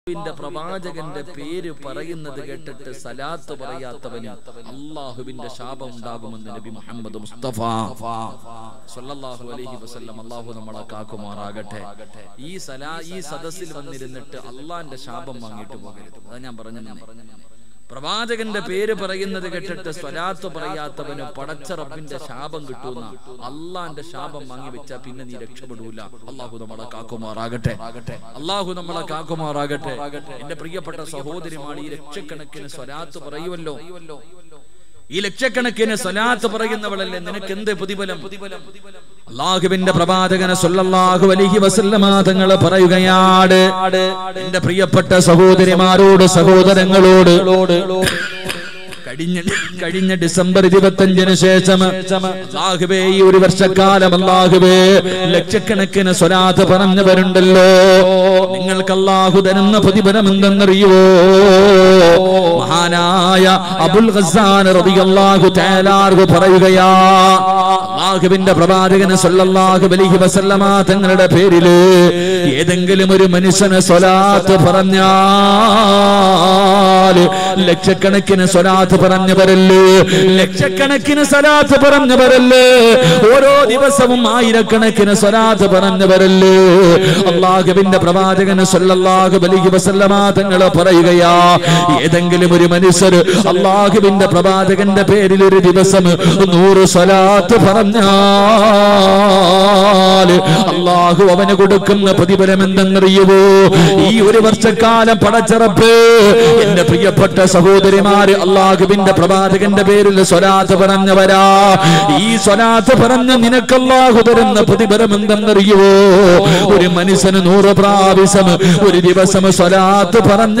അള്ളാഹുവിന്റെ പ്രവാചകന്റെ പേര് പറയുന്നത് കേട്ടിട്ട് സലാത്ത് പറയാത്തവന് അള്ളാഹുവിന്റെ ശാപം ഉണ്ടാകുമെന്ന് നബി മുഹമ്മദ് മുസ്തഫ സല്ലല്ലാഹു അലൈഹി വസല്ലം അള്ളാഹു നമ്മളെ കാക്കുമാറാകട്ടെ ഈ സലാ ഈ സദസ്സിൽ വന്നിരുന്നിട്ട് അള്ളാന്റെ ശാപം വാങ്ങിയിട്ട് പോകരുത് അതാ ഞാൻ പറഞ്ഞു പ്രവാചകന്റെ പേര് പറയുന്നത് കേട്ടിട്ട് സ്വലാത്ത് പറയാത്തവന് പടച്ച റബ്ബിന്റെ ശാപം കിട്ടുന്ന അള്ളാന്റെ ശാപം വാങ്ങി വെച്ചാ പിന്നെ നീ രക്ഷപ്പെടൂല അള്ളാഹു നമ്മളെ കാക്കുമാറാകട്ടെ അള്ളാഹു നമ്മളെ കാക്കുമാറാകട്ടെ എന്റെ പ്രിയപ്പെട്ട സഹോദരിമാർ ഈ ലക്ഷക്കണക്കിന് സ്വലാത്ത് പറയുമല്ലോ ഈ ലക്ഷക്കണക്കിന് സ്വലാത്ത് പറയുന്നവളല്ലേ നിനക്ക് എന്ത് പ്രതിഫലം അള്ളാഹുവിന്റെ പ്രവാചകനെ സല്ലല്ലാഹു അലൈഹി വസല്ലമ തങ്ങൾ പറയുകയാണ് എന്റെ പ്രിയപ്പെട്ട സഹോദരിമാരോട് സഹോദരങ്ങളോട് കഴിഞ്ഞ കഴിഞ്ഞ ഡിസംബർ ഇരുപത്തഞ്ചിന് ശേഷം അള്ളാഹുവേ ഈ ഒരു വർഷക്കാലം അള്ളാഹുവേ ലക്ഷക്കണക്കിന് സ്വലാത്ത് പറഞ്ഞവരുണ്ടല്ലോ നിങ്ങൾക്ക് അള്ളാഹു തരുന്ന പ്രതിഫലം എന്തെന്നറിയുവോ മഹാനായ അബുൽ ഖസാൻ റളിയല്ലാഹു തആലാഹു പറയുകയാ അള്ളാഹുവിന്റെ പ്രവാചകന് സല്ലല്ലാഹു അലൈഹി വസല്ലമ തങ്ങളുടെ പേരില് ഏതെങ്കിലും ഒരു മനുഷ്യന് സ്വലാത്ത് പറഞ്ഞാൽ ലക്ഷക്കണക്കിന് സ്വലാത്ത് പറഞ്ഞവരല്ലേ ലക്ഷക്കണക്കിന് സ്വലാത്ത് പറഞ്ഞവരല്ലേ ഓരോ ദിവസവും ആയിരക്കണക്കിന് സ്വലാത്ത് പറഞ്ഞവരല്ലേ അള്ളാഹുവിന്റെ പ്രവാചകന് സല്ലല്ലാഹു അലൈഹി വസല്ലമ തങ്ങൾ പറയുകയാ ഏതെങ്കിലും ഒരു മനുഷ്യർ അള്ളാഹുവിന്റെ പ്രവാചകന്റെ പേരിൽ ഒരു ദിവസം നൂറ് സ്വലാത്ത് പറഞ്ഞാൽ അള്ളാഹു അവന് കൊടുക്കുന്ന പ്രതിഫലം എന്തെന്നറിയുവോ ഈ ഒരു വർഷക്കാലം പടച്ചറപ്പ് എന്റെ പ്രിയപ്പെട്ട സഹോദരിമാര് അള്ളാഹുവിന്റെ പ്രവാചകന്റെ പേരിൽ സ്വലാത്ത് പറഞ്ഞവരാ ഈ സ്വലാത്ത് പറഞ്ഞ നിനക്ക് അള്ളാഹു തരുന്ന പ്രതിഫലം എന്തെന്നറിയുവോ ഒരു മനുഷ്യന് നൂറ് പ്രാവശ്യം ഒരു ദിവസം സ്വലാത്ത്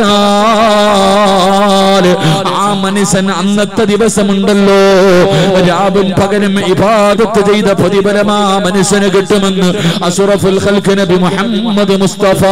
പറഞ്ഞാൽ ആ മനുഷ്യൻ അന്നത്തെ ദിവസമുണ്ടല്ലോ രാവും പകലും ഇബാദത്ത് ചെയ്ത പ്രതിഫലം ആ മനുഷ്യന് കിട്ടുമെന്ന് അസുറഫുൽ ഖൽഖ് നബി മുഹമ്മദ് മുസ്തഫ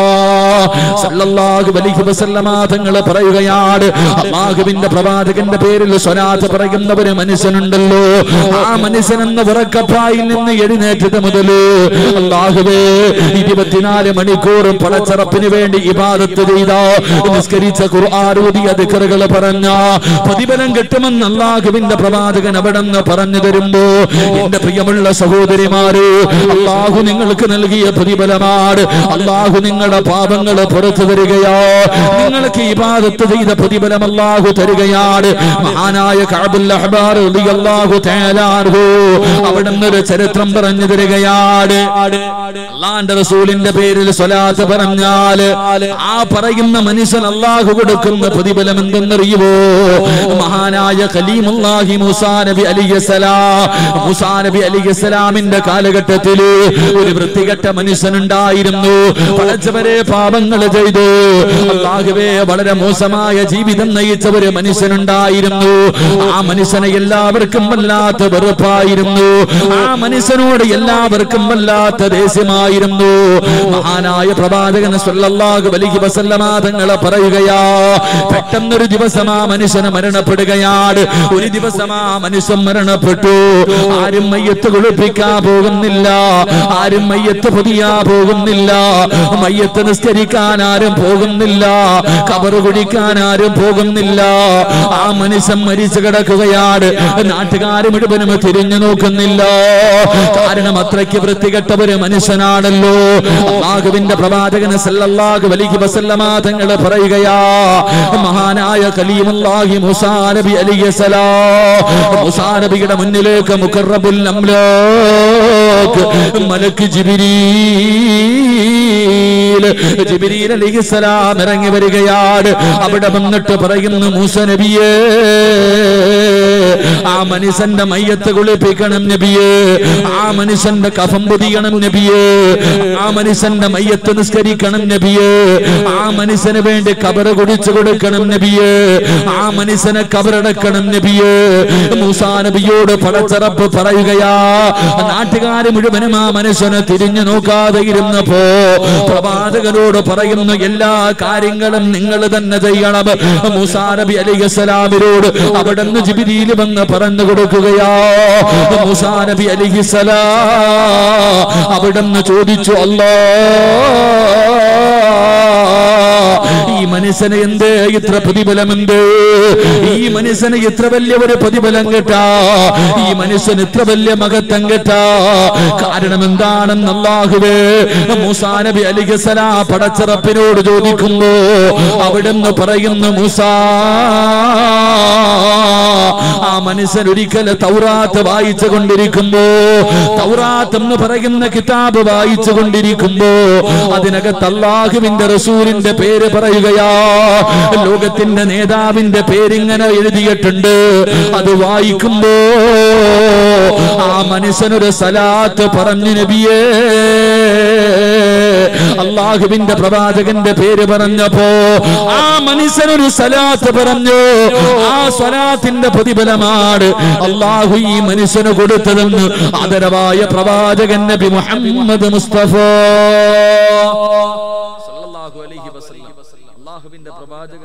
സല്ലല്ലാഹു അലൈഹി വസല്ലമ തങ്ങൾ പറയുകയാണ് അള്ളാഹുവിന്റെ പ്രവാചകന്റെ പേരിൽ സ്വലാത്ത് പറയുന്ന ഒരു മനുഷ്യനുണ്ടല്ലോ ആ മനുഷ്യൻ എന്ന ഉറക്കപ്പായിൽ നിന്ന് എഴുന്നേറ്റത് മുതല് അള്ളാഹുവേ ഇരുപത്തിനാല് മണിക്കൂറും പടച്ചറപ്പിന് വേണ്ടി ഇബാദത്ത് ചെയ്ത നിസ്കരിച്ച ഖുർആാനൂതിയ ദിക്കറുകൾ പറഞ്ഞ പ്രതിഫലം കിട്ടുമെന്ന് അള്ളാഹുവിന്റെ പ്രവാചകൻ അവിടെ നിന്ന് പറഞ്ഞു തരുമ്പോ എന്റെ പ്രിയമുള്ള സഹോദരിമാര് അള്ളാഹു നിങ്ങൾക്ക് നൽകിയ പ്രതിഫലമാണ് അള്ളാഹു നിങ്ങളുടെ പാപങ്ങൾ പുറത്തു തരികയോ നിങ്ങൾക്ക് ഇബാദത്ത് ചെയ്ത പ്രതിഫലം അള്ളാഹു തരികയാണ് മഹാനായ കഅബുൽ അഹ്ബാർ റളിയല്ലാഹു തആല അൻഹു അവിടുന്ന് ഒരു ചരിത്രം പറഞ്ഞു തരികയാണ് അള്ളാന്റെ റസൂലിന്റെ പേരിൽ സ്വലാത്ത് പറഞ്ഞാൽ ആ പറയുന്ന മനുഷ്യൻ അള്ളാഹു കൊടുക്കുന്ന പ്രതിഫലം എന്തെന്നറിയുമോ മഹാനായ ഖലീമുല്ലാഹി മൂസാ നബി അലിഹസലാം മൂസാ നബി അലിഹസലാമിന്റെ കാലഘട്ടത്തിൽ ഒരു വൃത്തികെട്ട മനുഷ്യനുണ്ടായിരുന്നു പടച്ചവരെ പാപങ്ങൾ ചെയ്തു അള്ളാഹുവേ വളരെ മോശമായ ജീവിതം നയിച്ച ഒരു മനുഷ്യനുണ്ടായിരുന്നു ആ മനുഷ്യനെ എല്ലാവർക്കും വല്ലാത്ത വെറുപ്പായിരുന്നു ആ മനുഷ്യനോട് എല്ലാവർക്കും വല്ലാത്ത ദേഷ്യമായിരുന്നു മഹാനായ പ്രവാചകൻ സല്ലല്ലാഹു അലൈഹി വസല്ലമ തങ്ങളെ പറയുകയാ പെട്ടെന്നൊരു ദിവസം ആ മനുഷ്യന് മരണപ്പെടുകയാണ് ഒരു ദിവസം ആ മനുഷ്യൻ മരണപ്പെട്ടു ആരും മയ്യത്ത് കുളിപ്പിക്കാൻ പോകുന്നില്ല ആരും മയ്യത്ത് പൊതിയാ പോകുന്നില്ല മയ്യത്ത് നിസ്കരിക്കാൻ ആരും പോകുന്നില്ല കബറ് കുടിക്കാൻ ആരും പോകുന്നില്ല ആ മനുഷ്യൻ മരിച്ചു കിടക്കുകയാണ് നാട്ടുകാർ മുഴുവനും തിരിഞ്ഞു നോക്കുന്നില്ല കാരണം അത്രയ്ക്ക് വൃത്തികെട്ട ഒരു മനുഷ്യനാണല്ലോ അള്ളാഹുവിന്റെ പ്രവാചകന് സല്ലല്ലാഹു അലൈഹി വസല്ലമ തങ്ങൾ പറയുകയാ മഹാനായ കലീമുല്ലാഹി മൂസാ നബി അലൈഹിസ്സലാം മൂസാ നബിയുടെ മുന്നിലേക്ക് മുഖറബുൽ അംലാക്ക് മലക്ക് ജിബ്രീൽ ജിബ്രീൽ അലൈഹിസ്സലാം ഇറങ്ങി വരികയാണ് അവിടെ വന്നിട്ട് പറയുന്നു മൂസ നബിയേ ആ മനുഷ്യന്റെ മയ്യത്ത് കുളിപ്പിക്കണം നബിയേ ആ മനുഷ്യന്റെ കഫം പൊതിയണം നബിയേ ആ മനുഷ്യന്റെ മയ്യത്ത് നിസ്കരിക്കണം നബിയേ ആ മനുഷ്യന് വേണ്ടി കബറ് കുടിച്ചു കൊടുക്കണം നബിയേ ആ മനുഷ്യനെ കബറടക്കണം നബിയേ മൂസാ നബിയോട് പടച്ചറപ്പ് പറയുകയാ നാട്ടുകാര് മുഴുവനും ആ മനുഷ്യനെ തിരിഞ്ഞു നോക്കാതെ ഇരുന്നപ്പോ പ്രവാചകനോട് പറയുന്നു എല്ലാ കാര്യങ്ങളും നിങ്ങൾ തന്നെ ചെയ്യണം മൂസാ നബി അലിഹസലാമിനോട് അവിടെ നിന്ന് ജിബിരിയിൽ വന്ന് പറഞ്ഞു കൊടുക്കുകയാ മൂസാ നബി അലിഹിസലാ അവിടെ നിന്ന് ചോദിച്ചു അല്ലോ മനുഷ്യന് എന്ത് ഇത്ര പ്രതിഫലമുണ്ട് ഈ മനുഷ്യന് ഇത്ര വലിയ ഒരു പ്രതിഫലം കേട്ടാ ഈ മനുഷ്യന് ഇത്ര വലിയ മഹത്വം കേട്ടാ കാരണം എന്താണെന്ന് അള്ളാഹുവേ മൂസാ നബി അലിഖസലാ പടച്ചിറപ്പിനോട് ചോദിക്കുമ്പോ അവിടുന്ന് പറയുന്നു മൂസാ ആ മനുഷ്യൻ ഒരിക്കൽ തൗറാത്ത് വായിച്ചു കൊണ്ടിരിക്കുമ്പോ തൗറാത്ത് എന്ന് പറയുന്ന കിതാബ് വായിച്ചു കൊണ്ടിരിക്കുമ്പോ അതിനകത്ത് അള്ളാഹുവിന്റെ റസൂലിന്റെ പേര് പറയുകയാ ലോകത്തിന്റെ നേതാവിന്റെ പേരിങ്ങനെ എഴുതിയിട്ടുണ്ട് അത് വായിക്കുമ്പോ ആ മനുഷ്യനൊരു സലാത്ത് പറഞ്ഞു നബിയേ അള്ളാഹുവിന്റെ പ്രവാചകന്റെ പേര് പറഞ്ഞപ്പോ ആ മനുഷ്യനൊരു സലാത്ത് പറഞ്ഞു ആ സ്വലാത്തിന്റെ പ്രതിഫലമാണ് അള്ളാഹു ഈ മനുഷ്യന് കൊടുത്തതെന്ന് ആദരവായ പ്രവാചകൻ നബി മുഹമ്മദ് മുസ്തഫ സല്ലല്ലാഹു അലൈഹി വസല്ലം അള്ളാഹുവിന്റെ പ്രവാചകൻ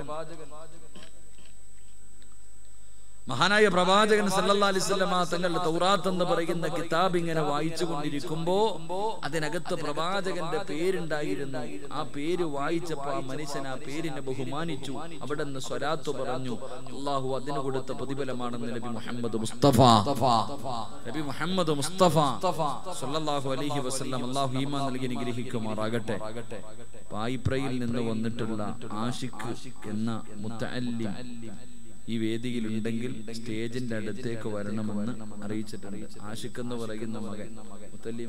മഹാനായ പ്രവാചകൻ സല്ലല്ലാഹു അലൈഹി വസല്ലമ തങ്ങളുടെ തൗറാത്ത് എന്ന് പറയുന്ന കിതാബ് ഇങ്ങനെ വായിച്ചു കൊണ്ടിരിക്കുമ്പോ അതിനകത്ത് പ്രവാചകന്റെ പേരുണ്ടായിരുന്നു ആ പേര് വായിച്ചപ്പോ ആ മനുഷ്യൻ ആ പേരിനെ ബഹുമാനിച്ചു അവിടെ നിന്ന് സ്വലാത്ത് പറഞ്ഞു അള്ളാഹു അതിന് കൊടുത്ത പ്രതിഫലമാണെന്ന് നബി മുഹമ്മദ് മുസ്തഫ നബി മുഹമ്മദ് മുസ്തഫ സല്ലല്ലാഹു അലൈഹി വസല്ലം അള്ളാഹു ഈമാൻ നൽകി അനുഗ്രഹിക്കുമാറാകട്ടെ പായിപ്രയിൽ നിന്ന് വന്നിട്ടുള്ള ആഷിഖ് എന്ന മുത്തല്ലിം ഈ വേദിയിൽ ഉണ്ടെങ്കിൽ സ്റ്റേജിന്റെ അടുത്തേക്ക് വരണമെന്ന് അറിയിച്ചിട്ടുണ്ട് ആഷിഖ് എന്ന് പറയുന്ന മകൻ മുത്തല്ലിമ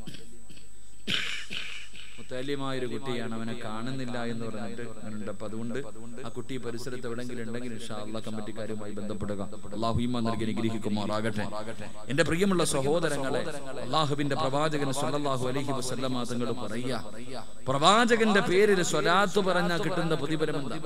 മുത്താലിമായ ഒരു കുട്ടിയാണ് അവനെ കാണുന്നില്ല എന്ന് പറഞ്ഞിട്ട് ഉണ്ട് അപ്പൊ അതുകൊണ്ട് ആ കുട്ടി ഈ പരിസരത്ത് എവിടെങ്കിലും ഉണ്ടെങ്കിൽ ഇൻഷാ അള്ളാഹ് കമ്മിറ്റിക്കാരുമായി ബന്ധപ്പെടുക അള്ളാഹു ഈമാൻ നൽകി അനുഗ്രഹിക്കുമാറാകട്ടെ എന്റെ പ്രിയമുള്ള സഹോദരങ്ങളെ അള്ളാഹുവിന്റെ പ്രവാചകൻ സല്ലല്ലാഹു അലൈഹി വസല്ലമ തങ്ങൾ പറയാ പ്രവാചകന്റെ പേരിൽ സ്വലാത്ത് പറഞ്ഞാൽ കിട്ടുന്ന പ്രതിഫലം എന്താ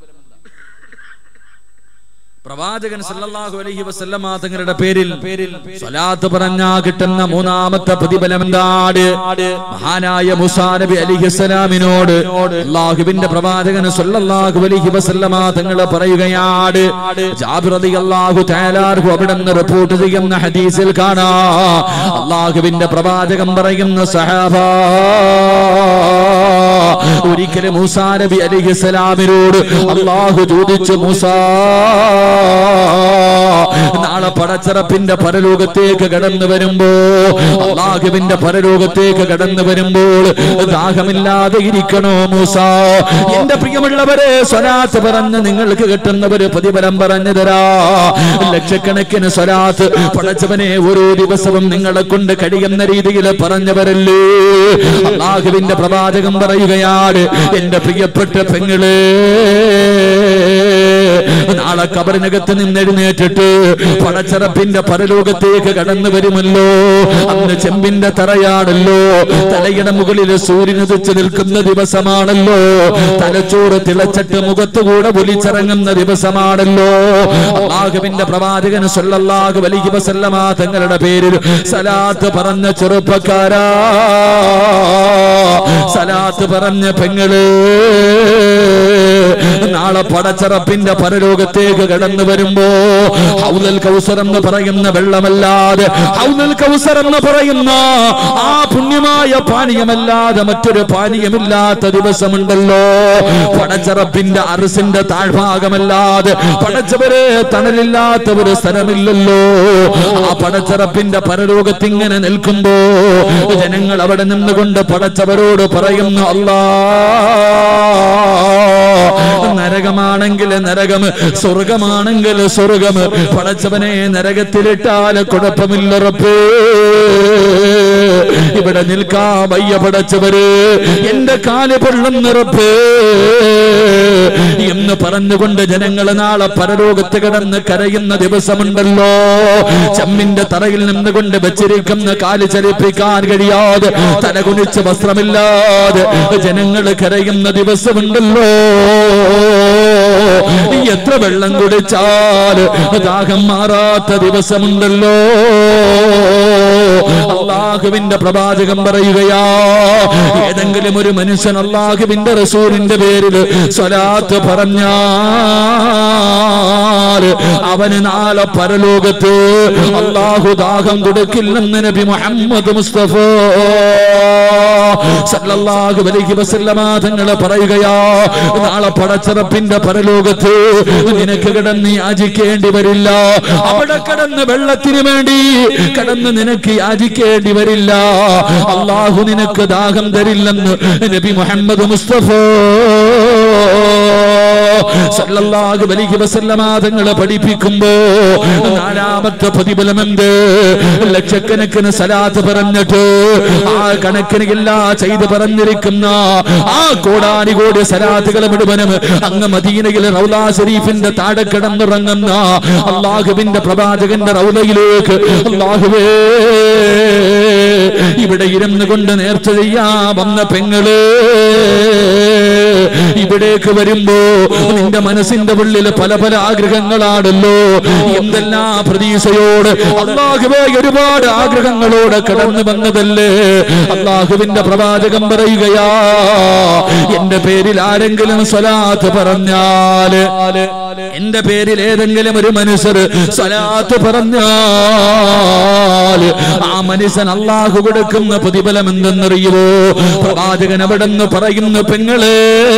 പ്രവാചകൻ സല്ലല്ലാഹു അലൈഹി വസല്ലമ തങ്ങളുടെ പേരിൽ പേരിൽ സ്വലാത്ത് പറഞ്ഞാ കിട്ടുന്ന മൂന്നാമത്തെ പ്രതിഫലം എന്താണ് മഹാനായ മുസാ നബി അലിഹിസ്സലാമിനോട് അള്ളാഹുവിന്റെ പ്രവാചകൻ സല്ലല്ലാഹു അലൈഹി വസല്ലമ തങ്ങൾ പറയുകയാണ് ജാബിർ റളിയല്ലാഹു തആലാഹു അവിടെ നിന്ന് റിപ്പോർട്ട് ചെയ്യുന്ന ഹദീസിൽ കാണാ അള്ളാഹുവിന്റെ പ്രവാചകൻ പറയുന്ന സഹാബ ഒരിക്കലും മൂസാ നബി അലിഹിസ്സലാമിനോട് അള്ളാഹു ചോദിച്ചു മൂസാ നാളെ പടച്ചറപ്പിന്റെ പരലോകത്തേക്ക് കടന്നു വരുമ്പോ അള്ളാഹുവിന്റെ പരലോകത്തേക്ക് കടന്നു വരുമ്പോൾ ദാഹമില്ലാതെ ഇരിക്കണോ മൂസ എന്റെ പ്രിയമുള്ളവരെ സ്വലാത്ത് പറഞ്ഞ് നിങ്ങൾക്ക് കിട്ടുന്നവര് പ്രതിഫലം പറഞ്ഞു തരാ ലക്ഷക്കണക്കിന് സ്വലാത്ത് പടച്ചവനെ ഓരോ ദിവസവും നിങ്ങളെ കൊണ്ട് കഴിയുന്ന രീതിയിൽ പറഞ്ഞവരല്ലേ അള്ളാഹുവിന്റെ പ്രവാചകം പറയുകയാണ് എന്റെ പ്രിയപ്പെട്ട പെങ്ങളെ നാളെ കബറിനകത്ത് നിന്ന് എഴുന്നേറ്റിട്ട് പടച്ചറപ്പിന്റെ പരലോകത്തേക്ക് കടന്നു വരുമല്ലോ അന്ന് ചെമ്പിന്റെ തറയാണല്ലോ തലയുടെ മുകളിൽ സൂര്യൻ ഉദിച്ചു നിൽക്കുന്ന ദിവസമാണല്ലോ തലച്ചോറ് തിളച്ചിട്ട് മുഖത്തുകൂടെ ഒലിച്ചിറങ്ങുന്ന ദിവസമാണല്ലോ അള്ളാഹുവിന്റെ പ്രവാചകൻ സല്ലല്ലാഹു അലൈഹി വസല്ലമ തങ്ങളുടെ പേരിൽ സലാത്ത് പറഞ്ഞ ചെറുപ്പക്കാരാ സലാത്ത് പറഞ്ഞ പെങ്ങള് നാളെ പടച്ചറപ്പിന്റെ പരലോകത്തേക്ക് കടന്നു വരുമ്പോ ഹൗലൽ കൗസർ എന്ന് പറയുന്ന വെള്ളമല്ലാതെ ഹൗലൽ കൗസർ എന്ന് പറയുന്ന ആ പുണ്യമായ പാനീയമല്ലാതെ മറ്റൊരു പാനീയമില്ലാത്ത ദിവസമുണ്ടല്ലോ പടച്ചറപ്പിന്റെ അറസിന്റെ താഴ്ഭാഗമല്ലാതെ പടച്ചവരെ തണലില്ലാത്ത ഒരു സ്ഥലമില്ലല്ലോ ആ പടച്ചറപ്പിന്റെ പരലോകത്തിങ്ങനെ നിൽക്കുമ്പോ ജനങ്ങൾ അവിടെ നിന്നുകൊണ്ട് പടച്ചവരോട് പറയുന്നു അല്ലാ നരകമാണെങ്കിൽ നരകം സ്വർഗമാണെങ്കിൽ സ്വർഗം പടച്ചവനെ നരകത്തിലിട്ടാൽ കുഴപ്പമില്ലറപ്പേ ഇവിടെ നിൽക്കാ വയ്യ പടച്ചവര് എന്റെ കാല് പൊള്ളുന്നിറപ്പേ എന്ന് പറഞ്ഞുകൊണ്ട് ജനങ്ങൾ നാളെ പരലോകത്ത് കിടന്ന് കരയുന്ന ദിവസമുണ്ടല്ലോ ചമ്മിന്റെ തറയിൽ നിന്നുകൊണ്ട് വെച്ചിരിക്കുന്ന കാല് ചലിപ്പിക്കാൻ കഴിയാതെ തലകുനിച്ച് വസ്ത്രമില്ലാതെ ജനങ്ങൾ കരയുന്ന ദിവസമുണ്ടല്ലോ എത്ര വെള്ളം കുടിച്ചാൽ ദാഹം മാറാത്ത ദിവസമുണ്ടല്ലോ അള്ളാഹുവിന്റെ പ്രവാചകം പറയുകയാ ഏതെങ്കിലും ഒരു മനുഷ്യൻ അള്ളാഹുവിന്റെ റസൂലിന്റെ പേരിൽ സ്വലാത്ത് പറഞ്ഞാൽ അവന് നാളെ പരലോകത്ത് അള്ളാഹു ദാഹം കൊടുക്കില്ലെന്ന് നബി മുഹമ്മദ് മുസ്തഫ സല്ലല്ലാഹു അലൈഹി വസല്ലമ തങ്ങൾ പറയുകയാ നാളെ പടച്ചറപ്പിന്റെ പരലോകത്ത് നിനക്ക് കിടന്ന് യാചിക്കേണ്ടി വരില്ല അവിടെ കിടന്ന് വെള്ളത്തിന് വേണ്ടി കിടന്ന് നിനക്ക് യാചിക്കേണ്ടി വരില്ല അള്ളാഹു നിനക്ക് ദാഹം തരില്ലെന്ന് നബി മുഹമ്മദ് മുസ്തഫ സല്ലല്ലാഹു അലൈഹി വസല്ലമ തങ്ങളെ പഠിപ്പിക്കുമ്പോ നാലാമത്തെ പ്രതിഫലം എന്ത് ലക്ഷക്കണക്കിന് സലാത്ത് പറഞ്ഞിട്ട് ആ കണക്കിന് എല്ലാ ചെയ്ത് പറഞ്ഞിരിക്കുന്ന ആ കോടാനി കോടി സലാത്തുകൾ മുഴുവനും അങ്ങ് മദീനയിലെ റൗലാ ഷരീഫിന്റെ താഴെ കിടന്നുറങ്ങുന്ന അള്ളാഹുവിന്റെ പ്രവാചകന്റെ റൗലയിലേക്ക് അള്ളാഹുവേ ഇവിടെ ഇരുന്ന് കൊണ്ട് നേർച്ച ചെയ്യാ വന്ന പെങ്ങള് ഇവിടേക്ക് വരുമ്പോ നിന്റെ മനസ്സിന്റെ ഉള്ളിൽ പല പല ആഗ്രഹങ്ങളാണല്ലോ എന്തെല്ലാം പ്രതീക്ഷയോട് അള്ളാഹുവേ ഒരുപാട് ആഗ്രഹങ്ങളോട് കടന്നു വന്നതല്ലേ അള്ളാഹുവിന്റെ പ്രവാചകം പറയുകയാ എന്റെ പേരിൽ ആരെങ്കിലും സ്വലാത്ത് പറഞ്ഞാല് എന്റെ പേരിൽ ഏതെങ്കിലും ഒരു മനുഷ്യർ സ്വലാത്ത് പറഞ്ഞാല് ആ മനുഷ്യൻ അള്ളാഹു കൊടുക്കുന്ന പ്രതിഫലം എന്തെന്നറിയുമോ പ്രവാചകൻ അവിടെ നിന്ന് പറയുന്നു പെങ്ങളെ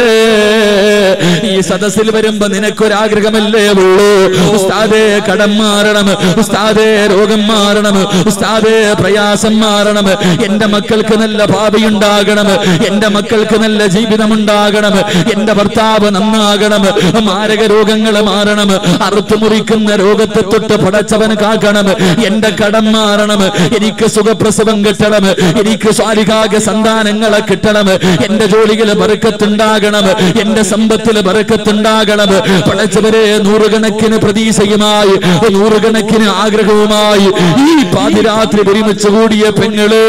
ഈ സദസ്സിൽ വരുമ്പോ നിനക്കൊരാഗ്രഹമല്ലേ ഉള്ളൂ ഉസ്താദേ കടം മാറണം ഉസ്താദേ രോഗം മാറണം ഉസ്താദേ പ്രയാസം മാറണം എന്റെ മക്കൾക്ക് നല്ല ഭാവിയുണ്ടാകണം എന്റെ മക്കൾക്ക് നല്ല ജീവിതം ഉണ്ടാകണം എന്റെ ഭർത്താവ് നന്നാകണം മാരക രോഗങ്ങൾ മാറണം അറുത്തു മുറിക്കുന്ന രോഗത്തെ തൊട്ട് പടച്ചവൻ കാക്കണം എന്റെ കടം മാറണം എനിക്ക് സുഖപ്രസവം കിട്ടണം എനിക്ക് സ്വാലികാക സന്താനങ്ങളെ കിട്ടണം എന്റെ ജോലിയിൽ ബറുക്കത്തുണ്ടാകണം എന്റെ സമ്പത്തിൽ ബറുക്കത്തുണ്ടാകണം പടച്ചവരെ നൂറുകണക്കിന് പ്രതീക്ഷയുമായി നൂറുകണക്കിന് ആഗ്രഹവുമായി ഈ പാതിരാത്രി ഒരുമിച്ച് കൂടിയ പെങ്ങള്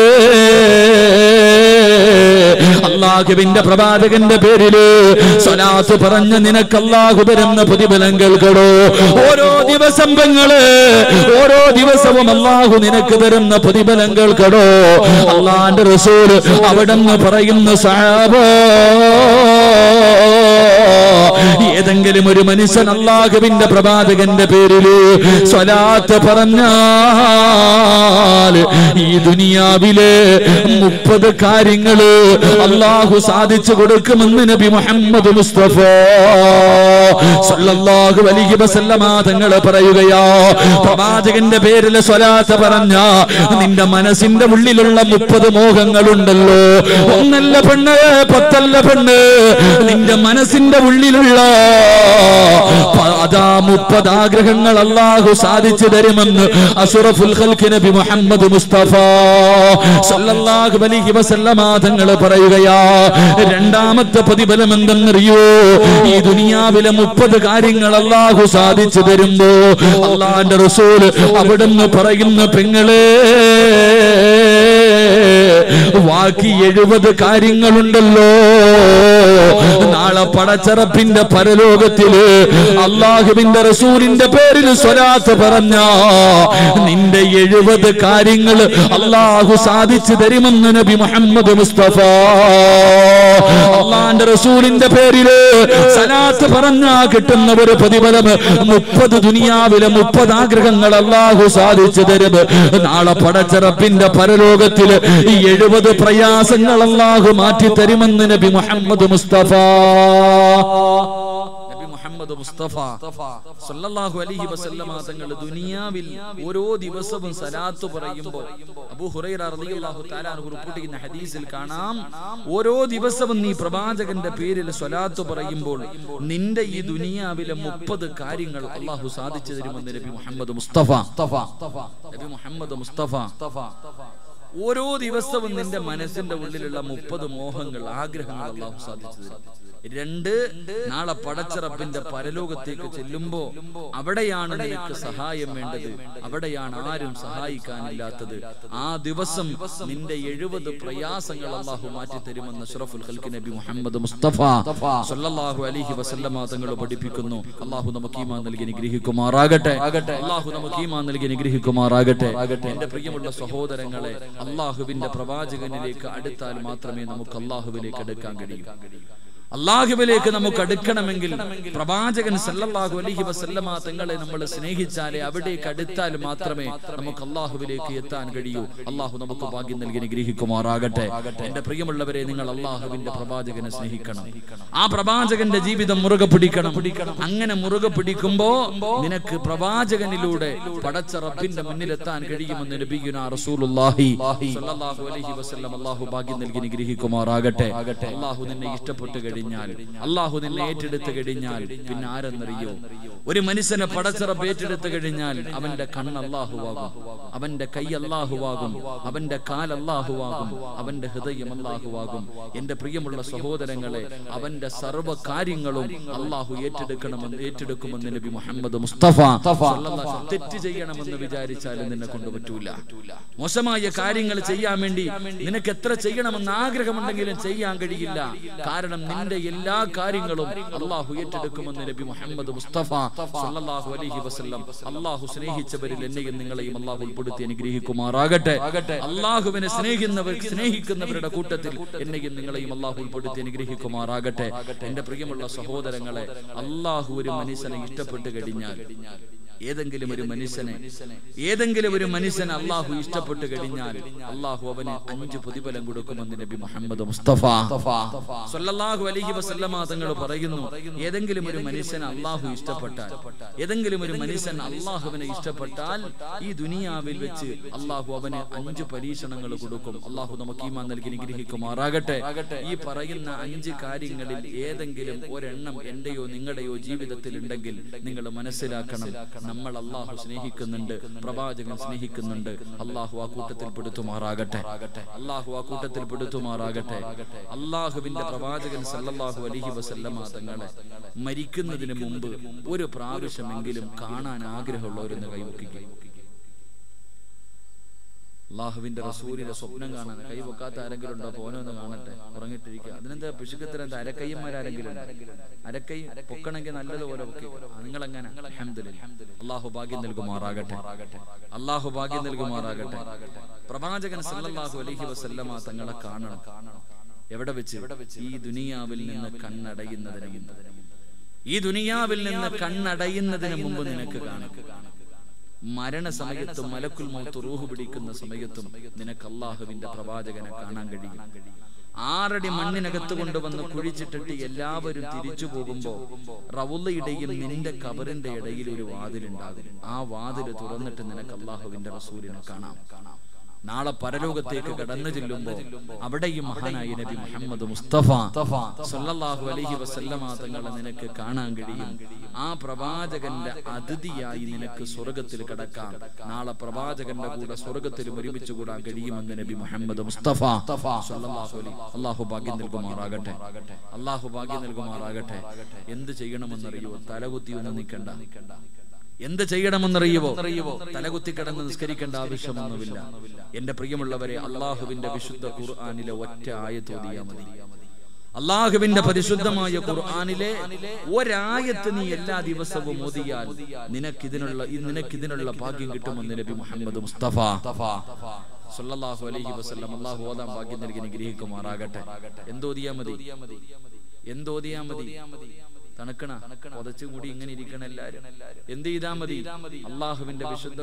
അള്ളാഹുവിന്റെ പ്രവാചകന്റെ പേരില് സ്വലാത്ത് പറഞ്ഞ നിനക്ക് അള്ളാഹു തരുന്ന പ്രതിഫലം കേൾക്കടോ ഓരോ ദിവസം പെങ്ങള് ഓരോ ദിവസവും അള്ളാഹു നിനക്ക് തരുന്ന പ്രതിഫലം കേൾക്കടോ അള്ളാന്റെ റസൂൽ അവിടെ നിന്ന് പറയുന്ന സാബോ ഏതെങ്കിലും ഒരു മനുഷ്യൻ അള്ളാഹുവിന്റെ പ്രവാചകന്റെ പേരില് സ്വലാത്ത് പറഞ്ഞാൽ ഈ ദുനിയാവിലെ മുപ്പത് കാര്യങ്ങള് അള്ളാഹു സാധിച്ചു കൊടുക്കുമെന്ന് നബി മുഹമ്മദ് മുസ്തഫ സല്ലല്ലാഹു അലൈഹി വസല്ലമ തങ്ങൾ പറയുകയാ പ്രവാചകന്റെ പേരിൽ സ്വലാത്ത് പറഞ്ഞ നിന്റെ മനസ്സിന്റെ ഉള്ളിലുള്ള മുപ്പത് മോഹങ്ങളുണ്ടല്ലോ ഒന്നല്ല പെണ്ണ് പത്തല്ല പെണ്ണ് നിന്റെ മനസ്സിന്റെ ഉള്ളിലുള്ള പ- അതാ മുപ്പത് ആഗ്രഹങ്ങൾ അള്ളാഹു സാധിച്ചു തരുമെന്ന് അസുറഫുൽ ഖൽഖ് നബി മുഹമ്മദ് മുസ്തഫ സല്ലല്ലാഹു അലൈഹി വസല്ലമ തങ്ങൾ പറയുകയാ രണ്ടാമത്തെ പ്രതിഫലം എന്തെന്നറിയോ ഈ ദുനിയാവിലെ മുപ്പത് കാര്യങ്ങൾ അള്ളാഹു സാധിച്ചു തരുമ്പോ അള്ളാന്റെ റസൂൽ അവിടുന്ന് പറയുന്ന പെങ്ങളെ ബാക്കി എഴുപത് കാര്യങ്ങളുണ്ടല്ലോ നാളെ പടച്ചറപ്പിന്റെ പരലോകത്തില് അള്ളാഹുവിന്റെ റസൂലിന്റെ പേരിൽ സ്വലാത്ത് പറഞ്ഞ നിന്റെ എഴുപത് കാര്യങ്ങൾ അള്ളാഹു സാധിച്ചു തരുമെന്ന് നബി മുഹമ്മദ് മുസ്തഫ അള്ളാന്റെ റസൂലിന്റെ പേരില് സലാത്ത് പറഞ്ഞാ കിട്ടുന്ന ഒരു പ്രതിഫലം മുപ്പത് ദുനിയാവിലെ മുപ്പത് ആഗ്രഹങ്ങൾ അള്ളാഹു സാധിച്ചു തരും നാളെ പടച്ചറപ്പിന്റെ പരലോകത്തില് ഈ എഴുപത് പ്രയാസങ്ങൾ അള്ളാഹു മാറ്റി തരുമെന്ന് നബി മുഹമ്മദ് മുസ്തഫ നബി മുഹമ്മദ് മുസ്തഫ സല്ലല്ലാഹു അലൈഹി വസല്ലമ തങ്ങൾ ദുനിയാവിൽ ഓരോ ദിവസവും സലാത്ത് പറയുമ്പോൾ അബൂ ഹുറൈറ റളിയല്ലാഹു തആല അൻഹു റിപ്പോർട്ട് ചെയ്യുന്ന ഹദീസിൽ കാണാം ഓരോ ദിവസവും നീ പ്രവാചകന്റെ പേരിൽ സ്വലാത്ത് പറയുമ്പോൾ നിന്റെ ഈ ദുനിയാവിലെ മുപ്പത് കാര്യങ്ങൾ അള്ളാഹു സാധിച്ചു തരുമെന്ന് നബി മുഹമ്മദ് മുസ്തഫ നബി മുഹമ്മദ് മുസ്തഫ ഓരോ ദിവസവും നിന്റെ മനസ്സിന്റെ ഉള്ളിലുള്ള മുപ്പത് മോഹങ്ങൾ ആഗ്രഹങ്ങൾ അള്ളാഹു സാധിച്ചു തരും രണ്ട് നാളെ പടച്ചിറപ്പിന്റെ പരലോകത്തേക്ക് ചെല്ലുമ്പോ അവിടെയാണ് നിനക്ക് സഹായം വേണ്ടത് അവിടെയാണ് ആരും സഹായിക്കാനില്ലാത്തത് ആ ദിവസം നിന്റെ എഴുപത് പ്രയാസങ്ങൾ അള്ളാഹു മാറ്റി തരുമെന്ന് ഷറഫുൽ ഖൽക്ക് നബി മുഹമ്മദ് മുസ്തഫ സല്ലല്ലാഹു അലൈഹി വസല്ലമ തങ്ങൾ പഠിപ്പിക്കുന്നു അള്ളാഹു നമുക്ക് ഈമാൻ നൽകി അനുഗ്രഹിക്കുമാറാകട്ടെ അള്ളാഹു നമുക്ക് ഈമാൻ നൽകി അനുഗ്രഹിക്കുമാറാകട്ടെ എന്റെ പ്രിയമുള്ള സഹോദരങ്ങളെ അള്ളാഹുവിന്റെ പ്രവാചകനിലേക്ക് അടുത്താൽ മാത്രമേ നമുക്ക് അള്ളാഹുവിലേക്ക് അടുക്കാൻ കഴിയൂ അള്ളാഹുവിലേക്ക് നമുക്ക് അടുക്കണമെങ്കിൽ പ്രവാചകൻ സല്ലല്ലാഹു അലൈഹി വസല്ലമ തങ്ങളെ നമ്മൾ സ്നേഹിച്ചാലേ അവിടേക്ക് അടുത്താൽ മാത്രമേ നമുക്ക് അള്ളാഹുവിലേക്ക് എത്താൻ കഴിയൂ അള്ളാഹു നമുക്ക് ഭാഗ്യം നൽകി അനുഗ്രഹിക്കുമാറാകട്ടെ എന്റെ പ്രിയമുള്ളവരെ നിങ്ങൾ അള്ളാഹുവിന്റെ പ്രവാചകനെ സ്നേഹിക്കണം ആ പ്രവാചകന്റെ ജീവിതം മുറുകെ പിടിക്കണം അങ്ങനെ മുറുകെ പിടിക്കുമ്പോ നിനക്ക് പ്രവാചകനിലൂടെ പടച്ച റബ്ബിന്റെ മുന്നിലെത്താൻ കഴിയുമെന്ന് നബിയുന റസൂലുള്ളാഹി സ്വല്ലല്ലാഹു അലൈഹി വസല്ലം അള്ളാഹു ഭാഗ്യം നൽകി അനുഗ്രഹിക്കുമാറാകട്ടെ അള്ളാഹു നിന്നെ ഇഷ്ടപ്പെട്ട് കഴിഞ്ഞാൽ അള്ളാഹു നിന്നെ ഏറ്റെടുത്ത് കഴിഞ്ഞാൽ പിന്നെ ആരെന്നറിയോ ഒരു മനുഷ്യനെ പടച്ചിറപ്പ് ഏറ്റെടുത്ത് കഴിഞ്ഞാൽ അവന്റെ കണ്ണ് അള്ളാഹുവാകും അവന്റെ കൈ അള്ളാഹുവാകും അവന്റെ കാൽ അള്ളാഹുവാകും അവന്റെ ഹൃദയം അള്ളാഹുവാകും എന്റെ പ്രിയമുള്ള സഹോദരങ്ങളെ അവന്റെ സർവ്വ കാര്യങ്ങളും അള്ളാഹു ഏറ്റെടുക്കണമെന്ന് ഏറ്റെടുക്കുമെന്ന് നബി മുഹമ്മദ് മുസ്തഫ സല്ലല്ലാഹു അലൈഹി വസല്ലം തെറ്റ് ചെയ്യണമെന്ന് വിചാരിച്ചാലും നിന്നെ കൊണ്ട് പറ്റൂല മോശമായ കാര്യങ്ങൾ ചെയ്യാൻ വേണ്ടി നിനക്ക് എത്ര ചെയ്യണമെന്ന് ആഗ്രഹമുണ്ടെങ്കിലും ചെയ്യാൻ കഴിയില്ല കാരണം നിന്റെ എല്ലാ കാര്യങ്ങളും അള്ളാഹു ഏറ്റെടുക്കുമെന്ന് നബി മുഹമ്മദ് മുസ്തഫ സല്ലല്ലാഹു അലൈഹി വസല്ലം അള്ളാഹു സ്നേഹിച്ചവരിൽ എന്നെയും നിങ്ങളെയും അള്ളാഹു ഉൾപ്പെടുത്തി അനുഗ്രഹിക്കുമാറാകട്ടെ അള്ളാഹുവിനെ സ്നേഹിക്കുന്നവർ സ്നേഹിക്കുന്നവരുടെ കൂട്ടത്തിൽ എന്നെയും നിങ്ങളെയും അള്ളാഹു ഉൾപ്പെടുത്തി അനുഗ്രഹിക്കുമാറാകട്ടെ എന്റെ പ്രിയമുള്ള സഹോദരങ്ങളെ അള്ളാഹു ഒരു മനുഷ്യനെ ഇഷ്ടപ്പെട്ട് കഴിഞ്ഞാൽ ഏതെങ്കിലും ഒരു മനുഷ്യനെ ഏതെങ്കിലും ഒരു മനുഷ്യനെ അള്ളാഹു ഇഷ്ടപ്പെട്ട് കഴിഞ്ഞാൽ അള്ളാഹു അവന് അഞ്ച് പ്രതിഫലം കൊടുക്കുമെന്ന് നബി മുഹമ്മദ് മുസ്തഫ സല്ലല്ലാഹു അലൈഹി വസല്ലമ തങ്ങൾ പറയുന്നു ഏതെങ്കിലും ഒരു മനുഷ്യനെ അള്ളാഹു ഇഷ്ടപ്പെട്ടാൽ ഏതെങ്കിലും ഒരു മനുഷ്യൻ അള്ളാഹുവിനെ ഇഷ്ടപ്പെട്ടാൽ ഈ ദുനിയാവിൽ വെച്ച് അള്ളാഹു അവന് അഞ്ച് പരീക്ഷണങ്ങൾ കൊടുക്കും അള്ളാഹു നമുക്ക് ഈമാൻ നൽകി അനുഗ്രഹിക്കുമാറാകട്ടെ ഈ പറയുന്ന അഞ്ച് കാര്യങ്ങളിൽ ഏതെങ്കിലും ഒരെണ്ണം എന്റെയോ നിങ്ങളുടെയോ ജീവിതത്തിൽ ഉണ്ടെങ്കിൽ നിങ്ങൾ മനസ്സിലാക്കണം നമ്മൾ അള്ളാഹു സ്നേഹിക്കുന്നുണ്ട് പ്രവാചകൻ സ്നേഹിക്കുന്നുണ്ട് അള്ളാഹു ആ കൂട്ടത്തിൽ പെടുത്തുമാറാകട്ടെ അള്ളാഹു ആ കൂട്ടത്തിൽ പെടുത്തുമാറാകട്ടെ അള്ളാഹുവിന്റെ പ്രവാചകൻ സല്ലല്ലാഹു അലൈഹി വസല്ലമ തങ്ങളെ മരിക്കുന്നതിന് മുമ്പ് ഒരു പ്രാവശ്യമെങ്കിലും കാണാൻ ആഗ്രഹമുള്ളവരെന്ന് കൈവക്കിക്കും അള്ളാഹുവിന്റെ റസൂലിന്റെ സ്വപ്നം കാണാൻ കൈവക്കാത്ത ആരെങ്കിലും ഉണ്ടോ പോനൊന്ന് കാണട്ടെ ഉറങ്ങിട്ടിരിക്കുക അതിനെന്താ പിശുക്കത്തിന് എന്താ അരക്കയ്യന്മാരാരെങ്കിലും ഉണ്ടോ? അരക്കൈ പൊക്കണമെങ്കിൽ നല്ലതുപോലെ പൊക്കി നിങ്ങൾ എങ്ങനെ അള്ളാഹു ഭാഗ്യം നൽകുമാറാകട്ടെ അള്ളാഹു ഭാഗ്യം നൽകുമാറാകട്ടെ പ്രവാചകൻ സല്ലല്ലാഹു അലൈഹി വസല്ലമ തങ്ങളെ കാണണം എവിടെ വെച്ച് ഈ ദുനിയാവിൽ നിന്ന് കണ്ണടയുന്നതിന് മുമ്പ് ഈ ദുനിയാവിൽ നിന്ന് കണ്ണടയുന്നതിന് മുമ്പ് നിനക്ക് കാണും മരണസമയത്തും മലക്കുൽ മൗത്ത് റൂഹ് പിടിക്കുന്ന സമയത്തും നിനക്ക് അള്ളാഹുവിന്റെ പ്രവാചകനെ കാണാൻ കഴിയും ആറടി മണ്ണിനകത്ത് കൊണ്ടുവന്ന് കുഴിച്ചിട്ടിട്ട് എല്ലാവരും തിരിച്ചു പോകുമ്പോ റവുള്ളയുടെയും നിന്റെ കബറിന്റെ ഇടയിൽ ഒരു വാതിലുണ്ടാകും ആ വാതില് തുറന്നിട്ട് നിനക്ക് അള്ളാഹുവിന്റെ റസൂലിനെ കാണാം നാളെ പരലോകത്തേക്ക് കടന്നു ചെല്ലുമ്പോ അവിടെയും മഹാനായ നബി മുഹമ്മദ് മുസ്തഫ സല്ലല്ലാഹു അലൈഹി വസല്ലമ തങ്ങളെ നിനക്ക് കാണാൻ കഴിയും ആ പ്രവാചകന്റെ അതിഥിയായി നിനക്ക് സ്വർഗത്തിൽ കടക്കാം നാളെ പ്രവാചകന്റെ കൂടെ സ്വർഗത്തിലും ഒരുമിച്ച് കൂടാൻ കഴിയുമെന്ന് നബി മുഹമ്മദ് മുസ്തഫ സല്ലല്ലാഹു അലൈഹി അള്ളാഹു ഭാഗ്യം നൽകുമാറാകട്ടെ അള്ളാഹു ഭാഗ്യം നൽകുമാറാകട്ടെ എന്ത് ചെയ്യണമെന്നറിയോ തലകുത്തി ഒന്നും നിൽക്കണ്ട എന്ത് ചെയ്യണമെന്നറിയുവോ തലകുത്തി കിടന്ന് നിസ്കരിക്കേണ്ട ആവശ്യമൊന്നുമില്ല എന്റെ പ്രിയമുള്ളവരെ അള്ളാഹുവിന്റെ വിശുദ്ധ ഖുർആാനിലെ ഒറ്റ ആയത്തോതിയാ മതി അള്ളാഹുവിന്റെ പരിശുദ്ധമായ ഖുർആാനിലെ ഒരായത്ത് നീ എല്ലാ ദിവസവും ഓതിയാൽ നിനക്കിതിനുള്ള നിനക്കിതിനുള്ള ഭാഗ്യം കിട്ടുമെന്ന് നബി മുഹമ്മദ് മുസ്തഫ സല്ലല്ലാഹു അലൈഹി വസല്ലം അള്ളാഹു ഓതാൻ ഭാഗ്യം നൽകി അനുഗ്രഹിക്കുമാറാകട്ടെ എന്തോതിയാ മതി എന്തോതിയാ മതി തണുക്കണ പുതച്ചു കൂടി ഇങ്ങനെ ഇരിക്കണ എല്ലാരും എന്ത് ചെയ്താ മതി അള്ളാഹുവിന്റെ വിശുദ്ധ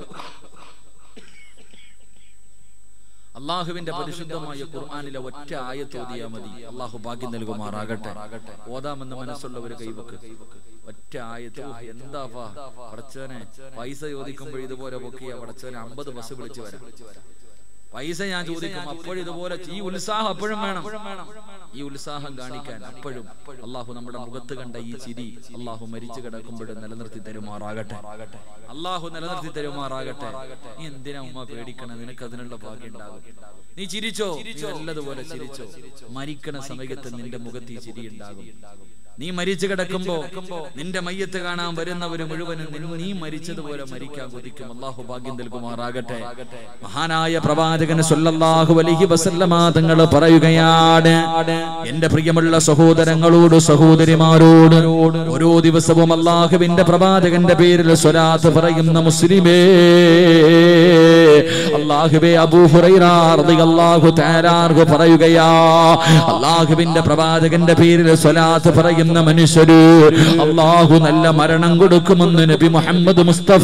അള്ളാഹുവിന്റെ പരിശുദ്ധമായ ഖുർആാനിലെ ഒറ്റ ആയത്തോതിയാ മതി അള്ളാഹു ഭാഗ്യം നൽകുമാറാകട്ടെ ഓതാമെന്ന് മനസ്സുള്ളവർ കൈവക്ക് ഒറ്റ ആയത്ത് ഓ, എന്താപ്പാ പടച്ചവനെ പൈസ ചോദിക്കുമ്പോൾ ഇതുപോലെ പൊക്കിയ പടച്ചവനെ അമ്പത് ബസ് വിളിച്ചു വരാം പൈസ ഞാൻ ചോദിക്കും അപ്പോഴും ഇതുപോലെ ഈ ഉത്സാഹം അപ്പോഴും വേണം ഈ ഉത്സാഹം കാണിക്കാൻ അപ്പോഴും അള്ളാഹു നമ്മുടെ മുഖത്ത് കണ്ട ഈ ചിരി അള്ളാഹു മരിച്ചു കിടക്കുമ്പോഴും നിലനിർത്തി തരുമാറാകട്ടെ അള്ളാഹു നിലനിർത്തി തരുമാറാകട്ടെ നീ എന്തിനാ ഉമ്മ പേടിക്കണം നിനക്ക് അതിനുള്ള ഭാഗ്യം ഉണ്ടാകും നീ ചിരിച്ചോ നീ നല്ലതുപോലെ ചിരിച്ചോ മരിക്കണ സമയത്ത് നിന്റെ മുഖത്ത് ഈ ചിരി ഉണ്ടാകും നീ മരിച്ചു കിടക്കുമ്പോ നിന്റെ മയ്യത്ത് കാണാൻ വരുന്നവര് മുഴുവനും നിൻ- നീ മരിച്ചതുപോലെ മരിക്കാൻ കൊതിക്കും അള്ളാഹു ഭാഗ്യം നൽകുമാറാകട്ടെ മഹാനായ പ്രവാചകൻ സല്ലല്ലാഹു അലൈഹി വസല്ലമ തങ്ങൾ പറയുകയാണ് എന്റെ പ്രിയമുള്ള സഹോദരങ്ങളോട് സഹോദരിമാരോട് ഓരോ ദിവസവും അള്ളാഹുവിന്റെ പ്രവാചകന്റെ പേരിൽ സ്വലാത്ത് പറയുന്ന മുസ്ലിമേ അള്ളാഹുബേ അബൂ ഹുറൈറ റളിയല്ലാഹു തആല അൻഹു പറയുകയാ അള്ളാഹുവിന്റെ പ്രവാചകന്റെ പേരിൽ സ്വലാത്ത് പറയുന്ന മനുഷ്യര് അള്ളാഹു നല്ല മരണം കൊടുക്കുമെന്ന് നബി മുഹമ്മദ് മുസ്തഫ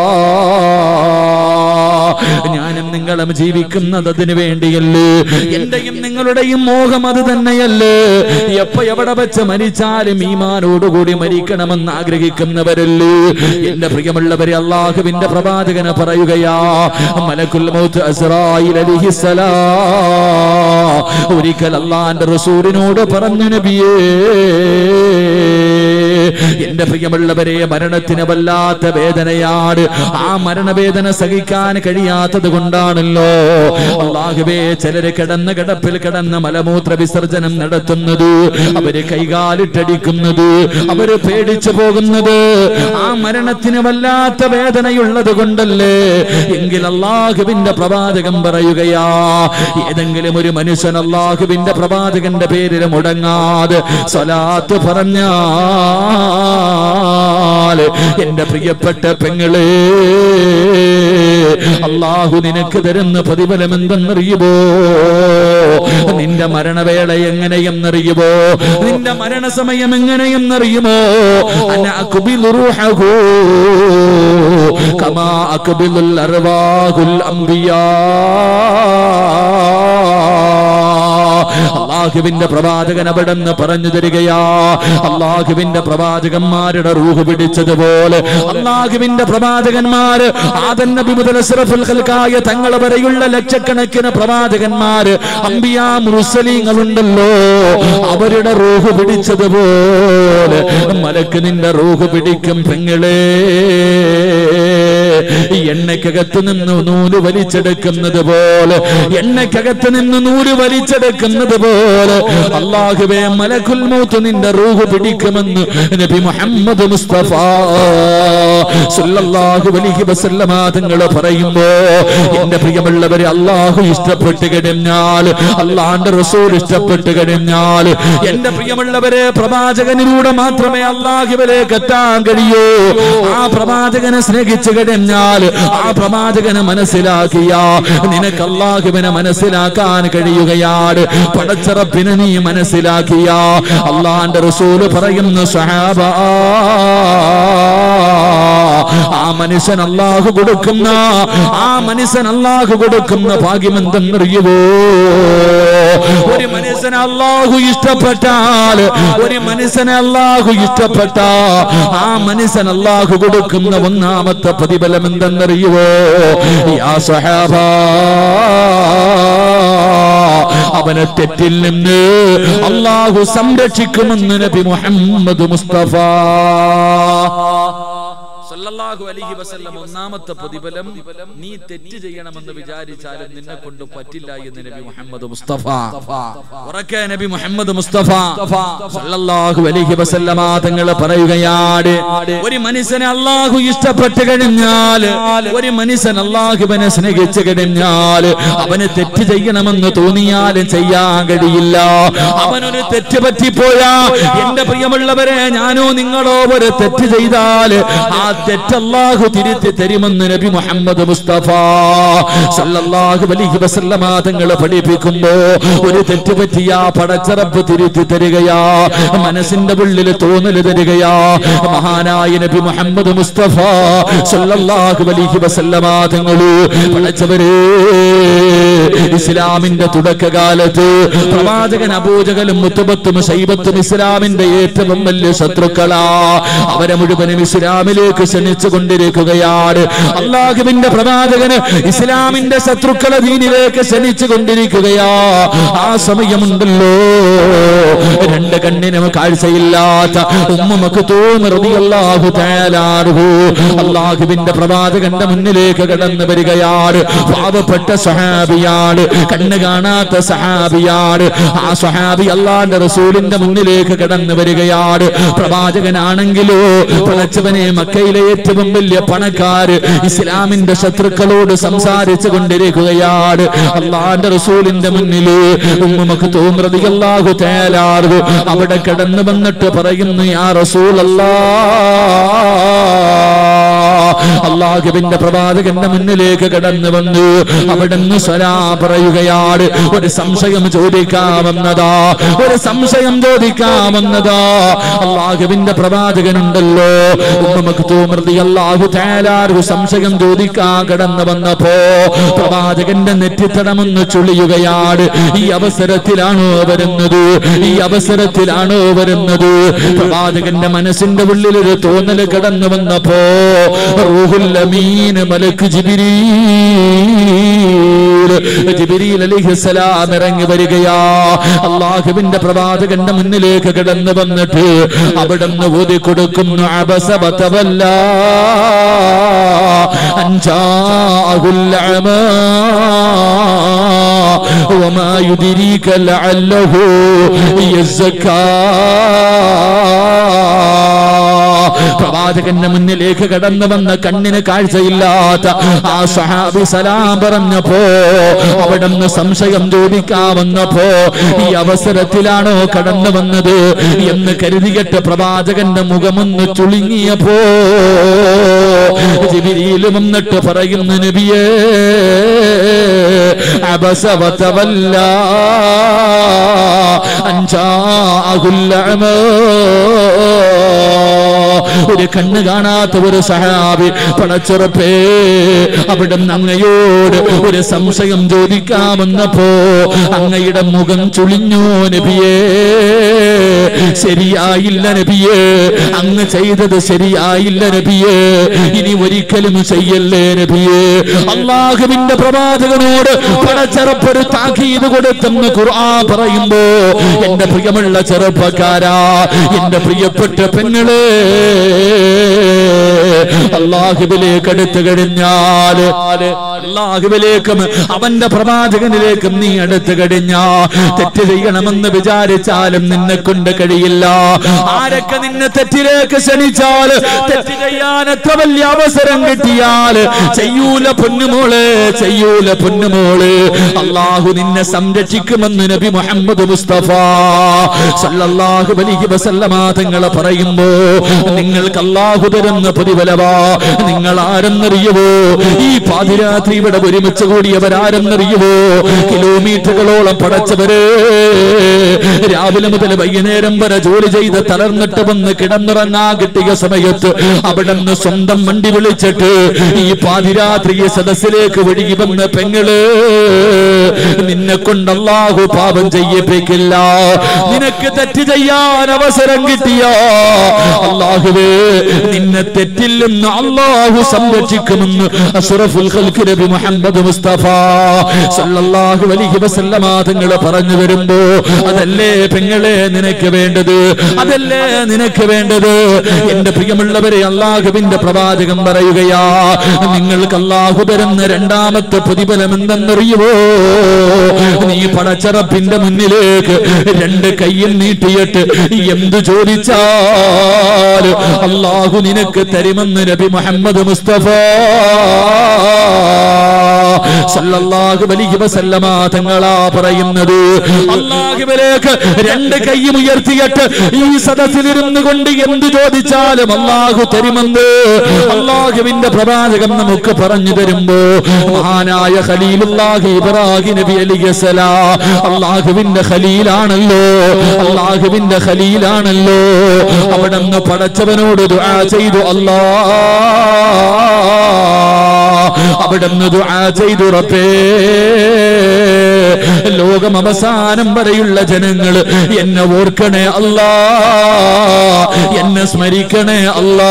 ഞാനും നിങ്ങളും ജീവിക്കുന്നത് അതിനു വേണ്ടിയല്ലേ എന്റെയും നിങ്ങളുടെയും മോഹം അത് തന്നെയല്ലേ എപ്പോ എവിടെ വെച്ച് മരിച്ചാലും ഈമാനോടുകൂടി മരിക്കണമെന്ന് ആഗ്രഹിക്കുന്നവരല്ലേ എന്റെ പ്രിയമുള്ളവരെ അള്ളാഹുവിന്റെ പ്രവാചകന് പറയുകയാ മലക്കുൽ മൗത്ത് അസ്റായിൽ അലിഹിസലാ ഒരിക്കൽ അള്ളാന്റെ റസൂലിനോട് പറഞ്ഞു നബിയേ എന്റെ പ്രിയമുള്ളവരെ മരണത്തിന് വല്ലാത്ത വേദനയാണ് ആ മരണവേദന സഹിക്കാൻ കഴിയാത്തത് കൊണ്ടാണല്ലോ അള്ളാഹുവേ ചിലര് കിടന്ന കിടപ്പിൽ കിടന്ന് മലമൂത്ര വിസർജനം നടത്തുന്നത് അവര് കൈകാലിട്ടടിക്കുന്നത് അവര് പേടിച്ചു പോകുന്നത് ആ മരണത്തിന് വല്ലാത്ത വേദനയുള്ളത് കൊണ്ടല്ലേ എങ്കിൽ അള്ളാഹുവിന്റെ പ്രവാചകം പറയുകയാ ഏതെങ്കിലും ഒരു മനുഷ്യൻ അള്ളാഹുവിന്റെ പ്രവാചകന്റെ പേരിൽ മുടങ്ങാതെ സ്വലാത്ത് പറഞ്ഞാൽ എന്റെ പ്രിയപ്പെട്ട പെങ്ങളെ അള്ളാഹു നിനക്ക് തരുന്ന പ്രതിഫലം എന്തെന്നറിയുമോ നിന്റെ മരണവേള എങ്ങനെയെന്നറിയുമോ നിന്റെ മരണസമയം എങ്ങനെയെന്നറിയുമോ അന അക്ബിലു റൂഹഹു കമാ അക്ബിലുൽ അർവാഹുൽ അംബിയാ അള്ളാഹുവിന്റെ പ്രവാചകൻ അവിടെ നിന്ന് പറഞ്ഞു തരികയാ അള്ളാഹുവിന്റെ പ്രവാചകന്മാരുടെ റൂഹ് പിടിച്ചതുപോലെ അള്ളാഹുവിന്റെ പ്രവാചകന്മാര് ആദൻ നബി മുതൽ അസ്റഫുൽ ഖൽഖായ തങ്ങൾ വരെയുള്ള ലക്ഷക്കണക്കിന് പ്രവാചകന്മാര് അമ്പിയാ മുർസലീങ്ങളുണ്ടല്ലോ അവരുടെ റൂഹ് പിടിച്ചതുപോലെ മലക്ക് നിന്റെ റൂഹ് പിടിക്കും പെങ്ങളെ എണ്ണയ്ക്കകത്ത് നിന്ന് നൂല് വലിച്ചെടുക്കുന്നത് പോലെ എണ്ണയ്ക്കകത്ത് നിന്ന് നൂല് വലിച്ചെടുക്കുന്നത് പോലെ അള്ളാഹുവേ മലക്കുൽ മൂത്ത് നിന്റെ റൂഹ് പിടിക്കുമെന്ന് നബി മുഹമ്മദ് മുസ്തഫ സല്ലല്ലാഹു അലൈഹി വസല്ലമ തങ്ങൾ പറയുമ്പോ എന്റെ പ്രിയമുള്ളവരെ അള്ളാഹു ഇഷ്ടപ്പെട്ട് കഴിഞ്ഞാൽ അള്ളാന്റെ റസൂൽ ഇഷ്ടപ്പെട്ട് കഴിഞ്ഞാൽ എന്റെ പ്രിയമുള്ളവരെ പ്രവാചകനിലൂടെ മാത്രമേ അള്ളാഹുവിലേക്ക് എത്താൻ കഴിയൂ ആ പ്രവാചകനെ സ്നേഹിച്ചു കഴിഞ്ഞാൽ ആ പ്രവാചകനെ മനസ്സിലാക്കിയ നിനക്ക് അള്ളാഹുവിനെ മനസ്സിലാക്കാൻ കഴിയുകയാണ് പടച്ചറപ്പിനെ നീ മനസ്സിലാക്കിയ അള്ളാന്റെ റസൂല് പറയുന്നു സഹാബ ആ മനുഷ്യൻ അള്ളാഹു കൊടുക്കുന്ന ആ മനുഷ്യൻ അള്ളാഹു കൊടുക്കുന്ന ഭാഗ്യം എന്തെന്നറിയുവോ ഒരു മനുഷ്യനെ അള്ളാഹു ഇഷ്ടപ്പെട്ടാൽ ഒരു മനുഷ്യനെ അള്ളാഹു ഇഷ്ടപ്പെട്ട ആ മനുഷ്യൻ അള്ളാഹു കൊടുക്കുന്ന ഒന്നാമത്തെ പ്രതിഫലം എന്തെന്നറിയുവോ യാ സഹാബ അവനെ തെറ്റിൽ നിന്ന് അള്ളാഹു സംരക്ഷിക്കുമെന്ന് നബി മുഹമ്മദ് മുസ്തഫ സല്ലല്ലാഹു അലൈഹി വസല്ലം ഒന്നാമത്തെ പ്രതിഫലം നീ തെറ്റ് ചെയ്യണമെന്ന് വിചാരിച്ചാലും നിന്നെ കൊണ്ട് പറ്റില്ല എന്ന് നബി മുഹമ്മദ് മുസ്തഫ ഉറക്കെ നബി മുഹമ്മദ് മുസ്തഫ സല്ലല്ലാഹു അലൈഹി വസല്ലമ തങ്ങൾ പറയുകയാണ് ഒരു മനുഷ്യനെ അള്ളാഹു ഇഷ്ടപ്പെട്ട് കഴിഞ്ഞാൽ ഒരു മനുഷ്യൻ അള്ളാഹുവിനെ സ്നേഹിച്ചു കഴിഞ്ഞാൽ അവന് തെറ്റ് ചെയ്യണമെന്ന് തോന്നിയാലും ചെയ്യാൻ കഴിയില്ല അവനൊരു തെറ്റ് പറ്റിപ്പോയാ എന്റെ പ്രിയമുള്ളവരെ ഞാനോ നിങ്ങളോ ഒരു തെറ്റ് ചെയ്താൽ ആ തെറ്റ് അല്ലാഹു തിരുത്തി തരുമെന്ന് നബി മുഹമ്മദ് മുസ്തഫ സല്ലല്ലാഹു അലൈഹി വസല്ലമ തങ്ങൾ പഠിപ്പിക്കുമ്പോ ഒരു തെറ്റ് പറ്റിയ പടച്ചറപ്പ് തിരുത്തി തരികയാ മനസ്സിന്റെ ഉള്ളിൽ തോന്നൽ തരികയാ മഹാനായ നബി മുഹമ്മദ് മുസ്തഫ സല്ലല്ലാഹു അലൈഹി വസല്ലമ തങ്ങൾ പടച്ചവരെ ഇസ്ലാമിന്റെ തുടക്കകാലത്ത് പ്രവാചകൻ അബൂജകലും മുത്തബത്തും ശൈബത്തും ഇസ്ലാമിന്റെ ഏറ്റവും വലിയ ശത്രുക്കളാ അവരെ മുഴുവനും ഇസ്ലാമിലേക്ക് ക്ഷണിച്ചു കൊണ്ടിരിക്കുകയാണ് അള്ളാഹുവിന്റെ പ്രവാചകന് ഇസ്ലാമിന്റെ ശത്രുക്കളെ ദീനിലേക്ക് ക്ഷണിച്ചു കൊണ്ടിരിക്കുകയാ ആ സമയമുണ്ടല്ലോ രണ്ട് കണ്ണിനും കാഴ്ചയില്ലാത്ത ഉമ്മക്ക് തോന്നറിയാഹു തേലാറുഹു അള്ളാഹുവിന്റെ പ്രവാചകന്റെ മുന്നിലേക്ക് കടന്നു വരികയാണ് പാവപ്പെട്ട സഹാബിയാ സഹാബിയാണ് കണ്ണ് കാണാത്ത സഹാബിയാണ് ആ സഹാബി അള്ളാന്റെ റസൂലിന്റെ മുന്നിലേക്ക് കടന്നു വരികയാണ് പ്രവാചകനാണെങ്കിലോ പടച്ചവനെ മക്കയിലെ ഏറ്റവും വലിയ പണക്കാര് ഇസ്ലാമിന്റെ ശത്രുക്കളോട് സംസാരിച്ചു കൊണ്ടിരിക്കുകയാണ് അള്ളാന്റെ റസൂലിന്റെ മുന്നില് ഉമ്മ മഖ്തൂം റളിയല്ലാഹു തആല അൻഹു അവിടെ കടന്നു വന്നിട്ട് പറയുന്നു യാ റസൂലല്ലാ അള്ളാഹുവിന്റെ പ്രവാചകന്റെ മുന്നിലേക്ക് കടന്നു വന്നു അവിടുന്ന് സ്വലാ പറയുകയാണ് ഒരു സംശയം ചോദിക്കാമെന്നതാ ഒരു സംശയം ചോദിക്കാമെന്നതാ അള്ളാഹുവിന്റെ പ്രവാചകനുണ്ടല്ലോ അള്ളാഹു തേലാർഹു സംശയം ചോദിക്കാൻ കടന്നു വന്നപ്പോ പ്രവാചകന്റെ നെറ്റിത്തടമൊന്ന് ചുളിയുകയാണ് ഈ അവസരത്തിലാണോ വരുന്നത് ഈ അവസരത്തിലാണോ വരുന്നത് പ്രവാചകന്റെ മനസ്സിന്റെ ഉള്ളിൽ ഒരു തോന്നൽ കടന്നു വന്നപ്പോ റൂഹുൽ അമീൻ മലക്ക് ജിബിരീൽ ജിബിരീൽ അലൈഹിസ്സലാം ഇറങ്ങി വരികയാ അള്ളാഹുവിന്റെ പ്രവാചകന്റെ മുന്നിലേക്ക് കടന്നു വന്നിട്ട് അവിടുന്ന് ഊതി കൊടുക്കുന്നു അബസബത്തവല്ല അഞ്ചാഹുൽ അമാ وما يدريك لعله يزكى പ്രവാചകന്റെ മുന്നിലേക്ക് കടന്നു വന്ന കണ്ണിന് കാഴ്ചയില്ലാത്ത ആ സഹാബി സലാം പറഞ്ഞപ്പോ അവിടുന്ന് സംശയം ചോദിക്കാമെന്നപ്പോ ഈ അവസരത്തിലാണോ കടന്നു വന്നത് എന്ന് കരുതിയിട്ട് പ്രവാചകന്റെ മുഖമൊന്ന് ചുളുങ്ങിയപ്പോ ജിബിരിയിലും വന്നിട്ട് പറയുന്നു നബിയേ അബസവതവല്ല അഞ്ചാകുല്ല ഒരു കണ്ണ് കാണാത്ത ഒരു സഹാബി പടച്ചുറപ്പേ അവിടുന്ന് അങ്ങയോട് ഒരു സംശയം ചോദിക്കാമെന്നപ്പോ അങ്ങയുടെ മുഖം ചുളിഞ്ഞു നബിയേ ശരിയായില്ല നബിയേ അങ്ങ് ചെയ്തത് ശരിയായില്ല നബിയേ ഇനി ഒരിക്കലും ചെയ്യല്ലേ നബിയേ അള്ളാഹുവിന്റെ പ്രവാചകനോട് പടച്ചെറുപ്പൊരു താക്കീത് കൊടുത്തെന്ന് ഖുർആൻ പറയുമ്പോ എന്റെ പ്രിയമുള്ള ചെറുപ്പക്കാരാ എന്റെ പ്രിയപ്പെട്ട പെങ്ങളെ അള്ളാഹുബിലേക്ക് അടുത്തു കഴിഞ്ഞാൽ അള്ളാഹുബിലേക്കും അവന്റെ പ്രവാചകനിലേക്കും നീ അടുത്തു കഴിഞ്ഞാ തെറ്റ് ചെയ്യണമെന്ന് വിചാരിച്ചാലും നിന്നെ കൊണ്ട് കഴിയില്ല ആരൊക്കെ നിന്നെ തെറ്റിലേക്ക് ക്ഷണിച്ചാൽ തെറ്റ് ചെയ്യാൻ എത്ര വലിയ അവസരം കിട്ടിയാൽ ചെയ്യൂല പൊന്നുമോള് ചെയ്യൂല പൊന്നുമോള് അള്ളാഹു നിന്നെ സംരക്ഷിക്കുമെന്ന് നബി മുഹമ്മദ് മുസ്തഫ സല്ലല്ലാഹു അലൈഹി വസല്ലമ തങ്ങളെ പറയുമ്പോ നിങ്ങൾക്ക് അള്ളാഹു തരുന്ന പ്രതിഫലവാ നിങ്ങൾ ആരെന്നറിയുവോ ഈ പാതിരാത്രി ഇവിടെ ഒരുമിച്ച് കൂടിയവരാരെന്നറിയുവോ കിലോമീറ്ററുകളോളം പടച്ചവര് രാവിലെ മുതൽ വൈകുന്നേരം വരെ ജോലി ചെയ്ത് തളർന്നിട്ട് വന്ന് കിടന്നുറങ്ങാ കിട്ടിയ സമയത്ത് അവിടെ നിന്ന് സ്വന്തം വണ്ടി വിളിച്ചിട്ട് ഈ പാതിരാത്രിയെ സദസ്സിലേക്ക് ഒഴുകി വന്ന പെങ്ങള് നിന്നെ കൊണ്ട് അള്ളാഹു പാപം ചെയ്യിപ്പിക്കില്ല നിനക്ക് തെറ്റ് ചെയ്യാൻ അവസരം കിട്ടിയ അള്ളാഹുവേ നിന്നെ തെറ്റില്ലെന്ന് അള്ളാഹു സംരക്ഷിക്കുമെന്ന് അഷ്റഫുൽ ഖൽഖ് നബി മുഹമ്മദ് മുസ്തഫ സല്ലല്ലാഹു അലൈഹി വസല്ലമ തങ്ങൾ പറഞ്ഞു വരുമ്പോ അതല്ലേ പെങ്ങളെ നിനക്ക് വേണ്ടത് അതല്ലേ നിനക്ക് വേണ്ടത് എന്റെ പ്രിയമുള്ളവരെ അള്ളാഹുവിന്റെ പ്രവാചകം പറയുകയാ നിങ്ങൾക്ക് അള്ളാഹു തരുന്ന രണ്ടാമത്തെ പ്രതിഫലം എന്തെന്നറിയുമോ നീ പടച്ചറപ്പിന്റെ മുന്നിലേക്ക് രണ്ട് കയ്യിൽ നീട്ടിയിട്ട് എന്ത് ചോദിച്ചാൽ അള്ളാഹു നിനക്ക് തരുമെന്ന് നബി മുഹമ്മദ് മുസ്തഫ സല്ലല്ലാഹു അലൈഹി വസല്ലമ തങ്ങളാ പറയുന്നത് അള്ളാഹുവിലേക്ക് രണ്ട് കൈയും ഉയർത്തിയിട്ട് ഈ സദസ്സിലിരുന്നു കൊണ്ട് എന്ത് ചോദിച്ചാലും അള്ളാഹു തരുമെന്ന് അള്ളാഹുവിന്റെ പ്രവാചകം നമുക്ക് പറഞ്ഞു തരുമ്പോ മഹാനായ ഖലീലുല്ലാഹി ഇബ്രാഹിം നബി അലിഗസലാ അള്ളാഹുവിന്റെ ഖലീലാണല്ലോ അള്ളാഹുവിന്റെ ഖലീലാണല്ലോ അവിടെ നിന്ന് പടച്ചവനോട് ദുആ ചെയ്തു അല്ലാ അവിടുന്ന് ദുആ ചെയ്തു റബ്ബേ ലോകം അവസാനം വരെയുള്ള ജനങ്ങൾ എന്നെ ഓർക്കണേ അല്ലാ എന്നെ സ്മരിക്കണേ അല്ലാ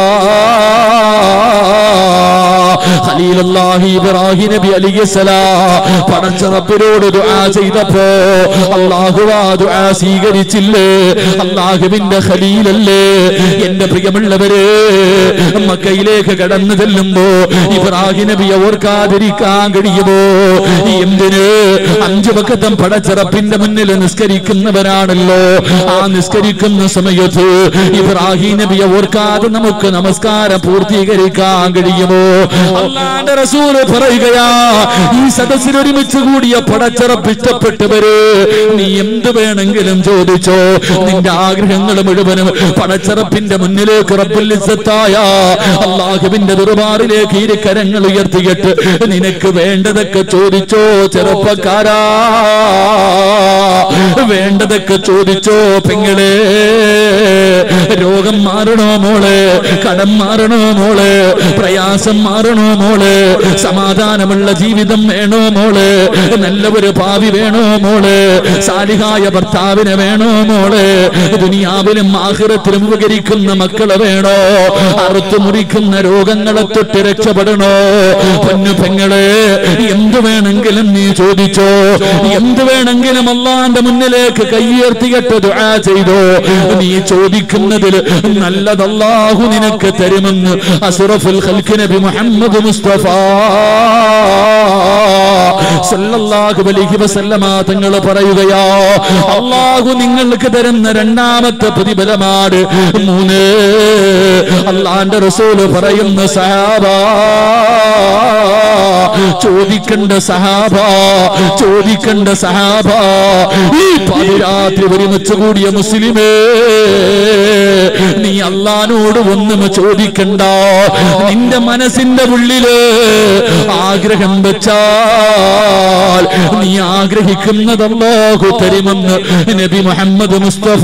ഖലീലുല്ലാഹി ഇബ്രാഹിം നബി അലൈഹിസ്സലാം പടച്ച റബ്ബിനോട് ദുആ ചെയ്തപ്പോ അല്ലാഹു ആ ദുആ സ്വീകരിച്ചില്ലേ അല്ലാഹുവിന്റെ ഖലീലല്ലേ എന്റെ പ്രിയമുള്ളവരെ മക്കയിലേക്ക് കടന്നു ചെല്ലുമ്പോ ഇബ്രാഹിം നബിയെ ഓർക്കാതിരിക്കാൻ കഴിയുമോ എന്തിന് അഞ്ചു പക്കത്തം പടച്ചിറപ്പിന്റെ മുന്നിൽ നിസ്കരിക്കുന്നവരാണല്ലോ ആ നിസ്കരിക്കുന്ന സമയത്ത് ഇബ്രാഹിം നബിയെ ഓർക്കാതെ നമുക്ക് നമസ്കാരം പൂർത്തീകരിക്കാൻ കഴിയുമോ അള്ളാന്റെ റസൂല് പറയുകയാ ഈ സദസ്സിൽ ഒരുമിച്ച് കൂടിയ പടച്ചിറപ്പ് ഇഷ്ടപ്പെട്ടവര് നീ എന്ത് വേണമെങ്കിലും ചോദിച്ചോ നിന്റെ ആഗ്രഹങ്ങൾ മുഴുവനും പടച്ചിറപ്പിന്റെ മുന്നിലേക്ക് റബ്ബുല്ലിസത്തായ അള്ളാഹുവിന്റെ ദുർബാറിലേക്ക് ഇരു കരങ്ങൾ ഉയർത്തിയിട്ട് നിനക്ക് വേണ്ടതൊക്കെ ചോദിച്ചോ ചെറുപ്പക്കാരാ വേണ്ടതൊക്കെ ചോദിച്ചോ പെങ്ങളെ രോഗം മാറണോ മോളെ കടം മാറണോ മോളെ പ്രയാസം മാറണോ മോളെ സമാധാനമുള്ള ജീവിതം വേണോ മോളെ നല്ല ഒരു ഭാവി വേണോ മോളെ സാലിഹായ ഭർത്താവിനെ വേണോ മോളെ ദുനിയാവിലും ആഹ്റത്തിലും ഉപകരിക്കുന്ന മക്കളെ വേണോ അറുത്തു മുറിക്കുന്ന രോഗങ്ങളെ തൊട്ട് രക്ഷപ്പെടണോ പൊന്നു പെങ്ങളെ എന്തു വേണമെങ്കിലും നീ ചോദിച്ചോ എന്തു വേണമെങ്കിലും അള്ളാന്റെ മുന്നിലേക്ക് കയ്യുയർത്തിയിട്ട് ദുആ ചെയ്തോ നീ ചോദിക്കുന്നതിൽ നല്ലതല്ലാഹു നിനക്ക് തരുമെന്ന് അസുറഫുൽ ഖൽക്ക് നബി മുഹമ്മദ് മുസ്തഫ സല്ലല്ലാഹു അലൈഹി വസല്ലമ തങ്ങൾ പറയുകയാ അള്ളാഹു നിങ്ങൾക്ക് തരുന്ന രണ്ടാമത്തെ പ്രതിഫലമാണ് മൂന്ന് അള്ളാന്റെ റസൂല് പറയുന്ന സഹാബ ചോദിക്കണ്ട സഹാബ ചോദിക്കണ്ട സഹാബ ഈ പാതിരാത്രി ഒരുമിച്ച് കൂടിയ മുസ്ലിമേ നീ അള്ളഹാനോട് ഒന്നും ചോദിക്കണ്ട നിന്റെ മനസ്സിന്റെ ഉള്ളില് ആഗ്രഹം വെച്ചാൽ നീ ആഗ്രഹിക്കുന്നത് അല്ലാഹു തരുമെന്ന് നബി മുഹമ്മദ് മുസ്തഫ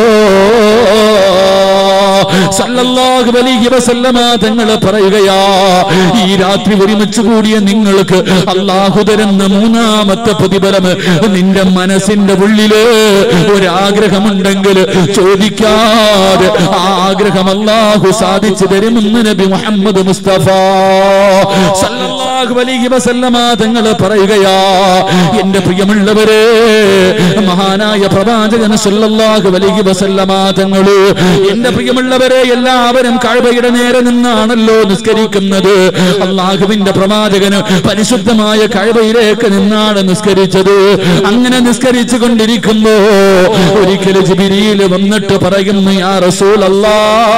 സല്ലല്ലാഹു അലൈഹി വസല്ലമ തങ്ങൾ പറയുകയാ ഈ രാത്രി ഒരുമിച്ച് കൂടിയ നിങ്ങൾക്ക് അള്ളാഹു തരുന്ന മൂന്നാമത്തെ പ്രതിഫലം നിന്റെ മനസ്സിന്റെ ഉള്ളില് ഒരാഗ്രഹമുണ്ടെങ്കിൽ ചോദിക്കാതെ ആ ആഗ്രഹം അള്ളാഹു സാധിച്ചു തരുമെന്ന് നബി മുഹമ്മദ് മുസ്തഫ സല്ലല്ലാഹു അലൈഹി വസല്ലമ തങ്ങൾ പറയുകയാ എന്റെ പ്രിയമുള്ളവരെ മഹാനായ പ്രവാചകൻ സല്ലല്ലാഹു അലൈഹി വസല്ലമ തങ്ങള് എന്റെ പ്രിയമുള്ളവരെ എല്ലാവരും കഴവയുടെ നേരെ നിന്നാണല്ലോ നിസ്കരിക്കുന്നത് അള്ളാഹുവിന്റെ പ്രവാചകന് പരിശുദ്ധമായ കഴവയിലേക്ക് നിന്നാണ് നിസ്കരിച്ചത് അങ്ങനെ നിസ്കരിച്ചു കൊണ്ടിരിക്കുമ്പോ ഒരിക്കൽ ജിബിരിയിൽ വന്നിട്ട് പറയുന്നു യാ റസൂൽ അല്ലാ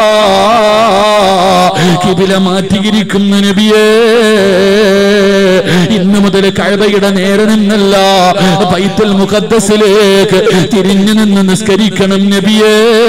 കിബില മാറ്റിയിരിക്കുന്നു നബിയേ ഇന്നു മുതൽ കഴവയുടെ നേരെ നിന്നല്ല ബൈത്തുൽ മുഖദ്ദസിലേക്ക് തിരിഞ്ഞു നിന്ന് നിസ്കരിക്കണം നബിയേ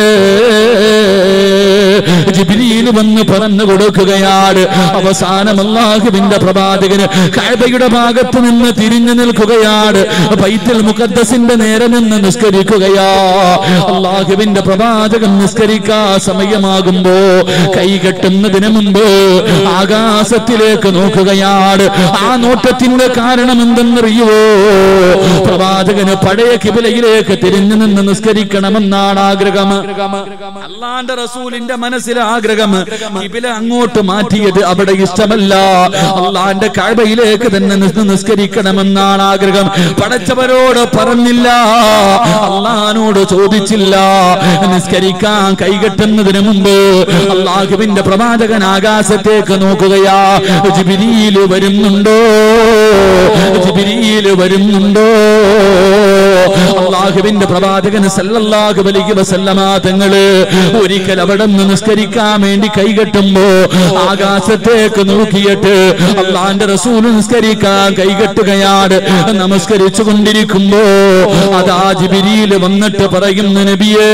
ജിബിലിയിൽ വന്ന് പറഞ്ഞു കൊടുക്കുകയാണ് അവസാനം അള്ളാഹുവിന്റെ പ്രവാചകന് കഴബയുടെ ഭാഗത്ത് നിന്ന് തിരിഞ്ഞു നിൽക്കുകയാണ് ബൈത്തുൽ മുഖദ്ദസിന്റെ നേരെ നിന്ന് നിസ്കരിക്കുകയാ അള്ളാഹുവിന്റെ പ്രവാചകൻ നിസ്കരിക്കാ സമയമാകുമ്പോ കൈ കെട്ടുന്നതിന് മുമ്പ് ആകാശത്തിലേക്ക് നോക്കുകയാണ് ആ നോട്ടത്തിന്റെ കാരണം എന്തെന്നറിയുവോ പ്രവാചകന് പഴയ കിബിലയിലേക്ക് തിരിഞ്ഞു നിന്ന് നിസ്കരിക്കണമെന്നാണ് ആഗ്രഹം അള്ളാന്റെ റസൂലിന്റെ മനസ്സിലെ ആഗ്രഹം കിബില അങ്ങോട്ട് മാറ്റിയത് അവിടെ ഇഷ്ടമല്ല അള്ളാന്റെ കഴബയിലേക്ക് തന്നെ നിന്ന് നിസ്കരിക്കണമെന്നാണ് ആഗ്രഹം പടച്ചവരോട് പറഞ്ഞില്ല അള്ളഹാനോട് ചോദിച്ചില്ല നിസ്കരിക്കാൻ കൈകെട്ടുന്നതിന് മുമ്പ് അള്ളാഹുവിന്റെ പ്രവാചകൻ ആകാശത്തേക്ക് നോക്കുകയാ ജിബിരിയിൽ വരുന്നുണ്ടോ ജിബിരിയിൽ വരുന്നുണ്ടോ അള്ളാഹുവിന്റെ പ്രവാചകൻ സല്ലല്ലാഹു അലൈഹി വസല്ലമ തങ്ങള് ഒരിക്കൽ അവിടെ നിന്ന് നിസ്കരിക്കാൻ വേണ്ടി കൈകെട്ടുമ്പോ ആകാശത്തേക്ക് നോക്കിയിട്ട് അള്ളാന്റെ റസൂൽ നിസ്കരിക്കാൻ കൈകെട്ടുകയാണ് നമസ്കരിച്ചു കൊണ്ടിരിക്കുമ്പോ അതാ ജിബിരിയിൽ വന്നിട്ട് പറയുന്നു നബിയേ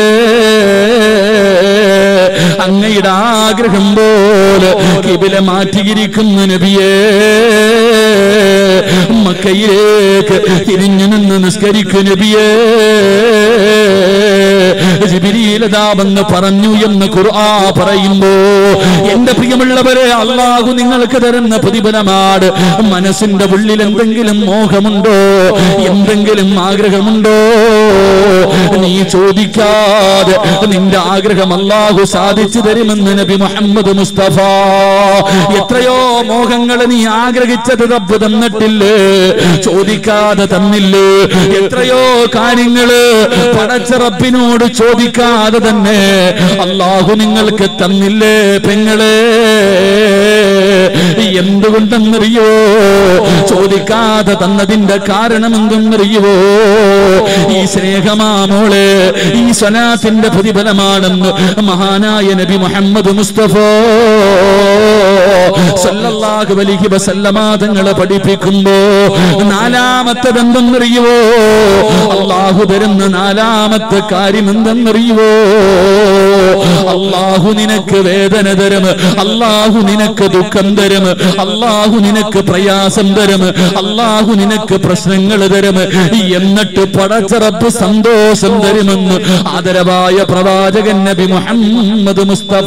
അങ്ങയുടെ ആഗ്രഹം പോലെ കിബില മാറ്റിയിരിക്കുന്നു നബിയേ മക്കയിലേക്ക് തിരിഞ്ഞു നിന്ന് നിസ്കരിക്കു നബിയേ ജിബിരിയിലതാവെന്ന് പറഞ്ഞു എന്ന് ഖുർആ പറയുമ്പോ എന്റെ പ്രിയമുള്ളവരെ അള്ളാഹു നിങ്ങൾക്ക് തരുന്ന പ്രതിഫലമാണ് മനസ്സിന്റെ ഉള്ളിൽ എന്തെങ്കിലും മോഹമുണ്ടോ എന്തെങ്കിലും ആഗ്രഹമുണ്ടോ നീ ചോദിക്കാതെ നിന്റെ ആഗ്രഹം അള്ളാഹു സാധിച്ചു തരുമെന്ന് നബി മുഹമ്മദ് മുസ്തഫ എത്രയോ മോഹങ്ങൾ നീ ആഗ്രഹിച്ചത് റബ്ബ് തന്നിട്ടില്ല തന്നില്ലേ ചോദിക്കാതെ തന്നില്ലേ എത്രയോ കാര്യങ്ങള് പടച്ചറപ്പിനോട് ചോദിക്കാതെ തന്നെ അള്ളാഹു നിങ്ങൾക്ക് തന്നില്ലേ പെങ്ങളെ എന്തുകൊണ്ടെന്നറിയോ ചോദിക്കാതെ തന്നതിന്റെ കാരണം എന്തെന്നറിയുവോ ഈ സ്നേഹമാമോളെ ഈ സ്വലാത്തിന്റെ പ്രതിഫലമാണെന്ന് മഹാനായ നബി മുഹമ്മദ് മുസ്തഫ സല്ലല്ലാഹു അലൈഹി വസല്ലമ തങ്ങളെ പഠിപ്പിക്കുമ്പോ നാലാമത്തെ എന്തെന്നറിയുവോ അള്ളാഹു തരുന്ന നാലാമത്തെ കാര്യം എന്തെന്നറിയുവോ അള്ളാഹു നിനക്ക് വേദന തരും അള്ളാഹു നിനക്ക് ദുഃഖം തരും അള്ളാഹു നിനക്ക് പ്രയാസം തരും അള്ളാഹു നിനക്ക് പ്രശ്നങ്ങൾ തരും എന്നിട്ട് പടച്ചറപ്പ് സന്തോഷം തരുമെന്ന് ആദരവായ പ്രവാചകൻ നബി മുഹമ്മദ് മുസ്തഫ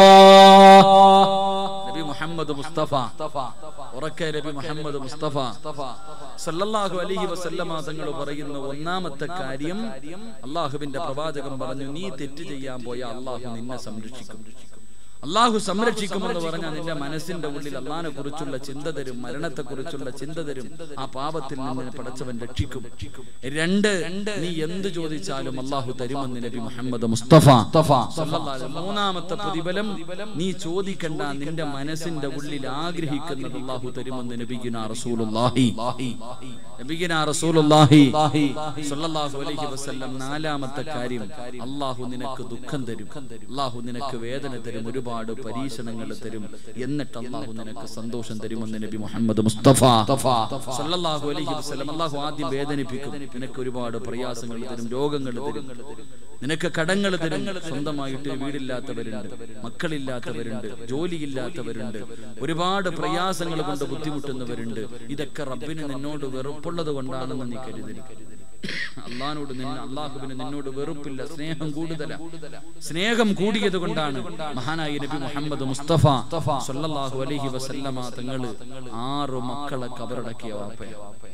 നബി മുഹമ്മദ് മുസ്തഫ ഉറക്കെ നബി മുഹമ്മദ് മുസ്തഫ സല്ലല്ലാഹു അലൈഹി വസല്ലമ തങ്ങൾ പറയുന്ന ഒന്നാമത്തെ കാര്യം അള്ളാഹുവിന്റെ പ്രവാചകൻ പറഞ്ഞു നീ തെറ്റ് ചെയ്യാൻ പോയ അള്ളാഹു നിന്നെ സംരക്ഷിക്കും അള്ളാഹു സംരക്ഷിക്കുമെന്ന് പറഞ്ഞാൽ നിന്റെ മനസ്സിന്റെ ഉള്ളിൽ അള്ളാഹിനെ കുറിച്ചുള്ള ചിന്ത തരും മരണത്തെ കുറിച്ചുള്ള ചിന്ത തരും ആ പാപത്തിൽ നിന്ന് പടച്ചവൻ രക്ഷിക്കും രണ്ട് നീ എന്ത് ചോദിച്ചാലും അള്ളാഹു തരുമെന്ന് നബി മുഹമ്മദ് മുസ്തഫ സല്ലല്ലാഹു അലൈഹി വസല്ലം. മൂന്നാമത്തെ പ്രതിഫലം നീ ചോദിക്കണ്ട നിന്റെ മനസ്സിന്റെ ഉള്ളിൽ ആഗ്രഹിക്കുന്നത് അള്ളാഹു തരുമെന്ന് നബിഗുന റസൂലുള്ളാഹി നബിഗുന റസൂലുള്ളാഹി സല്ലല്ലാഹു അലൈഹി വസല്ലം നാലാമത്തെ കാര്യം അള്ളാഹു നിനക്ക് ദുഃഖം തരും അള്ളാഹു നിനക്ക് വേദന തരും ഒരുപാട് പരീക്ഷണങ്ങൾ തരും എന്നിട്ട് അള്ളാഹു നിനക്ക് സന്തോഷം തരുമെന്ന് നബി മുഹമ്മദ് മുസ്തഫ സല്ലല്ലാഹു അലൈഹി വസല്ലം അള്ളാഹു ആദ്യം വേദനിപ്പിക്കും നിനക്ക് ഒരുപാട് പ്രയാസങ്ങൾ തരും രോഗങ്ങൾ തരും നിനക്ക് കടങ്ങൾ തരും സ്വന്തമായിട്ട് വീടില്ലാത്തവരുണ്ട് മക്കളില്ലാത്തവരുണ്ട് ജോലിയില്ലാത്തവരുണ്ട് ഒരുപാട് പ്രയാസങ്ങൾ കൊണ്ട് ബുദ്ധിമുട്ടുന്നവരുണ്ട് ഇതൊക്കെ റബ്ബിന് നിന്നോട് വെറുപ്പുള്ളത് കൊണ്ടാണെന്ന് നീ കരുതരുത് അള്ളഹാനോട് നിന്നെ അള്ളാഹുവിന് നിന്നോട് വെറുപ്പില്ല സ്നേഹം കൂടുതല സ്നേഹം കൂടിയത് കൊണ്ടാണ് മഹാനായ നബി മുഹമ്മദ് മുസ്തഫ സല്ലല്ലാഹു അലൈഹി വസല്ലമ തങ്ങള് ആറ് മക്കളെ കബറടക്കിയ വാപ്പയ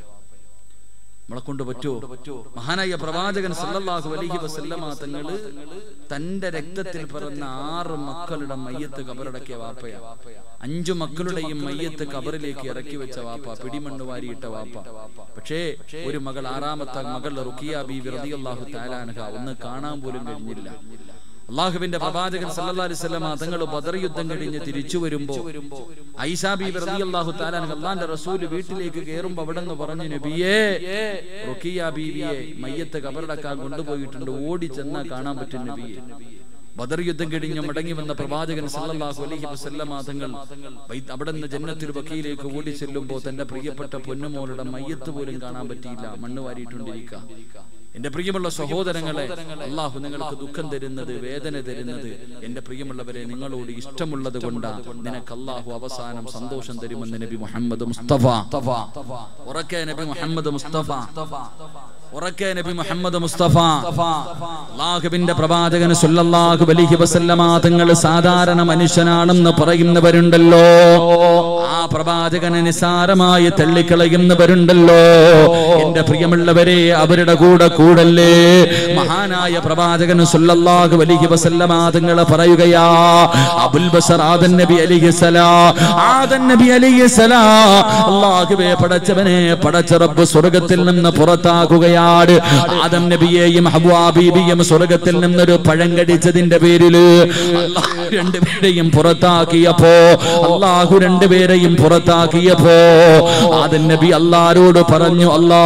നമ്മളെ കൊണ്ട് പറ്റുമോ മഹാനായ പ്രവാചകൻ സല്ലല്ലാഹു അലൈഹി വസല്ലമ തങ്ങള് തന്റെ രക്തത്തിൽ പിറന്ന ആറ് മക്കളുടെ മയ്യത്ത് കബറടക്കിയ വാപ്പയ അഞ്ചു മക്കളുടെയും മയ്യത്ത് കബറിലേക്ക് ഇറക്കി വെച്ച വാപ്പ പിടിമണ്ണ് വാരിയിട്ട വാപ്പ പക്ഷേ ഒരു മകൾ ആറാമത്തെ മകൾ റുക്കിയ ബീവി റളിയല്ലാഹു തആലാനഹ ഒന്ന് കാണാൻ പോലും കഴിഞ്ഞില്ല അള്ളാഹുവിന്റെ പ്രവാചകൻ സല്ലല്ലാഹു അലൈഹി വസല്ലമ തങ്ങൾ ബദർ യുദ്ധം കഴിഞ്ഞ് തിരിച്ചു വരുമ്പോ ഐഷാ ബീബി റളിയല്ലാഹു തആല അള്ളാന്റെ റസൂല് വീട്ടിലേക്ക് കയറുമ്പോ അവിടെ നിന്ന് പറഞ്ഞു നബിയേ റുക്കിയ ബീവിയെ മയ്യത്ത് കബറടക്കാൻ കൊണ്ടുപോയിട്ടുണ്ട് ഓടി ചെന്നാ കാണാൻ പറ്റും നബിയെ ബദർ യുദ്ധം കഴിഞ്ഞ് മടങ്ങി വന്ന പ്രവാചകൻ സല്ലല്ലാഹു അലൈഹി വസല്ലമ തങ്ങൾ വൈ- അവിടെ നിന്ന് ജന്നത്തിൽ വക്കീലേക്ക് ഓടി ചെല്ലുമ്പോൾ തന്റെ പ്രിയപ്പെട്ട പൊന്നുമോളുടെ മയ്യത്ത് പോലും കാണാൻ പറ്റിയില്ല മണ്ണ് വാരിയിട്ടുണ്ടിരിക്കുക എന്റെ പ്രിയമുള്ള സഹോദരങ്ങളെ അള്ളാഹു നിങ്ങൾക്ക് ദുഃഖം തരുന്നത് വേദന തരുന്നത് എന്റെ പ്രിയമുള്ളവരെ നിങ്ങളോട് ഇഷ്ടമുള്ളത് കൊണ്ടാ നിനക്ക് അള്ളാഹു അവസാനം സന്തോഷം തരുമെന്ന് നബി മുഹമ്മദ് മുസ്തഫ ഉറക്കെ നബി മുഹമ്മദ് മുസ്തഫ ഉറക്കെ നബി മുഹമ്മദ് മുസ്തഫ അള്ളാഹുവിന്റെ പ്രവാചകന് സല്ലല്ലാഹു അലൈഹി വസല്ലമ തങ്ങൾ സാധാരണ മനുഷ്യനാണെന്ന് പറയുന്നവരുണ്ടല്ലോ ആ പ്രവാചകനെ നിസാരമായി തള്ളിക്കളയുന്നവരുണ്ടല്ലോ എന്റെ പ്രിയമുള്ളവരെ അവരുടെ കൂടെ കൂടല്ലേ മഹാനായ പ്രവാചകന് സല്ലല്ലാഹു അലൈഹി വസല്ലമ തങ്ങൾ പറയുകയാ അബുൽ ബസർ ആദൻ നബി അലൈഹിസ്സലാ ആദൻ നബി അലൈഹിസ്സലാ അല്ലാഹുവേ പടച്ചവനെ പടച്ച റബ്ബ് സ്വർഗ്ഗത്തിൽ നിന്ന് പുറത്താക്കുകയാണ് ആദം നബിയെയും ഹവ്വാ ബീബിയും സ്വർഗ്ഗത്തിൽ നിന്നൊരു പഴം കടിച്ചതിന്റെ പേരില് അല്ലാഹു രണ്ടുപേരെയും പുറത്താക്കിയപ്പോ അള്ളാഹു രണ്ടുപേരെയും പുറത്താക്കിയപ്പോ ആദൻ നബി അല്ലാരോട് പറഞ്ഞു അല്ലാ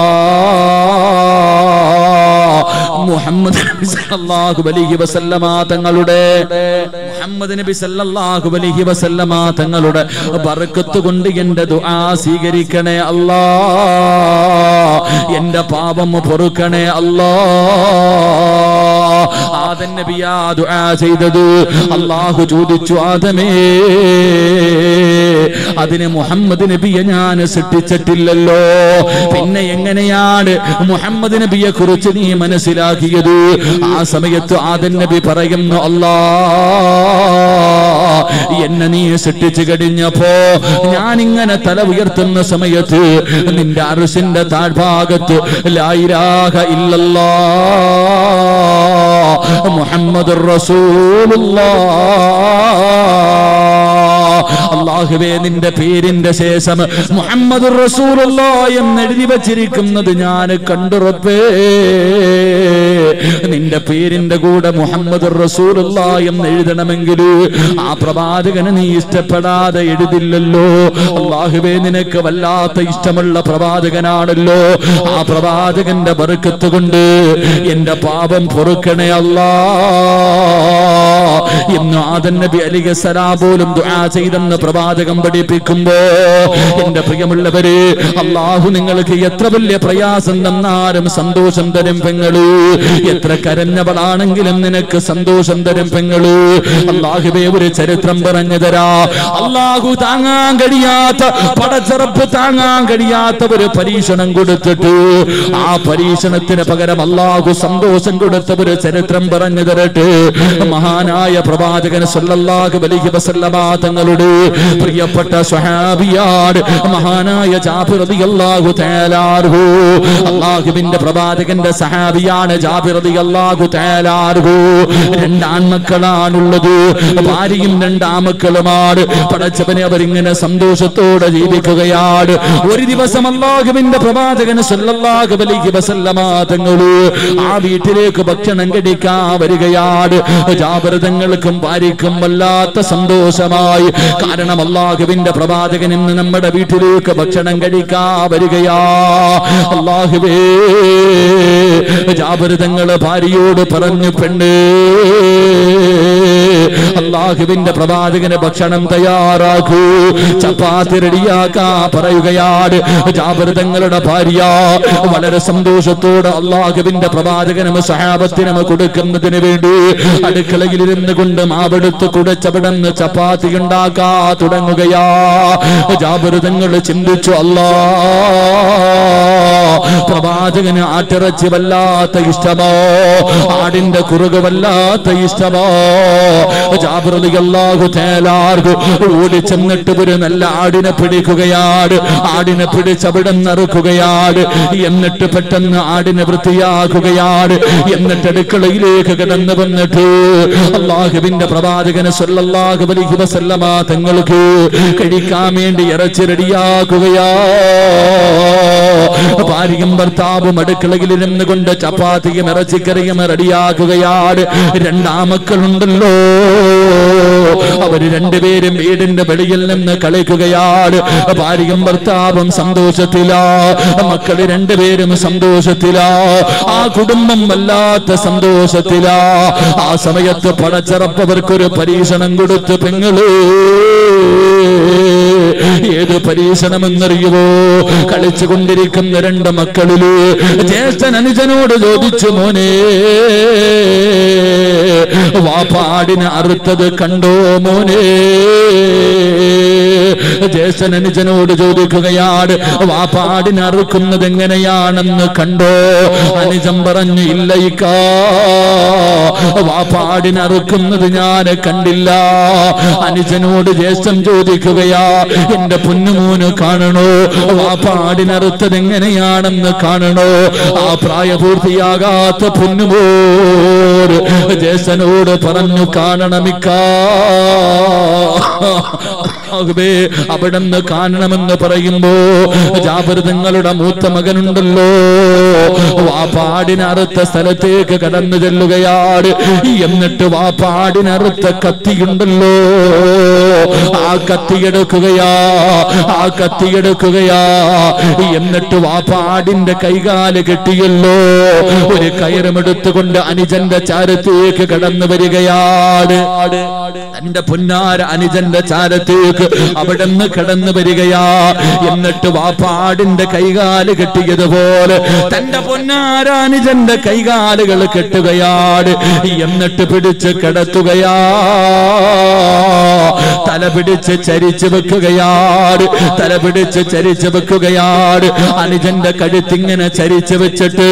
മുഹമ്മദ് നബി സല്ലല്ലാഹു അലൈഹി വസല്ലമ തങ്ങളുടെ മുഹമ്മദ് നബി സല്ലല്ലാഹു അലൈഹി വസല്ലമ തങ്ങളുടെ ബർക്കത്ത് കൊണ്ട് എന്റെ ദുആ സ്വീകരിക്കണേ അല്ലാ എന്റെ പാപം പൊറുക്കണേ അല്ലാ ആദൻ നബിയാ ദുആ ചെയ്തത് അല്ലാഹു ചോദിച്ചു ആദമേ അതിന് മുഹമ്മദ് നബിയെ ഞാൻ സൃഷ്ടിച്ചിട്ടില്ലല്ലോ പിന്നെ എങ്ങനെയാണ് മുഹമ്മദ് നബിയെ കുറിച്ച് നീ മനസ്സിലാക്കിയത് ആ സമയത്ത് ആദൻ നബി പറയുന്നു അല്ലാ എന്നെ നീ സൃഷ്ടിച്ചു കഴിഞ്ഞപ്പോ ഞാൻ ഇങ്ങനെ തല ഉയർത്തുന്ന സമയത്ത് നിന്റെ അറുസിന്റെ താഴ്ഭാഗത്ത് ലായിരാഹ ഇല്ലല്ലാ മുഹമ്മദ് റസൂലുള്ള അള്ളാഹുവേ നിന്റെ പേരിന്റെ ശേഷം മുഹമ്മദ് റസൂലുള്ള എന്ന് എഴുതി വച്ചിരിക്കുന്നത് ഞാൻ കണ്ടുറപ്പേ നിന്റെ പേരിന്റെ കൂടെ മുഹമ്മദ് റസൂലുള്ള എന്ന് എഴുതണമെങ്കിൽ ആ പ്രവാചകനെ നീ ഇഷ്ടപ്പെടാതെ എഴുതില്ലല്ലോ അള്ളാഹുവേ നിനക്ക് വല്ലാത്ത ഇഷ്ടമുള്ള പ്രവാചകനാണല്ലോ ആ പ്രവാചകന്റെ ബറുക്കത്ത് കൊണ്ട് എന്റെ പാപം പൊറുക്കണേ അല്ലാ എന്ന് ആദൻ നബി അലിഹ സലാം പോലും ദുആ ചെയ്തെന്ന് പ്രവാചകം പഠിപ്പിക്കുമ്പോ എന്റെ പ്രിയമുള്ളവര് അള്ളാഹു നിങ്ങൾക്ക് എത്ര വലിയ പ്രയാസം തന്നാലും സന്തോഷം തരും പെങ്ങള് എത്ര കരഞ്ഞവളാണെങ്കിലും നിനക്ക് സന്തോഷം തരും പെങ്ങള് അള്ളാഹുവേ ഒരു ചരിത്രം പറഞ്ഞു തരാ അള്ളാഹു താങ്ങാൻ കഴിയാത്ത പടച്ചറപ്പ് താങ്ങാൻ കഴിയാത്ത ഒരു പരീക്ഷണം കൊടുത്തിട്ട് ആ പരീക്ഷണത്തിന് പകരം അള്ളാഹു സന്തോഷം കൊടുത്ത ഒരു ചരിത്രം പറഞ്ഞു തരട്ടെ മഹാനായ പ്രവാചകൻ സല്ലല്ലാഹു അലൈഹി വസല്ലമ തങ്ങളുടെ പ്രിയപ്പെട്ട സ്വഹാബിയാണ് മഹാനായ ജാബിർ റളിയല്ലാഹു തആല അൻഹു അല്ലാഹുവിന്റെ പ്രവാചകന്റെ സഹാബിയാണ് ജാബിർ റളിയല്ലാഹു തആല അൻഹു രണ്ട് ആൺമക്കളാണുള്ളത് ഭാര്യയും രണ്ട് ആമക്കളുമാണ് പടച്ചവനെ അവരിങ്ങനെ സന്തോഷത്തോടെ ജീവിക്കുകയാണ് ഒരു ദിവസം അല്ലാഹുവിന്റെ പ്രവാചകൻ സല്ലല്ലാഹു അലൈഹി വസല്ലമ തങ്ങള് ആ വീട്ടിലേക്ക് ഭക്ഷണം കഴിക്കാൻ വരികയാണ് ജാബിർതങ്ങൾക്കും ഭാര്യയ്ക്കും വല്ലാത്ത സന്തോഷമായി കാരണം അള്ളാഹുവിന്റെ പ്രവാചകൻ ഇന്ന് നമ്മുടെ വീട്ടിലേക്ക് ഭക്ഷണം കഴിക്കാ വരികയാ അള്ളാഹുവേ ജാബിർതങ്ങള് ഭാര്യയോട് പറഞ്ഞു പെണ്ണ് അള്ളാഹുവിന്റെ പ്രവാചകന് ഭക്ഷണം തയ്യാറാക്കൂ ചപ്പാത്തി റെഡിയാക്കാ പറയുകയാണ് ജാബിർതങ്ങളുടെ ഭാര്യ വളരെ സന്തോഷത്തോടെ അള്ളാഹുവിന്റെ പ്രവാചകനും സഹാബത്തിനും കൊടുക്കുന്നതിന് വേണ്ടി അടുക്കളയിൽ ഇരുന്ന് കൊണ്ട് മാവെടുത്ത് കുടച്ചവിടന്ന് ചപ്പാത്തി ഉണ്ടാക്കാ തുടങ്ങുകയാ ജാബിർതങ്ങൾ ചിന്തിച്ചു അല്ലാ പ്രവാചകന് ആട്ടിറച്ചി വല്ലാത്ത ഇഷ്ടമോ ആടിന്റെ കുറുക് വല്ലാത്ത ഇഷ്ടമോ ജാബിറലിയല്ലാഹു തേലാർക്കു ഓടി ചെന്നിട്ട് ഒരു നല്ല ആടിനെ പിടിക്കുകയാണ് ആടിനെ പിടിച്ചവിടെ നറുക്കുകയാണ് എന്നിട്ട് പെട്ടെന്ന് ആടിനെ വൃത്തിയാക്കുകയാണ് എന്നിട്ട് അടുക്കളയിലേക്ക് കിടന്നു വന്നിട്ട് അള്ളാഹുവിന്റെ പ്രവാചകന് സല്ലല്ലാഹു അലൈഹി വസല്ലമ തങ്ങൾക്ക് കഴിക്കാൻ വേണ്ടി ഇറച്ചി റെഡിയാക്കുകയാ ഭാര്യയും ഭർത്താവും അടുക്കളയിൽ ഇരുന്ന് കൊണ്ട് ചപ്പാത്തിയും ഇറച്ചിക്കറിയും റെഡിയാക്കുകയാണ് രണ്ടാമക്കളുണ്ടല്ലോ അവര് രണ്ടുപേരും വീടിന്റെ വെളിയിൽ നിന്ന് കളിക്കുകയാണ് ഭാര്യയും ഭർത്താവും സന്തോഷത്തിലാ മക്കള് രണ്ടുപേരും സന്തോഷത്തിലാ ആ കുടുംബം വല്ലാത്ത സന്തോഷത്തിലാ ആ സമയത്ത് പടച്ചിറപ്പവർക്കൊരു പരീക്ഷണം കൊടുത്ത് പെങ്ങള് ഏത് പരീക്ഷണമെന്നറിയുവോ കളിച്ചുകൊണ്ടിരിക്കുന്ന രണ്ട് മക്കളില് ജ്യേഷ്ഠൻ അനുജനോട് ചോദിച്ചു മോനെ വാപ്പാടിന് അറുത്തത് കണ്ടോ മോനെ ജ്യേഷ്ഠൻ അനുജനോട് ചോദിക്കുകയാണ് വാപ്പാടിന് അറുക്കുന്നത് എങ്ങനെയാണെന്ന് കണ്ടോ അനുജൻ പറഞ്ഞു ഇല്ലയിക്കാ വാപ്പാടിന് അറുക്കുന്നത് ഞാൻ കണ്ടില്ല അനുജനോട് ജ്യേഷ്ഠൻ ചോദിക്കുകയാ എന്റെ പൊന്നുമോന് കാണണോ വാപ്പാടിനറുത്തത് എങ്ങനെയാണെന്ന് കാണണോ ആ പ്രായപൂർത്തിയാകാത്ത പൊന്നുമോർ ജ്യേഷ്ഠനോട് പറഞ്ഞു കാണണമിക്കാ ആകുബേ അവിടെന്ന് കാണണമെന്ന് പറയുമ്പോ ജാബിർതങ്ങളുടെ മൂത്ത മകനുണ്ടല്ലോ വാപ്പാടിനറുത്ത സ്ഥലത്തേക്ക് കടന്നു ചെല്ലുകയാണ് എന്നിട്ട് വാപ്പാടിനറുത്ത കത്തിയുണ്ടല്ലോ ആ കത്തിയെടുക്കുകയാ ആ കത്തിയെടുക്കുകയാ എന്നിട്ട് വാപ്പാടിന്റെ കൈകാല് കെട്ടിയല്ലോ ഒരു കയറുമെടുത്തുകൊണ്ട് അനുജന്റെ ചാരത്തേക്ക് കടന്നു വരികയാണ് എന്റെ പൊന്നാര അനുജന്റെ ചാരത്തേക്ക് അവിടെ നിന്ന് കടന്നു വരികയാ എന്നിട്ട് വാപ്പാടിന്റെ കൈകാല് കെട്ടിയതുപോലെ തന്റെ പൊന്നാര അനുജന്റെ കൈകാലുകൾ കെട്ടുകയാണ് എന്നിട്ട് പിടിച്ച് കിടത്തുകയാ തല പിടിച്ച് ചരിച്ചു വെക്കുകയാണ് തല പിടിച്ച് ചരിച്ചു വെക്കുകയാണ് അനുജന്റെ കഴുത്തിങ്ങനെ ചരിച്ചു വെച്ചിട്ട്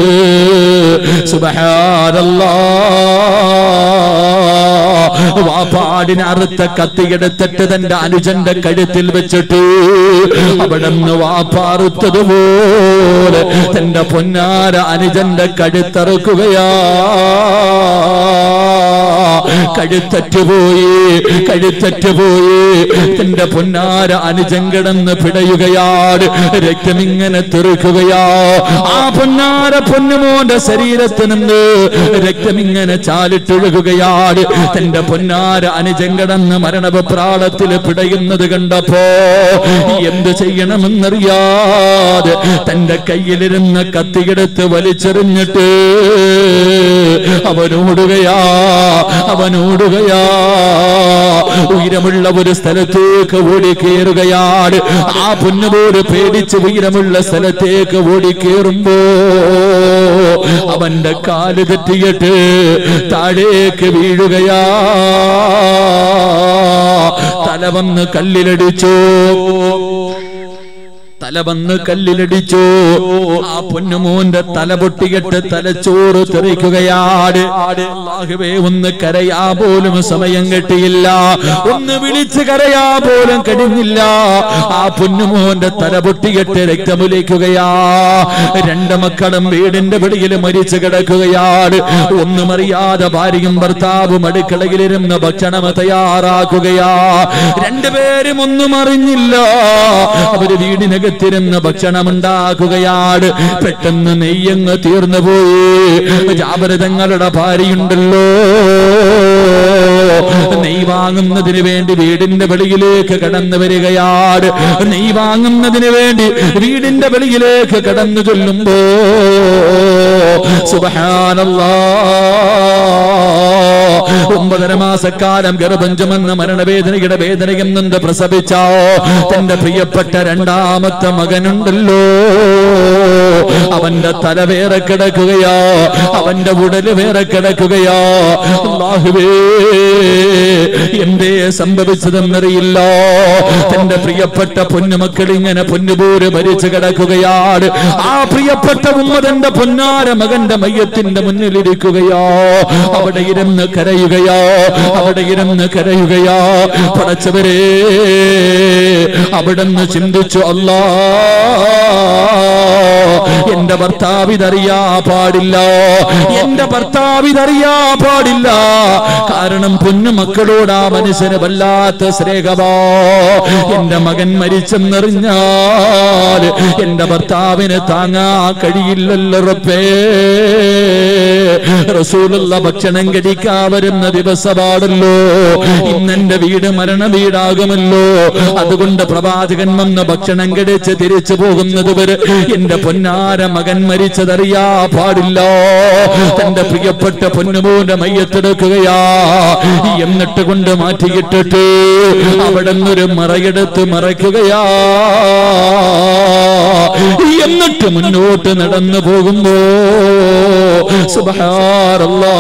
സുബഹാരല്ലാ വാപ്പാടിന് അറുത്ത കത്തിയെടുത്തിട്ട് തന്റെ അനുജന്റെ കഴുത്തിൽ വെച്ചിട്ട് അവിടെ നിന്ന് വാപ്പാറുത്തതുപോലെ തന്റെ പൊന്നാര അനുജന്റെ കഴുത്തറുക്കുകയാ കഴുത്തറ്റുപോയി കഴുത്തറ്റുപോയി തന്റെ പൊന്നാര അനുജം കിടന്ന് പിടയുകയാണ് രക്തമിങ്ങനെ തെറുക്കുകയാ ആ പൊന്നാര പൊന്നുമോന്റെ ശരീരത്തിൽ നിന്ന് രക്തമിങ്ങനെ ചാലിട്ടൊഴുകുകയാണ് തന്റെ പൊന്നാര അനുജം കിടന്ന് മരണപ്രാളത്തിൽ പിടയുന്നത് കണ്ടപ്പോ എന്ത് ചെയ്യണമെന്നറിയാതെ തന്റെ കയ്യിലിരുന്ന കത്തിയെടുത്ത് വലിച്ചെറിഞ്ഞിട്ട് അവനോടുകയാ അവനോടുകയാ ഉയരമുള്ള ഒരു സ്ഥലത്തേക്ക് ഓടിക്കേറുകയാണ് ആ പൊന്നുപോട് പേടിച്ച് ഉയരമുള്ള സ്ഥലത്തേക്ക് ഓടിക്കേറുമ്പോ അവന്റെ കാല് തെറ്റിയിട്ട് താഴേക്ക് വീഴുകയാ തല വന്ന് കല്ലിലടിച്ചു തല വന്ന് കല്ലിലടിച്ചു ആ പൊന്നുമോന്റെ തല പൊട്ടിയിട്ട് തലച്ചോറ് തെറിക്കുകയാണ് അല്ലാഹുവേ ഒന്ന് കരയാ പോലും സമയം കിട്ടിയില്ല ഒന്ന് വിളിച്ച് കരയാ പോലും കഴിഞ്ഞില്ല ആ പൊന്നുമോന്റെ തല പൊട്ടിയിട്ട് രക്തമുലിക്കുകയാ രണ്ട് മക്കളും വീടിന്റെ വെളിയിൽ മരിച്ചു കിടക്കുകയാണ് ഒന്നും അറിയാതെ ഭാര്യയും ഭർത്താവും അടുക്കളയിലിരുന്ന് ഭക്ഷണം തയ്യാറാക്കുകയാ രണ്ടുപേരും ഒന്നും അറിഞ്ഞില്ല അവര് വീടിനകത്തിരുന്ന് ഭക്ഷണം ഉണ്ടാക്കുകയാണ് പെട്ടെന്ന് നെയ്യങ്ങ് തീർന്നു പോയി ജാബരതങ്ങളുടെ ഭാര്യയുണ്ടല്ലോ നെയ് വാങ്ങുന്നതിന് വേണ്ടി വീടിന്റെ വെളിയിലേക്ക് കടന്നു വരികയാണ് നെയ് വാങ്ങുന്നതിന് വേണ്ടി വീടിന്റെ വെളിയിലേക്ക് കടന്നു ചൊല്ലുമ്പോ സുബഹാനല്ലാ ഒമ്പതര മാസക്കാലം ഗർഭം ചുമന്ന മരണവേദനയുടെ വേദനയും നിന്ന് പ്രസവിച്ച തന്റെ പ്രിയപ്പെട്ട രണ്ടാമത്തെ മകനുണ്ടല്ലോ അവന്റെ തല വേറെ കിടക്കുകയാ അവന്റെ ഉടല് വേറെ കിടക്കുകയാ അല്ലാഹുവേ എന്തേ സംഭവിച്ചതെന്നറിയില്ല തന്റെ പ്രിയപ്പെട്ട പൊന്നുമക്കൾ ഇങ്ങനെ പൊന്നുപോര് ഭരിച്ചു കിടക്കുകയാണ് ആ പ്രിയപ്പെട്ട ഉമ്മ തന്റെ പൊന്നാര മകന്റെ മയ്യത്തിന്റെ മുന്നിലിരിക്കുകയോ അവിടെ ഇരുന്ന് കരയുകയോ അവിടെ ഇരുന്ന് കരയുകയോ പടച്ചവരെ അവിടുന്ന് ചിന്തിച്ചു അല്ലാ എന്റെ ഭർത്താവ് ഇതറിയാ പാടില്ല എന്റെ ഭർത്താവ് ഇതറിയാ പാടില്ല കാരണം പൊന്നു മക്കളോട് ആ മനുഷ്യന് വല്ലാത്ത സ്നേഹമോ എന്റെ മകൻ മരിച്ചെന്നറിഞ്ഞാൽ എന്റെ ഭർത്താവിന് താങ്ങാ കഴിയില്ലല്ലോ റബ്ബേ റസൂലുള്ള ഭക്ഷണം കഴിക്കാ വരുന്ന ദിവസമാണല്ലോ ഇന്നെന്റെ വീട് മരണ വീടാകുമല്ലോ അതുകൊണ്ട് പ്രവാചകൻ വന്ന് ഭക്ഷണം കഴിച്ച് തിരിച്ചു പോകുന്നത് വരെ എന്റെ പൊന്നാര മകൻ മരിച്ചതറിയാ പാടില്ല തന്റെ പ്രിയപ്പെട്ട പൊന്നുമോന്റെ മയ്യത്തെടുക്കുകയാ എന്നിട്ട് കൊണ്ട് മാറ്റിയിട്ടിട്ട് അവിടെ നിന്നൊരു മറയെടുത്ത് മറയ്ക്കുകയാ എന്നിട്ട് മുന്നോട്ട് നടന്നു പോകുമ്പോ സുബഹാറല്ലാ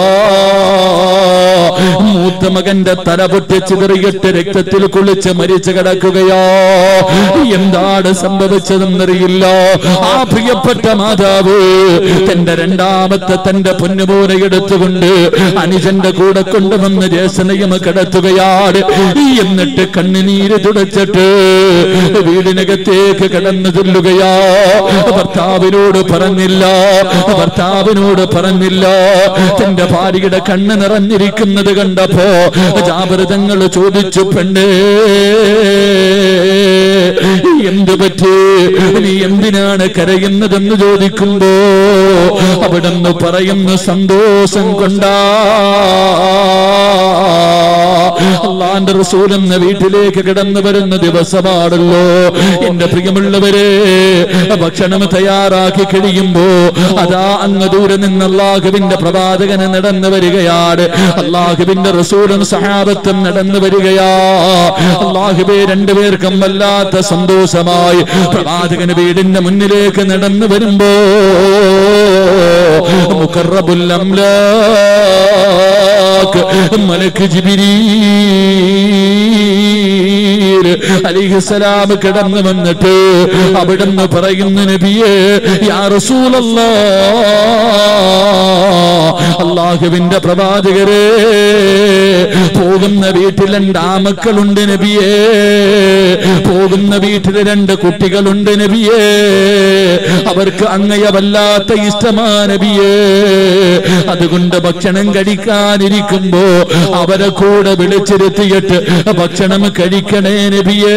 മൂത്ത മകന്റെ തല പൊട്ടിച്ചിതറിയിട്ട് രക്തത്തിൽ കുളിച്ച് മരിച്ചു കിടക്കുകയോ എന്താണ് സംഭവിച്ചതെന്നറിയില്ല ആ പ്രിയപ്പെട്ട മാതാവ് തന്റെ രണ്ടാമത്തെ തന്റെ പൊന്നുപോലെ എടുത്തുകൊണ്ട് അനുജന്റെ കൂടെ കൊണ്ടുവന്ന് ജേസനയും കിടത്തുകയാണ് എന്നിട്ട് കണ്ണുനീര് തുടച്ചിട്ട് വീടിനകത്തേക്ക് കടന്നു ചൊല്ലുകയാ ഭർത്താവിനോട് പറഞ്ഞില്ല ഭർത്താവിനോട് പറഞ്ഞില്ല തന്റെ ഭാര്യയുടെ കണ്ണ് നിറഞ്ഞിരിക്കുന്നത് കണ്ടപ്പോ ജാഗ്രതങ്ങൾ ചോദിച്ചു പെണ്ണേ എന്ത് പറ്റി നീ എന്തിനാണ് കരയുന്നതെന്ന് ചോദിക്കുമ്പോ അവിടെന്ന് പറയുന്നു സന്തോഷം കൊണ്ടാ അള്ളാന്റെ റസൂൽ എന്ന വീട്ടിലേക്ക് കിടന്നു വരുന്ന ദിവസമാണല്ലോ എന്റെ പ്രിയമുള്ളവരെ ഭക്ഷണം തയ്യാറാക്കി കഴിയുമ്പോ അതാ അങ്ങ് ദൂരെ നിന്ന് അള്ളാഹുവിന്റെ പ്രവാചകന് നടന്നു വരികയാണ് അള്ളാഹുവിന്റെ റസൂലും സഹാബത്തും നടന്നു വരികയാ അള്ളാഹുബെ രണ്ടുപേർക്കും വല്ലാത്ത സന്തോഷമായി പ്രവാചകന് വീടിന്റെ മുന്നിലേക്ക് നടന്നു വരുമ്പോ മുഖറബുൽ അംലാക്ക് മലക്ക് ജിബിരീ അലിഹിസലാം കിടന്നു വന്നിട്ട് അവിടുന്ന് പറയുന്നു നബിയേ യാ റസൂലല്ലാ അള്ളാഹുവിന്റെ പ്രവാചകരെ പോകുന്ന വീട്ടിൽ രണ്ട് ആമക്കളുണ്ട് നബിയേ പോകുന്ന വീട്ടിൽ രണ്ട് കുട്ടികളുണ്ട് നബിയേ അവർക്ക് അങ്ങയവല്ലാത്ത ഇഷ്ടമാ നബിയേ അതുകൊണ്ട് ഭക്ഷണം കഴിക്കാനിരിക്കുമ്പോ അവരെ കൂടെ വിളിച്ചിരുത്തിയിട്ട് ഭക്ഷണം കഴിക്കണേ നബിയേ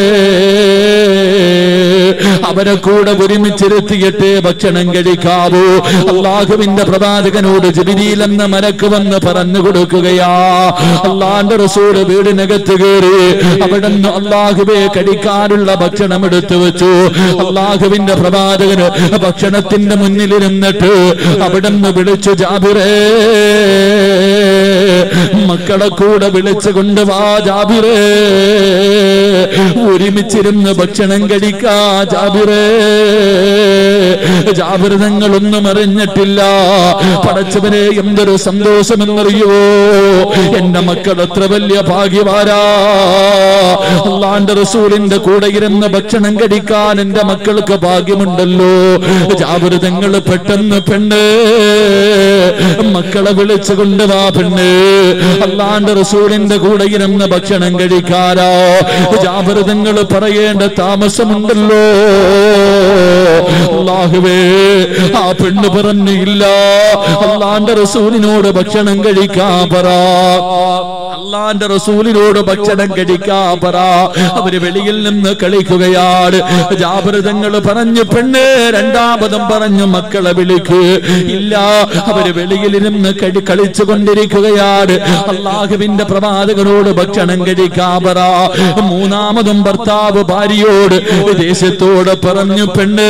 അവരെ കൂടെ ഒരുമിച്ചിരുത്തിയിട്ട് ഭക്ഷണം കഴിക്കാവൂ അള്ളാഹുവിന്റെ പ്രവാചകനോട് ജിബിരിയിൽ എന്ന മലക്ക് വന്ന് പറഞ്ഞു കൊടുക്കുകയാ അള്ളാന്റെ റസൂല് വീടിനകത്ത് കയറി അവിടെ നിന്ന് അള്ളാഹുവെ കഴിക്കാനുള്ള ഭക്ഷണം എടുത്തു വെച്ചു അള്ളാഹുവിന്റെ പ്രവാചകന് ഭക്ഷണത്തിന്റെ മുന്നിലിരുന്നിട്ട് അവിടെ നിന്ന് വിളിച്ചു ജാബിറേ മക്കളെ കൂടെ വിളിച്ചു കൊണ്ടുവാ ജാബിറേ ഒരുമിച്ചിരുന്ന് ഭക്ഷണം കഴിക്കാ ജാബിറേ ജാബിർതങ്ങളൊന്നും അറിഞ്ഞിട്ടില്ല പടച്ചവനെ എന്തൊരു സന്തോഷമെന്നറിയുവോ എന്റെ മക്കൾ എത്ര വലിയ ഭാഗ്യവാരാ അള്ളാന്റെ റസൂലിന്റെ കൂടെ ഇരുന്ന് ഭക്ഷണം കഴിക്കാൻ എന്റെ മക്കൾക്ക് ഭാഗ്യമുണ്ടല്ലോ ജാബിർതങ്ങൾ പെട്ടെന്ന് പെണ്ണ് മക്കളെ വിളിച്ചു കൊണ്ടുവാ പെണ്ണ് അള്ളാന്റെ റസൂലിന്റെ കൂടെ ഇരുന്ന് ഭക്ഷണം കഴിക്കാരോ ജാബിർതങ്ങൾ പറയേണ്ട താമസമുണ്ടല്ലോ അള്ളാഹുവേ ആ പെണ്ണ് പറഞ്ഞു ഇല്ല അള്ളാന്റെ റസൂലിനോട് ഭക്ഷണം കഴിക്കാ പറ അള്ളാന്റെ റസൂലിനോട് ഭക്ഷണം കഴിക്കാ പറ അവര് വെളിയിൽ നിന്ന് കളിക്കുകയാണ് ജാബൃതങ്ങൾ പറഞ്ഞു പെണ്ണ് രണ്ടാമതും പറഞ്ഞു മക്കളെ വിളിക്ക് ഇല്ല അവര് വെളിയിലിരുന്ന് കടി കളിച്ചു കൊണ്ടിരിക്കുകയാണ് അള്ളാഹുവിന്റെ പ്രവാചകനോട് ഭക്ഷണം കഴിക്കാ പറ മൂന്നാമതും ഭർത്താവ് ഭാര്യയോട് ദേശത്തോട് പറഞ്ഞു പെണ്ണ്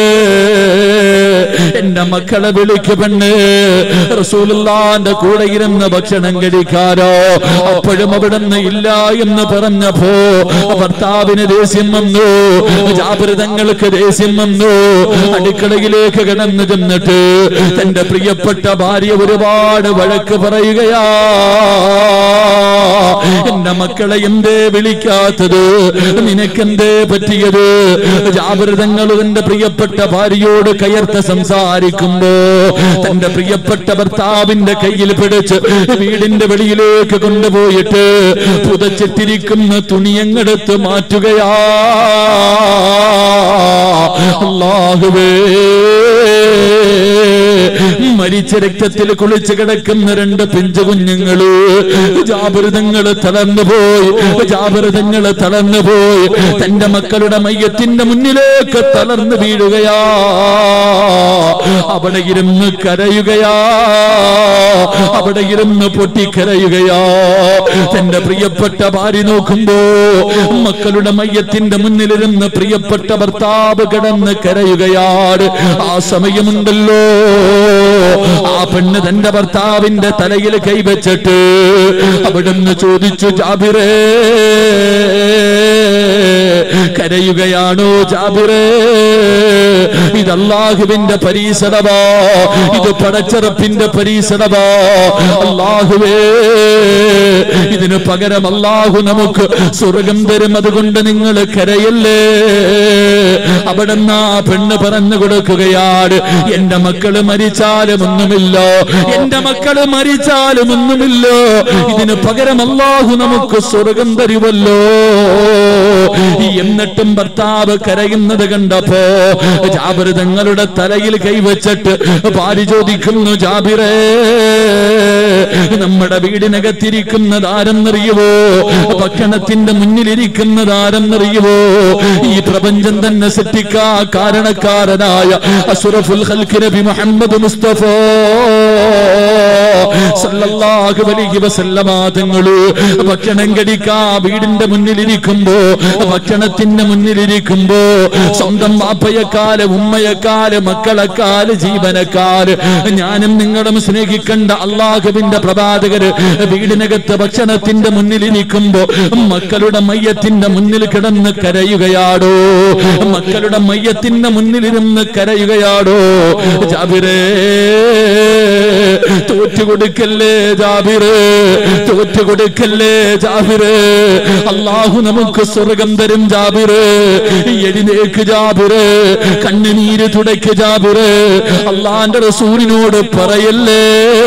എന്റെ മക്കളെ വിളിക്ക് പെണ്ണ് റസൂലുള്ളാന്റെ കൂടെ ഇരുന്ന് ഭക്ഷണം കഴിക്കാരോ അപ്പോഴും അവിടുന്ന് ഇല്ല എന്ന് പറഞ്ഞപ്പോ ഭർത്താവിന് ദേഷ്യം വന്നു ജാഗ്രതങ്ങൾക്ക് ദേഷ്യം വന്നു അടുക്കളയിലേക്ക് കിടന്നു ചെന്നിട്ട് തന്റെ പ്രിയപ്പെട്ട ഭാര്യ ഒരുപാട് വഴക്ക് പറയുകയാ എന്റെ മക്കളെ എന്തേ വിളിക്കാത്തത് നിനക്കെന്തേ പറ്റിയത് ജാഗ്രതങ്ങൾ തന്റെ പ്രിയപ്പെട്ട ഭാര്യയോട് കയർത്ത് സംസാരിക്കുമ്പോ തന്റെ പ്രിയപ്പെട്ട ഭർത്താവിന്റെ കയ്യിൽ പിടിച്ച് വീടിന്റെ വെളിയിലേക്ക് കൊണ്ടുപോയിട്ട് പുതച്ചിട്ടിരിക്കുന്ന തുണിയങ്ങെടുത്ത് മാറ്റുകയാ അല്ലാഹുവേ മരിച്ച രക്തത്തിൽ കുളിച്ച് കിടക്കുന്ന രണ്ട് പിഞ്ചു കുഞ്ഞുങ്ങള് ജാബൃതങ്ങള് തളർന്നു പോയി ജാബൃതങ്ങള് തളർന്നു പോയി തന്റെ മക്കളുടെ മയ്യത്തിന്റെ മുന്നിലേക്ക് തളർന്നു വീഴുകയാ അവിടെ ഇരുന്ന് കരയുകയാ അവിടെ ഇരുന്ന് പൊട്ടിക്കരയുകയാ തന്റെ പ്രിയപ്പെട്ട ഭാര്യ നോക്കുമ്പോ മക്കളുടെ മയ്യത്തിന്റെ മുന്നിലിരുന്ന് പ്രിയപ്പെട്ട ഭർത്താവ് കിടന്ന് കരയുകയാണ് ആ സമയമുണ്ടല്ലോ ആ പെണ്ണ് തന്റെ ഭർത്താവിന്റെ തലയിൽ കൈവച്ചിട്ട് അവിടുന്ന് ചോദിച്ചു ജാബിറേ കരയുകയാണോ ജാബിറേ ഇത് അള്ളാഹുവിന്റെ പരീക്ഷണമോ ഇത് പടച്ചറപ്പിന്റെ പരീക്ഷണമോ അള്ളാഹുവേ ഇതിന് പകരം അള്ളാഹു നമുക്ക് സ്വർഗം തരും അതുകൊണ്ട് നിങ്ങൾ കരയല്ലേ അവിടെ ആ പെണ്ണ് പറഞ്ഞു കൊടുക്കുകയാണ് എന്റെ മക്കള് മരിച്ചാലും ഒന്നുമില്ല എന്റെ മക്കള് മരിച്ചാലും ഒന്നുമില്ല ഇതിന് പകരം അള്ളാഹു നമുക്ക് സ്വർഗം തരുമല്ലോ എന്നിട്ടും ഭർത്താവ് കരയുന്നത് കണ്ടപ്പോ ജാബിർ തങ്ങളുടെ തലയിൽ കൈവച്ചിട്ട് ഭാര്യ ചോദിക്കുന്നു ജാബിറേ നമ്മുടെ വീടിനകത്തിരിക്കുന്നത് ആരെന്നറിയുവോ ഭക്ഷണത്തിന്റെ മുന്നിലിരിക്കുന്നത് ആരെന്നറിയുവോ ഈ പ്രപഞ്ചം തന്നെ സൃഷ്ടിക്കാ കാരണക്കാരനായ അസുറഫുൽ ഖൽഖ് നബി മുഹമ്മദ് മുസ്തഫ സല്ലല്ലാഹു അലൈഹി വസല്ലമ തങ്ങള് ഭക്ഷണം കഴിക്കാ വീടിന്റെ മുന്നിലിരിക്കുമ്പോ ഭക്ഷണത്തിന്റെ മുന്നിലിരിക്കുമ്പോ സ്വന്തം വാപ്പയെക്കാല് ഉമ്മയെക്കാല് മക്കളെക്കാല് ജീവനക്കാല് ഞാനും നിങ്ങളും സ്നേഹിക്കേണ്ട അള്ളാഹുവിന്റെ പ്രവാചകര് വീടിനകത്ത് ഭക്ഷണത്തിന്റെ മുന്നിലിരിക്കുമ്പോ മക്കളുടെ മയ്യത്തിന്റെ മുന്നിൽ കിടന്ന് കരയുകയാടോ മക്കളുടെ മയ്യത്തിന്റെ മുന്നിലിരുന്ന് കരയുകയാടോ ജാബിരേ തോറ്റു കൊടുക്കല്ലേ ജാബിറ് തോറ്റു കൊടുക്കല്ലേ ജാബിറ് അള്ളാഹു നമുക്ക് സ്വർഗം തരും ജാബിറ് എഴുന്നേക്ക് ജാബിറ് കണ്ണുനീര് തുടയ്ക്ക് ജാബിറ് അള്ളാന്റെ റസൂലിനോട് പറയല്ലേ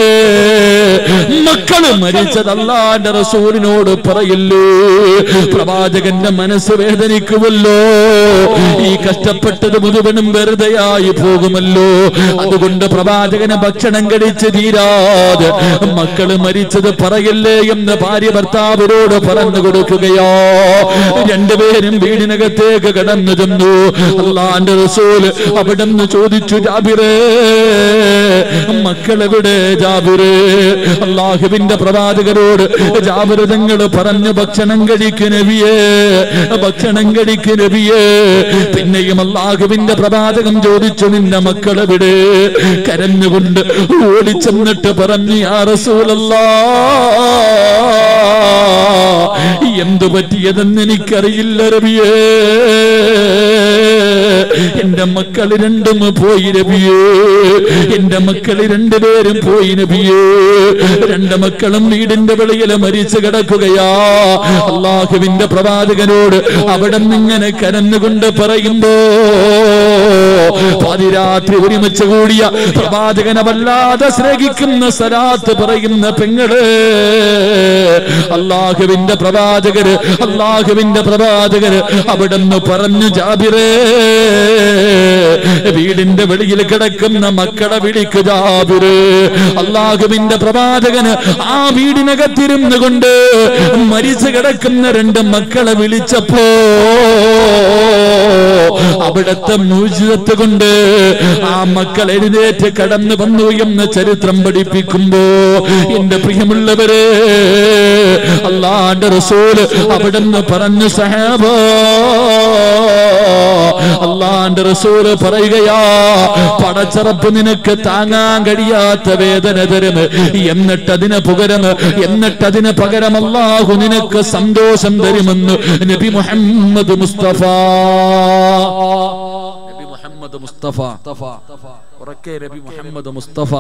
മക്കള് മരിച്ചത് അള്ളാന്റെ റസൂലിനോട് പറയല്ലേ പ്രവാചകന്റെ മനസ്സ് വേദനിക്കുമല്ലോ ഈ കഷ്ടപ്പെട്ടത് മുഴുവനും വെറുതെയായി പോകുമല്ലോ അതുകൊണ്ട് പ്രവാചകന് ഭക്ഷണം കഴിച്ച് തീരാതെ മക്കള് മരിച്ചത് പറയല്ലേ എന്ന് ഭാര്യ ഭർത്താവിനോട് പറഞ്ഞു കൊടുക്കുകയോ രണ്ടുപേരും വീടിനകത്തേക്ക് കടന്നു ചെന്നു അള്ളാന്റെ റസൂല് അവിടെ നിന്ന് ചോദിച്ചു ജാബിറേ മക്കളെവിടെ ജാബിറേ അള്ളാഹുവിന്റെ പ്രവാചകരോട് ജാബിറ് തങ്ങൾ പറഞ്ഞു ഭക്ഷണം കഴിക്കുന്നവിയേ ഭക്ഷണം കഴിക്കുന്നവിയേ പിന്നെയും അള്ളാഹുവിന്റെ പ്രവാചകം ചോദിച്ചു നിന്റെ മക്കളെവിടെ കരഞ്ഞുകൊണ്ട് ഓടിച്ചെന്നിട്ട് പറഞ്ഞു യാ റസൂലല്ലാ എന്തു പറ്റിയതെന്ന് എനിക്കറിയില്ല രവിയേ എന്റെ മക്കൾ രണ്ടും പോയി രവിയേ എന്റെ മക്കൾ രണ്ടുപേരും പോയി നബിയേ രണ്ട് മക്കളും വീടിന്റെ വെളിയിൽ മരിച്ചു കിടക്കുകയാ അള്ളാഹുവിന്റെ പ്രവാചകനോട് അവിടെ നിന്നിങ്ങനെ കരഞ്ഞുകൊണ്ട് പറയുമ്പോ പാതിരാത്രി ഒരുമിച്ച് കൂടിയ പ്രവാചകനെ വല്ലാതെ സ്നേഹിക്കുന്ന സലാത്ത് പറയുന്ന പെങ്ങള് അള്ളാഹുവിന്റെ പ്രവാചകര് അള്ളാഹുവിന്റെ പ്രവാചകര് അവിടെന്ന് പറഞ്ഞു ജാബിറേ വീടിന്റെ വെളിയിൽ കിടക്കുന്ന മക്കളെ വിളിക്ക് ജാബിറ് അള്ളാഹുവിന്റെ പ്രവാചകന് ആ വീടിനകത്തിരുന്നു കൊണ്ട് മരിച്ചു കിടക്കുന്ന രണ്ട് മക്കളെ വിളിച്ചപ്പോ അവിടത്തെ മൂജിതത്ത് കൊണ്ട് ആ മക്കൾ എഴുന്നേറ്റ് കടന്നു വന്നു എന്ന് ചരിത്രം പഠിപ്പിക്കുമ്പോ എന്റെ പ്രിയമുള്ളവരെ അള്ളാന്റെ റസൂല് അവിടുന്ന് പറഞ്ഞു സഹാബ അള്ളാന്റെ റസൂല് പറയുകയാ പടച്ചറപ്പ് നിനക്ക് താങ്ങാൻ കഴിയാത്ത വേദന തരും എന്നിട്ടതിന് പകരം എന്നിട്ടതിന് പകരം അള്ളാഹു നിനക്ക് സന്തോഷം തരുമെന്ന് നബി മുഹമ്മദ് മുസ്തഫ നബി മുഹമ്മദ് മുസ്തഫ ഉറക്കെ നബി മുഹമ്മദ് മുസ്തഫ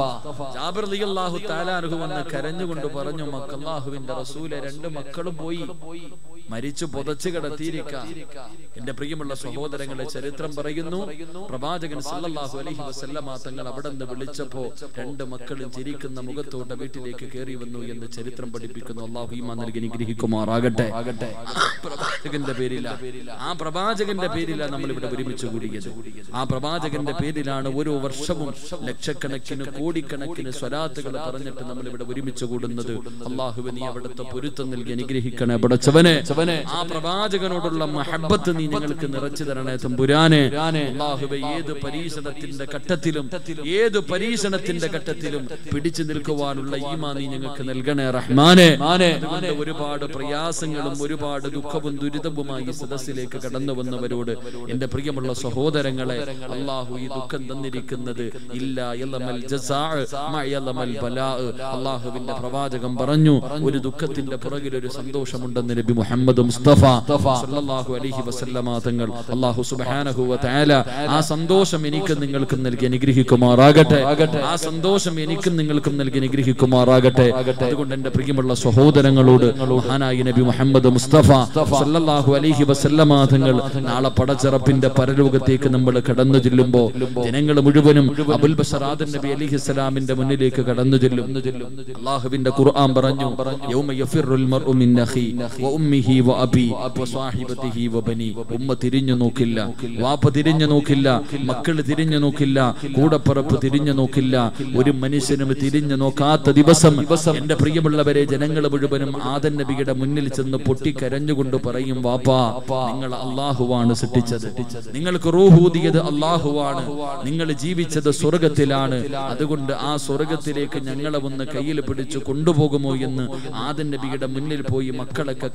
ജാബിർ റളിയല്ലാഹു തആല അൻഹു വന്ന് കരഞ്ഞുകൊണ്ട് പറഞ്ഞു മക്കല്ലാഹുവിന്റെ റസൂലെ രണ്ട് മക്കളും പോയി മരിച്ചു പുതച്ചു കിടത്തിയിരിക്ക എന്റെ പ്രിയമുള്ള സഹോദരങ്ങളെ ചരിത്രം പറയുന്നു പ്രവാചകൻ സല്ലല്ലാഹു അലൈഹി വസല്ലമ തങ്ങൾ അവിടെ നിന്ന് വിളിച്ചപ്പോ രണ്ട് മക്കളും ചിരിക്കുന്ന മുഖത്തോടെ വീട്ടിലേക്ക് കയറി വന്നു എന്ന് ചരിത്രം പഠിപ്പിക്കുന്നു അള്ളാഹു ഈമാൻ നൽകി അനുഗ്രഹിക്കുമാറാകട്ടെ ആ പ്രവാചകന്റെ പേരില ആ പ്രവാചകന്റെ പേരില നമ്മൾ ഇവിടെ ഒരുമിച്ച് കൂടിയത് ആ പ്രവാചകന്റെ പേരിലാണ് ഓരോ വർഷവും ലക്ഷക്കണക്കിന് കോടിക്കണക്കിന് സ്വലാത്തുകൾ പറഞ്ഞിട്ട് നമ്മൾ ഇവിടെ ഒരുമിച്ച് കൂടുന്നത് അള്ളാഹുവെ നീ അവിടുത്തെ പൊരുത്തം നൽകി അനുഗ്രഹിക്കണേ പടച്ചവനെ ആ പ്രവാചകനോടുള്ള മഹബത്ത് നീ ഞങ്ങൾക്ക് നിറച്ചു തരണേ തമ്പുരാനെ അള്ളാഹുവെ ഏത് പരീക്ഷണത്തിന്റെ ഘട്ടത്തിലും ഏത് പരീക്ഷണത്തിന്റെ ഘട്ടത്തിലും പിടിച്ചു നിൽക്കുവാനുള്ള ഈമാ നീ ഞങ്ങൾക്ക് നൽകണേ റഹ്മാനെ അതുകൊണ്ട് ഒരുപാട് പ്രയാസങ്ങളും ഒരുപാട് ദുഃഖവും ദുരിതവുമായി ഈ സദസ്സിലേക്ക് കടന്നു വന്നവരോട് എന്റെ പ്രിയമുള്ള സഹോദരങ്ങളെ അള്ളാഹു ഈ ദുഃഖം തന്നിരിക്കുന്നത് ഇല്ല യലമൽ ജസാ മഅ യലമൽ ബലാ അള്ളാഹുവിന്റെ പ്രവാചകം പറഞ്ഞു ഒരു ദുഃഖത്തിന്റെ പുറകിൽ ഒരു സന്തോഷമുണ്ടെന്ന് നബി മുഹമ്മദ് മുസ്തഫ സല്ലല്ലാഹു അലൈഹി വസല്ലമ തങ്ങൾ അള്ളാഹു സുബ്ഹാനഹു വ തആല ആ സന്തോഷം എനിക്കും നിങ്ങൾക്കും നൽകി അനുഗ്രഹിക്കുമാറാകട്ടെ ആ സന്തോഷം എനിക്കും നിങ്ങൾക്കും നൽകി അനുഗ്രഹിക്കുമാറാകട്ടെ അതുകൊണ്ട് എന്റെ പ്രിയമുള്ള സഹോദരങ്ങളോട് മഹാനായ നബി മുഹമ്മദ് മുസ്തഫ സല്ലല്ലാഹു അലൈഹി വസല്ലമ തങ്ങൾ നാളെ പടച്ചിറപ്പിന്റെ പരലോകത്തേക്ക് നമ്മൾ കടന്നു ചെല്ലുമ്പോ ജനങ്ങൾ മുഴുവനും അബുൽ ബഷറാദൻ നബി അലൈഹി സ്വലാമിന്റെ മുന്നിലേക്ക് കടന്നു ചെല്ലും അള്ളാഹുവിന്റെ ഖുർആൻ പറഞ്ഞു യൗമ യഫിറുൽ മർഉ മിൻ അഖി വ ഉമ്മിഹി വ അബി വ സ്വഹിബതിഹി വ ബനി ഉമ്മ തിരിഞ്ഞു നോക്കില്ല വാപ്പ തിരിഞ്ഞു നോക്കില്ല മക്കൾ തിരിഞ്ഞു നോക്കില്ല കൂടപ്പറപ്പ് തിരിഞ്ഞു നോക്കില്ല ഒരു മനുഷ്യനും തിരിഞ്ഞു നോക്കാത്ത ദിവസം എന്റെ പ്രിയമുള്ളവരെ ജനങ്ങൾ മുഴുവനും ആദൻ നബിയുടെ മുന്നിൽ ചെന്ന് പൊട്ടിക്കരഞ്ഞുകൊണ്ട് പറയും വാപ്പാ നിങ്ങൾ അള്ളാഹുവാണ് സൃഷ്ടിച്ചത് നിങ്ങൾക്ക് റൂഹൂതിയത് അള്ളാഹുവാണ് നിങ്ങൾ ജീവിച്ചത് സ്വർഗത്തിലാണ് അതുകൊണ്ട് ആ സ്വർഗത്തിലേക്ക് ഞങ്ങളെ ഒന്ന് കയ്യിൽ പിടിച്ച് കൊണ്ടുപോകുമോ എന്ന് ആദൻ നബിയുടെ മുന്നിൽ പോയി മക്കളൊക്കെ കരഞ്ഞുകൊണ്ട്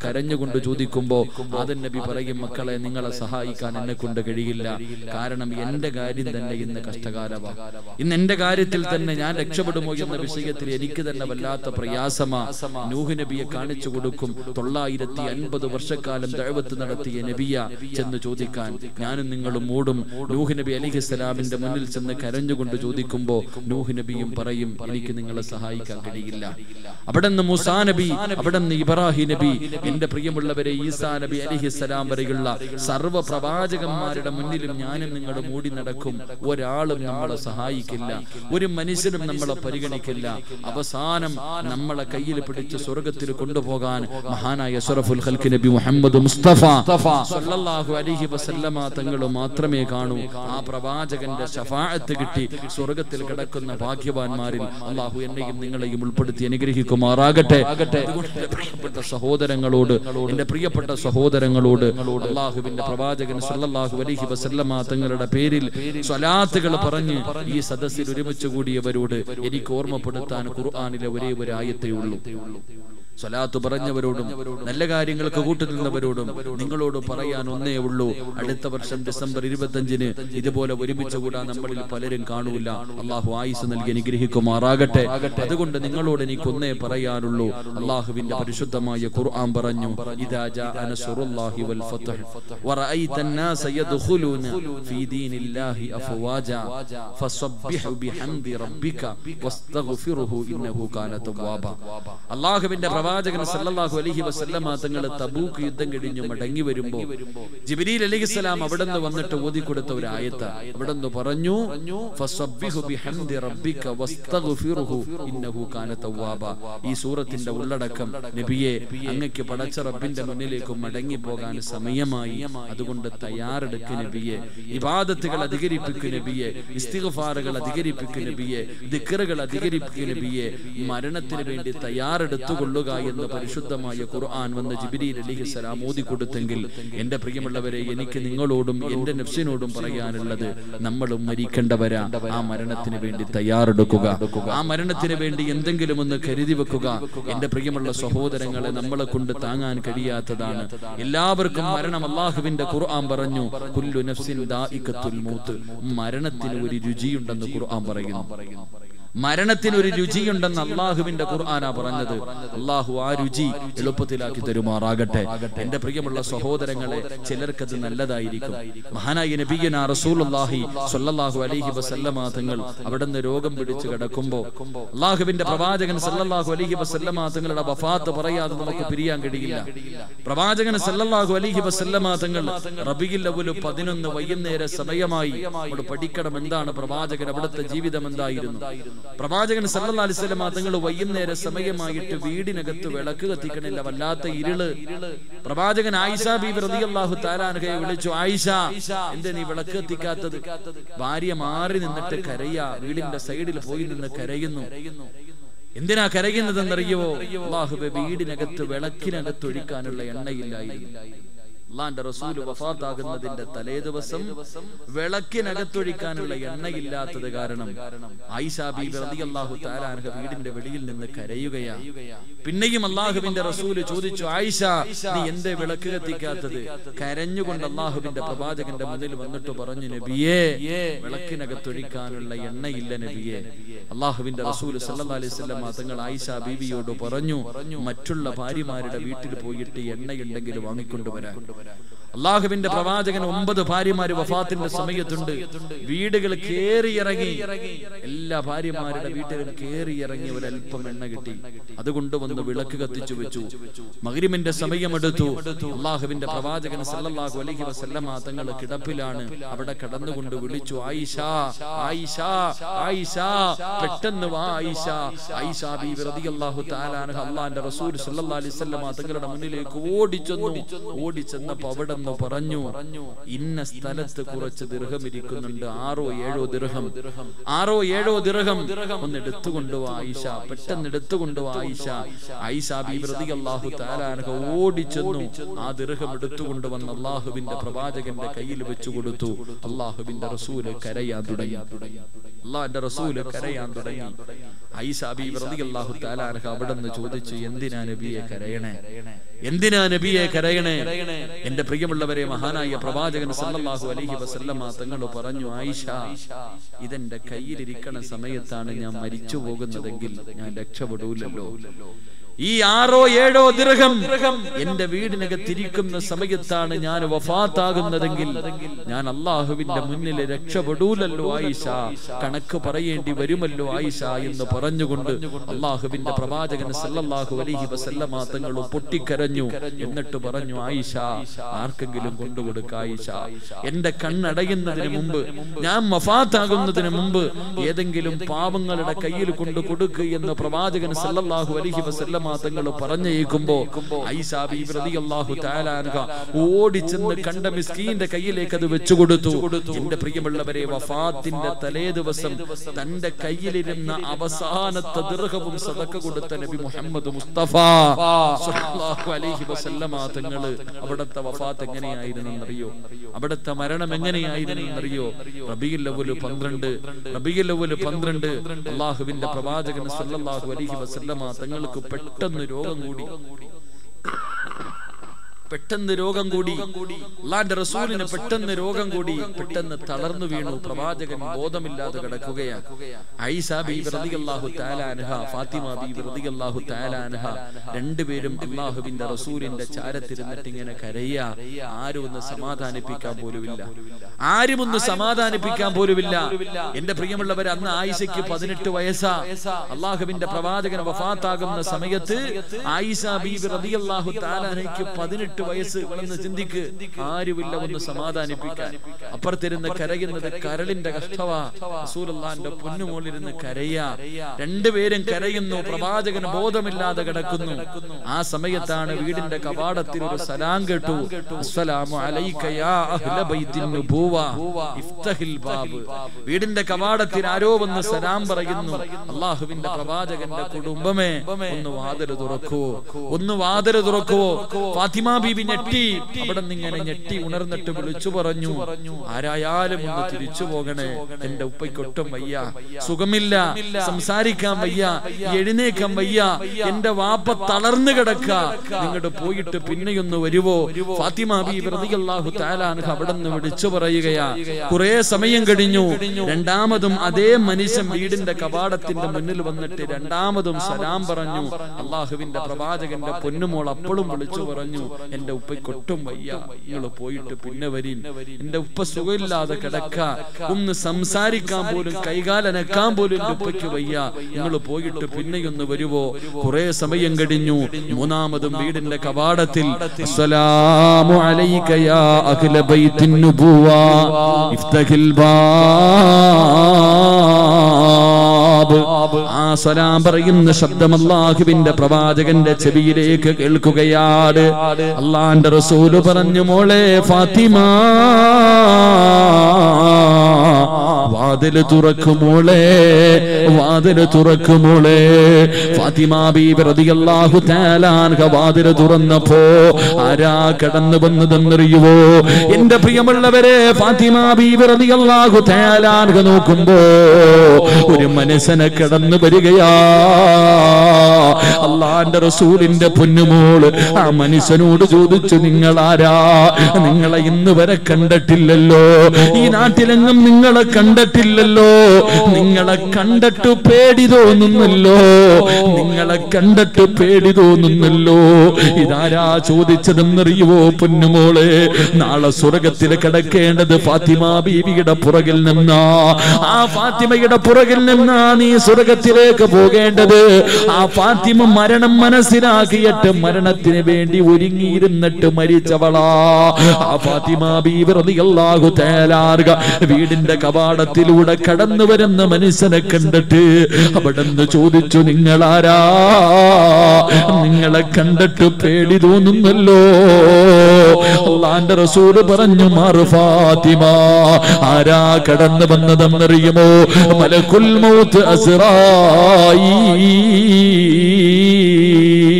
കരഞ്ഞുകൊണ്ട് ചോദിക്കുമ്പോ ആദൻ നബി പറയും മക്കളെ നിങ്ങളെ സഹായിക്കാൻ എന്നെ കൊണ്ട് കഴിയില്ല കാരണം എന്റെ കാര്യം തന്നെ ഇന്ന് കഷ്ടകാലമാണ് ഇന്ന് എന്റെ കാര്യത്തിൽ തന്നെ ഞാൻ രക്ഷപ്പെടുമോ എന്ന വിഷയത്തിൽ എനിക്ക് തന്നെ വല്ലാത്ത പ്രയാസമാ നൂഹ് നബിയെ കാണിച്ചു കൊടുക്കും തൊള്ളായിരത്തി അൻപത് വർഷക്കാലം ദഴവത്ത് നടത്തിയ നബിയ ചെന്ന് ചോദിക്കാൻ ഞാനും നിങ്ങളും മൂടും നൂഹ് നബി അലിഹിസ്സലാമിന്റെ മുന്നിൽ ചെന്ന് കരഞ്ഞുകൊണ്ട് ചോദിക്കുമ്പോ നൂഹ് നബിയും പറയും എനിക്ക് നിങ്ങളെ സഹായിക്കാൻ കഴിയില്ല അവിടെ നിന്ന് മുസാ നബി അവിടെ നിന്ന് ഇബ്രാഹിം നബി എന്റെ പ്രിയമുള്ളവരെ ഈസാ നബി അലിഹിസ്സലാം വരെയുള്ള സർവ്വ പ്രവാചകന്മാരുടെ മുന്നിലും ഞാനും നിങ്ങൾ മൂടി നടക്കും ഒരാളും നമ്മളെ സഹായിക്കില്ല ഒരു മനുഷ്യനും നമ്മളെ പരിഗണിക്കില്ല അവസാനം നമ്മളെ കയ്യിൽ പിടിച്ച് സ്വർഗത്തിൽ കൊണ്ടുപോകാൻ മഹാനായ അഷ്റഫുൽ ഖൽക്ക് നബി മുഹമ്മദ് മുസ്തഫ സല്ലല്ലാഹു അലൈഹി വസല്ലമ തങ്ങൾ മാത്രമേ കാണൂ ആ പ്രവാചകന്റെ ശഫാഅത്ത് കിട്ടി സ്വർഗത്തിൽ കിടക്കുന്ന ഭാഗ്യവാന്മാരിൽ അള്ളാഹു എന്നെയും നിങ്ങളെയും ഉൾപ്പെടുത്തി അനുഗ്രഹിക്കുമാറാകട്ടെ അതുകൊണ്ട് എന്റെ പ്രിയപ്പെട്ട സഹോദരങ്ങളോട് എന്റെ പ്രിയപ്പെട്ട സഹോദരങ്ങളോട് അള്ളാഹുവിന്റെ പ്രവാചകൻ സല്ലല്ലാഹു അലൈഹി വസല്ലമ തങ്ങളുടെ പേരിൽ സ്വലാത്തുകൾ പറഞ്ഞ് ഈ സദസ്സിൽ ഒരുമിച്ച് കൂടിയവരോട് എനിക്ക് ഓർമ്മപ്പെടുത്താൻ ഖുർആനിലെ ഒരേ ഒരു ആയത്തേ ഉള്ളൂ സ്വലാത്ത് പറഞ്ഞവരോടും നല്ല കാര്യങ്ങൾക്ക് കൂട്ടുനിന്നവരോടും നിങ്ങളോട് പറയാൻ ഒന്നേ ഉള്ളൂ അടുത്ത വർഷം ഡിസംബർ ഇരുപത്തഞ്ചിന് ഇതുപോലെ ഒരുമിച്ച് കൂടാൻ നമ്മളിൽ പലരും കാണൂല അള്ളാഹു ആയുസ് നൽകി അനുഗ്രഹിക്കുമാറാകട്ടെ അതുകൊണ്ട് നിങ്ങളോട് എനിക്ക് ഒന്നേ പറയാനുള്ളൂ അള്ളാഹുവിന്റെ പരിശുദ്ധമായ ഖുർആൻ പറഞ്ഞു ഇദാ ജാഅ നസ്റുല്ലാഹി വൽ ഫത്ഹ് വറഅയ്ത الناس يدخلون في دين الله أفواجا فسبح بحمد ربك واستغفره إنه كان توابا അള്ളാഹുവിന്റെ പ്രവാചകൻ സല്ലല്ലാഹു അലൈഹി വസല്ലമ തങ്ങൾ തബൂക്ക് യുദ്ധം കഴിഞ്ഞ് മടങ്ങി വരുമ്പോ ജിബ്രീൽ അലൈഹിസ്സലാം അവിടെ നിന്ന് വന്നിട്ട് ഓതി കൊടുത്ത ഒരു ആയത്ത അവിടെ നിന്ന് പറഞ്ഞു ഫസബ്ബിഹു ബിഹംദി റബ്ബിക വസ്തഗ്ഫിറുഹു ഇന്നഹു കാന തവ്വാബ ഈ സൂറത്തിന്റെ ഉള്ളടക്കം നബിയെ അങ്ങക്ക് പടച്ച റബ്ബിന്റെ മുന്നിലേക്ക് മടങ്ങി പോകാൻ സമയമായി അതുകൊണ്ട് തയ്യാറെടുക്ക് നബിയെ ഇബാദത്തുകൾ അധികരിപ്പിക്കു നബിയെ ഇസ്തിഗ്ഫാറുകൾ അധികരിപ്പിക്കു നബിയെ ദിക്റുകൾ അധികരിപ്പിക്കു നബിയെ മരണത്തിന് വേണ്ടി തയ്യാറെടുത്തുകൊള്ളുക എന്ന് പരിശുദ്ധമായ ഖുർആൻ വന്ന് ജിബിരിൽ അലിഹിസ്സലാം ഓതി കൊടുത്തെങ്കിൽ എന്റെ പ്രിയമുള്ളവരെ എനിക്ക് നിങ്ങളോടും എന്റെ നഫ്സിനോടും പറയാനുള്ളത് നമ്മളും മരിക്കേണ്ടവരാ ആ മരണത്തിന് വേണ്ടി തയ്യാറെടുക്കുക ആ മരണത്തിന് വേണ്ടി എന്തെങ്കിലും ഒന്ന് കരുതി വെക്കുക എന്റെ പ്രിയമുള്ള സഹോദരങ്ങളെ നമ്മളെ കൊണ്ട് താങ്ങാൻ കഴിയാത്തതാണ് എല്ലാവർക്കും മരണം അള്ളാഹുവിന്റെ ഖുർആൻ പറഞ്ഞു കുല്ലു നഫ്സിൻ ദാഇഖത്തുൽ മൗത്ത് മരണത്തിന് ഒരു രുചിയുണ്ടെന്ന് ഖുർആൻ പറയുന്നു മരണത്തിന് ഒരു രുചിയുണ്ടെന്ന് അള്ളാഹുവിന്റെ ഖുർആനാ പറഞ്ഞത് അള്ളാഹു ആ രുചി എളുപ്പത്തിലാക്കി തരുമാറാകട്ടെ എന്റെ പ്രിയമുള്ള സഹോദരങ്ങളെ ചിലർക്കത് നല്ലതായിരിക്കും മഹാനായ നബിയന റസൂലുള്ളാഹി സ്വല്ലല്ലാഹു അലൈഹി വസല്ലമ തങ്ങൾ അവിടുന്ന് രോഗം പിടിച്ച് കിടക്കുമ്പോ അള്ളാഹുവിന്റെ പ്രവാചകൻ സല്ലല്ലാഹു അലൈഹി വസല്ലമ തങ്ങളുടെ വഫാത്ത് പറയാതെ നമുക്ക് പിരിയാൻ കഴിയില്ല പ്രവാചകൻ സല്ലല്ലാഹു അലൈഹി വസല്ലമ തങ്ങൾ റബിയിൽ അവല് പതിനൊന്ന് വൈകുന്നേര സമയമായി നമ്മൾ പഠിക്കണം എന്താണ് പ്രവാചകൻ അവിടുത്തെ ജീവിതം എന്തായിരുന്നു പ്രവാചകൻ സല്ലല്ലാഹു അലൈഹി വസല്ലം തങ്ങൾ വൈകുന്നേര സമയമായിട്ട് വീടിനകത്ത് വിളക്ക് കത്തിക്കണില്ല വല്ലാത്ത ഇരുള് പ്രവാചകൻ ആയിഷ ബീബി റളിയല്ലാഹു തആലാൻഹയെ വിളിച്ചു ആയിഷ എന്താ നീ വിളക്ക് കത്തിക്കാത്തത് ഭാര്യ മാറി നിന്നിട്ട് കരയാ വീടിന്റെ സൈഡിൽ പോയി നിന്ന് കരയുന്നു എന്തിനാ കരയുന്നതെന്നറിയോ അള്ളാഹുബെ വീടിനകത്ത് വിളക്കിനകത്ത് ഒഴിക്കാനുള്ള എണ്ണയില്ലായിരുന്നു അള്ളാന്റെ റസൂല് വഫാത്താകുന്നതിന്റെ തലേ ദിവസം വിളക്കിനകത്തൊഴിക്കാനുള്ള എണ്ണയില്ലാത്തത് കാരണം ആയിഷാ ബീബി റളിയല്ലാഹു തആല അൻഹ വീടിന്റെ വെളിയിൽ നിന്ന് കരയുകയാ പിന്നെയും അള്ളാഹുവിന്റെ റസൂല് ചോദിച്ചു ആയിഷ നീ എന്തേ വിളക്ക് കത്തിക്കാത്തത് കരഞ്ഞുകൊണ്ട് അള്ളാഹുവിന്റെ പ്രവാചകന്റെ മുന്നിൽ വന്നിട്ട് പറഞ്ഞു നബിയേ വിളക്കിനകത്തൊഴിക്കാനുള്ള എണ്ണയില്ല നബിയേ അള്ളാഹുവിന്റെ റസൂല് സല്ലല്ലാഹു അലൈഹി വസല്ലം തങ്ങൾ ആയിഷ ബീവിയോട് പറഞ്ഞു മറ്റുള്ള ഭാര്യമാരുടെ വീട്ടിൽ പോയിട്ട് എണ്ണയുണ്ടെങ്കിൽ വാങ്ങിക്കൊണ്ടുവരാൻ അള്ളാഹുവിന്റെ പ്രവാചകൻ ഒമ്പത് ഭാര്യമാര് വഫാത്തിന്റെ സമയത്തുണ്ട് വീടുകൾ കേറിയിറങ്ങി എല്ലാ ഭാര്യമാരുടെ വീട്ടിലും കേറിയിറങ്ങി ഒരല്പം എണ്ണ കിട്ടി അതുകൊണ്ട് വന്ന് വിളക്ക് കത്തിച്ചു വെച്ചു മകരിമിന്റെ സമയമെടുത്തു അള്ളാഹുവിന്റെ പ്രവാചകൻ സല്ലല്ലാഹു അലൈഹി വസല്ലമ തങ്ങൾ കിടപ്പിലാണ് അവിടെ കടന്നുകൊണ്ട് വിളിച്ചു ആയിഷ ആയിഷ ആയിഷ പെട്ടെന്ന് വാ ആയിഷ ആയിഷ ബീവി റളിയല്ലാഹു തആല അൻഹ അള്ളാഹിന്റെ റസൂൽ സല്ലല്ലാഹു അലൈഹി വസല്ലമ തങ്ങളുടെ മുന്നിലേക്ക് ഓടിച്ചെന്നു ഓടിച്ചെന്നപ്പോ അവിടെ നിന്ന് പറഞ്ഞു ഇന്ന സ്ഥലത്ത് കുറച്ച് ദീർഘം ഇരിക്കുന്നുണ്ട് ആറോ ഏഴോ ദീർഘം ആറോ ഏഴോ ദീർഘം ഒന്ന് എടുത്തുകൊണ്ടുവാ ആയിഷ പെട്ടെന്ന് എടുത്തുകൊണ്ടുവാ ആയിഷ ആയിഷ ബീബി റളിയല്ലാഹു തആല അൻഹ ഓടിച്ചെന്നു ആ ദീർഘം എടുത്തുകൊണ്ടുവന്ന് അള്ളാഹുവിന്റെ പ്രവാചകന്റെ കയ്യിൽ വെച്ചു കൊടുത്തു അള്ളാഹുവിന്റെ റസൂല് കരയാൻ തുടങ്ങി അള്ളാഹിന്റെ റസൂല് കരയാൻ തുടങ്ങി ഐസാബി റളിയല്ലാഹു തആല അൻഹ അവിടെ നിന്ന് ചോദിച്ചു എന്തിനാ നബിയെ കരയണേ എന്തിനാ നബിയെ കരയണേ എന്റെ പ്രിയമുള്ളവരെ മഹാനായ പ്രവാചകൻ സല്ലല്ലാഹു അലൈഹി വസല്ലമ തങ്ങൾ പറഞ്ഞു ആയിഷ ഇതെന്റെ കയ്യിലിരിക്കണ സമയത്താണ് ഞാൻ മരിച്ചു പോകുന്നതെങ്കിൽ ഞാൻ രക്ഷപ്പെടൂലല്ലോ ഈ ആറോ ഏഴോ ദീർഘം എന്റെ വീടിനകത്തിരിക്കുന്ന സമയത്താണ് ഞാൻ വഫാത്താകുന്നതെങ്കിൽ ഞാൻ അള്ളാഹുവിന്റെ മുന്നിൽ രക്ഷപ്പെടൂലല്ലോ ആയിഷ കണക്ക് പറയേണ്ടി വരുമല്ലോ ആയിഷ എന്ന് പറഞ്ഞുകൊണ്ട് അള്ളാഹുവിന്റെ പ്രവാചകൻ സല്ലല്ലാഹു അലൈഹി വസല്ലമ തങ്ങൾ പൊട്ടിക്കരഞ്ഞു എന്നിട്ട് പറഞ്ഞു ആയിഷ ആർക്കെങ്കിലും കൊണ്ടുകൊടുക്ക ആയിഷ എന്റെ കണ്ണടയുന്നതിന് മുമ്പ് ഞാൻ വഫാത്താകുന്നതിന് മുമ്പ് ഏതെങ്കിലും പാവങ്ങളുടെ കയ്യിൽ കൊണ്ട് കൊടുക്കുക എന്ന് പ്രവാചകൻ സല്ലല്ലാഹു അലൈഹി വസല്ലമ തങ്ങൾ പറഞ്ഞേക്കുമ്പോ ഐസാ ബീബി റളിയല്ലാഹു തആല അൻഹ ഓടിച്ചെന്ന് കണ്ട മിസ്കീന്റെ കയ്യിലേക്ക് അത് വെച്ചു കൊടുത്തു എന്റെ പ്രിയമുള്ളവരെ വഫാത്തിന്റെ തലേ ദിവസം തന്റെ കയ്യിലിരുന്ന അവസാനത്തെ ദീർഘവും സദക്ക കൊടുത്ത നബി മുഹമ്മദ് മുസ്തഫ സല്ലല്ലാഹു അലൈഹി വസല്ലമ തങ്ങള് അവിടുത്തെ വഫാത്ത് എങ്ങനെയായിരുന്നെന്നറിയോ അവിടുത്തെ മരണം എങ്ങനെയായിരുന്നെന്നറിയോ റബീഉൽ അവ്വൽ 12 റബീഉൽ അവ്വൽ 12 അല്ലാഹുവിന്റെ പ്രവാചകൻ സല്ലല്ലാഹു അലൈഹി വസല്ലമ തങ്ങൾക്ക് പെട്ടെന്ന് രോഗം കൂടി പെട്ടെന്ന് രോഗം കൂടി അള്ളാന്റെ റസൂലിന് പെട്ടെന്ന് രോഗം കൂടി പെട്ടെന്ന് തളർന്നു വീണു പ്രവാചകൻ ബോധമില്ലാതെ കിടക്കുകയാ ഐസ ബീബി റളിയല്ലാഹു തആല അൻഹ ഫാത്തിമ ബീബി റളിയല്ലാഹു തആല അൻഹ രണ്ടുപേരും അള്ളാഹുവിന്റെ റസൂലിന്റെ ചാരത്തിരുന്നിട്ട് ഇങ്ങനെ കരയുക ആരും ഒന്ന് സമാധാനിപ്പിക്കാൻ പോലുമില്ല ആരും ഒന്ന് സമാധാനിപ്പിക്കാൻ പോലുമില്ല എന്റെ പ്രിയമുള്ളവർ അന്ന് ആയിഷയ്ക്ക് പതിനെട്ട് വയസ്സാ അള്ളാഹുവിന്റെ പ്രവാചകൻ വഫാത്താകുന്ന സമയത്ത് ആയിഷ ബീബി റളിയല്ലാഹു തആല അൻഹയ്ക്ക് പതിനെട്ട് വയസ്സ് വളർന്ന് ചിന്തിക്ക് ആരുമില്ല ഒന്ന് സമാധാനിപ്പിക്കാൻ അപ്പുറത്തിരുന്ന് കരയുന്നത് കരളിന്റെ കഷ്ടവാ റസൂലുള്ളാന്റെ പൊന്നുമോളിരുന്ന് കരയാ രണ്ടുപേരും കരയുന്നു പ്രവാചകൻ ബോധമില്ലാതെ കിടക്കുന്നു ആ സമയത്താണ് വീടിന്റെ കവാടത്തിൽ ഒരു സലാം കേട്ടു അസ്സലാമു അലൈക യാ അഹ്ല ബൈത്തിൻ നുബൂവ ഇഫ്തഹിൽ ബാബ് വീടിന്റെ കവാടത്തിൽ ആരോ വന്ന് സലാം പറയുന്നു അള്ളാഹുവിന്റെ പ്രവാചകന്റെ കുടുംബമേ ഒന്ന് വാതില് തുറക്കുവോ ഒന്ന് വാതില് തുറക്കുവോ ഫാത്തിമ ബീബി ഞെട്ടി അവിടെ നിന്ന് ഇങ്ങനെ ഞെട്ടി ഉണർന്നിട്ട് വിളിച്ചു പറഞ്ഞു ആരായാലും ഒന്ന് തിരിച്ചു പോകണേ എന്റെ ഉപ്പയ്ക്കൊട്ടും വയ്യ സുഖമില്ല സംസാരിക്കാൻ വയ്യ എഴുന്നേക്കാൻ വയ്യ എന്റെ വാപ്പ തളർന്നു കിടക്ക നിങ്ങോട്ട് പോയിട്ട് പിന്നെയൊന്ന് വരുവോ ഫാത്തിമ ബീബി റളിയല്ലാഹു തആല അൻഹ അവിടെ നിന്ന് വിളിച്ചു പറയുകയാ കുറെ സമയം കഴിഞ്ഞു രണ്ടാമതും അതേ മനുഷ്യൻ വീടിന്റെ കവാടത്തിന്റെ മുന്നിൽ വന്നിട്ട് രണ്ടാമതും സലാം പറഞ്ഞു അള്ളാഹുവിന്റെ പ്രവാചകന്റെ പൊന്നുമോൾ അപ്പോഴും വിളിച്ചു പറഞ്ഞു എന്റെ ഉപ്പയ്ക്കൊട്ടും വയ്യ നിങ്ങൾ പോയിട്ട് പിന്നെ വരീൻ എന്റെ ഉപ്പ സുഖമില്ലാതെ കിടക്ക ഒന്ന് സംസാരിക്കാൻ പോലും കൈകാലനക്കാൻ പോലും എന്റെ ഉപ്പയ്ക്ക് വയ്യ നിങ്ങൾ പോയിട്ട് പിന്നെയൊന്ന് വരുവോ കുറെ സമയം കഴിഞ്ഞു മൂന്നാമതും വീടിന്റെ കവാടത്തിൽ അസ്സലാമു അലൈക യാ അഖില ബൈത്തിൻ നുബുവ ഇഫ്തഹിൽ ബാബ് ആ സലാം പറയുന്ന ശബ്ദം അള്ളാഹുവിന്റെ പ്രവാചകന്റെ ചെവിയിലേക്ക് കേൾക്കുകയാണ് അള്ളാന്റെ റസൂല് പറഞ്ഞു മോളെ ഫാത്തിമ വാതില് തുറക്കുമോളെ വാതില് തുറക്കുമോളെ ഫാത്തിമ ബീബി റളിയല്ലാഹു തആല അൻഹ വാതില് തുറന്നപ്പോ ആരാ കടന്നു വന്നതെന്നറിയുവോ എന്റെ പ്രിയമുള്ളവരെ ഫാത്തിമ ബീബി റളിയല്ലാഹു തആല അൻഹ നോക്കുമ്പോ ഒരു മനസ്സനെ കടന്നു വരികയാ അള്ളാന്റെ റസൂലിന്റെ പൊന്നുമോള് ആ മനുഷ്യനോട് ചോദിച്ചു നിങ്ങൾ ആരാ നിങ്ങളെ ഇന്ന് വരെ കണ്ടിട്ടില്ലല്ലോ ഈ നാട്ടിലെങ്ങും നിങ്ങളെ കണ്ടിട്ടില്ലല്ലോ നിങ്ങളെ കണ്ടിട്ട് പേടി തോന്നുന്നല്ലോ നിങ്ങളെ കണ്ടിട്ട് പേടി തോന്നുന്നല്ലോ ഇതാരാ ചോദിച്ചതെന്നറിയുവോ പൊന്നുമോളെ നാളെ സ്വർഗത്തിൽ കിടക്കേണ്ടത് ഫാത്തിമ ബീവിയുടെ പുറകിൽ നിന്നാ ആ ഫാത്തിമയുടെ പുറകിൽ നിന്നാ നീ സ്വർഗത്തിലേക്ക് പോകേണ്ടത് ആ ഫാത്തിമ മരണം മനസ്സിലാക്കിയിട്ട് മരണത്തിന് വേണ്ടി ഒരുങ്ങിയിരുന്നിട്ട് മരിച്ചവളാ ആ ഫാത്തിമ ബീവി റളിയല്ലാഹു തആലാർക വീടിന്റെ കവാടത്തിലൂടെ കടന്നു വരുന്ന മനുഷ്യനെ കണ്ടിട്ട് അവിടെന്ന് ചോദിച്ചു നിങ്ങളാരാ നിങ്ങളെ കണ്ടിട്ട് പേടി തോന്നുന്നല്ലോ അള്ളാന്റെ റസൂല് പറഞ്ഞു മാറു ഫാത്തിമ ആരാ കടന്നു വന്നതെന്നറിയുമോ മലക്കുൽ മൗത്ത് അസ്റായി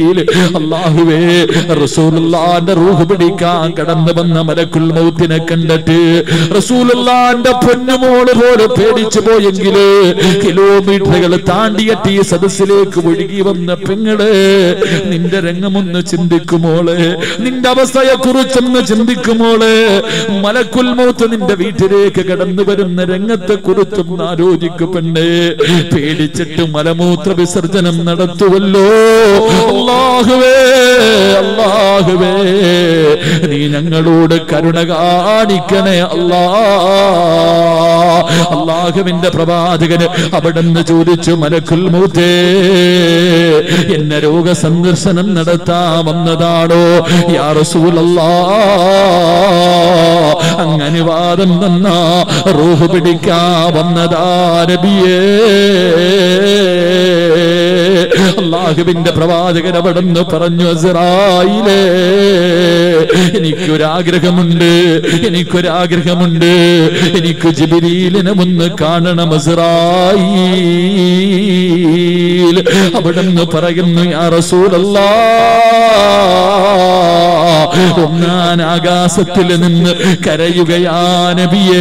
ജിബിരിയിൽ അള്ളാഹുവേ റസൂലുള്ളാന്റെ റൂഹ് പിടിക്കാൻ കടന്നു വന്ന മലക്കുൽ മൗത്തിനെ കണ്ടിട്ട് റസൂലുള്ളാന്റെ പൊന്നുമോള് പോലെ പേടിച്ചു പോയെങ്കില് കിലോമീറ്ററുകൾ താണ്ടിയെത്തി ഈ സദസ്സിലേക്ക് ഒഴുകി വന്ന പെങ്ങള് നിന്റെ രംഗമൊന്ന് ചിന്തിക്കുമോള് നിന്റെ അവസ്ഥയെ കുറിച്ചൊന്ന് ചിന്തിക്കുമോള് മലക്കുൽ മൗത്ത് നിന്റെ വീട്ടിലേക്ക് കടന്നു വരുന്ന രംഗത്തെ കുറിച്ചൊന്ന് ആലോചിക്കപ്പെണ്ണേ പേടിച്ചിട്ട് മലമൂത്ര വിസർജനം നടത്തുവല്ലോ അല്ലാഹുവേ അല്ലാഹുവേ നീ ഞങ്ങളോട് കരുണ കാണിക്കണേ അല്ലാ അള്ളാഹുവിന്റെ പ്രവാചകന് അവിടെന്ന് ചോദിച്ചു മലക്കുൽ മൂത്തേ എന്നെ രോഗ സന്ദർശനം നടത്താ വന്നതാണോ യാ റസൂലല്ലാ അങ്ങനെ വാദം തന്ന റൂഹ് പിടിക്കാ വന്നതാ നബിയേ അള്ളാഹുവിന്റെ പ്രവാചകൻ അവിടെന്ന് പറഞ്ഞു അസറായിലേ എനിക്കൊരാഗ്രഹമുണ്ട് എനിക്കൊരാഗ്രഹമുണ്ട് എനിക്ക് ജിബിരീലിനെ ഒന്ന് കാണണം അസറായിൽ അവിടെന്ന് പറയുന്നു യാ റസൂലല്ലാ ഒന്നാൻ ആകാശത്തിൽ നിന്ന് കരയുകയാ നബിയേ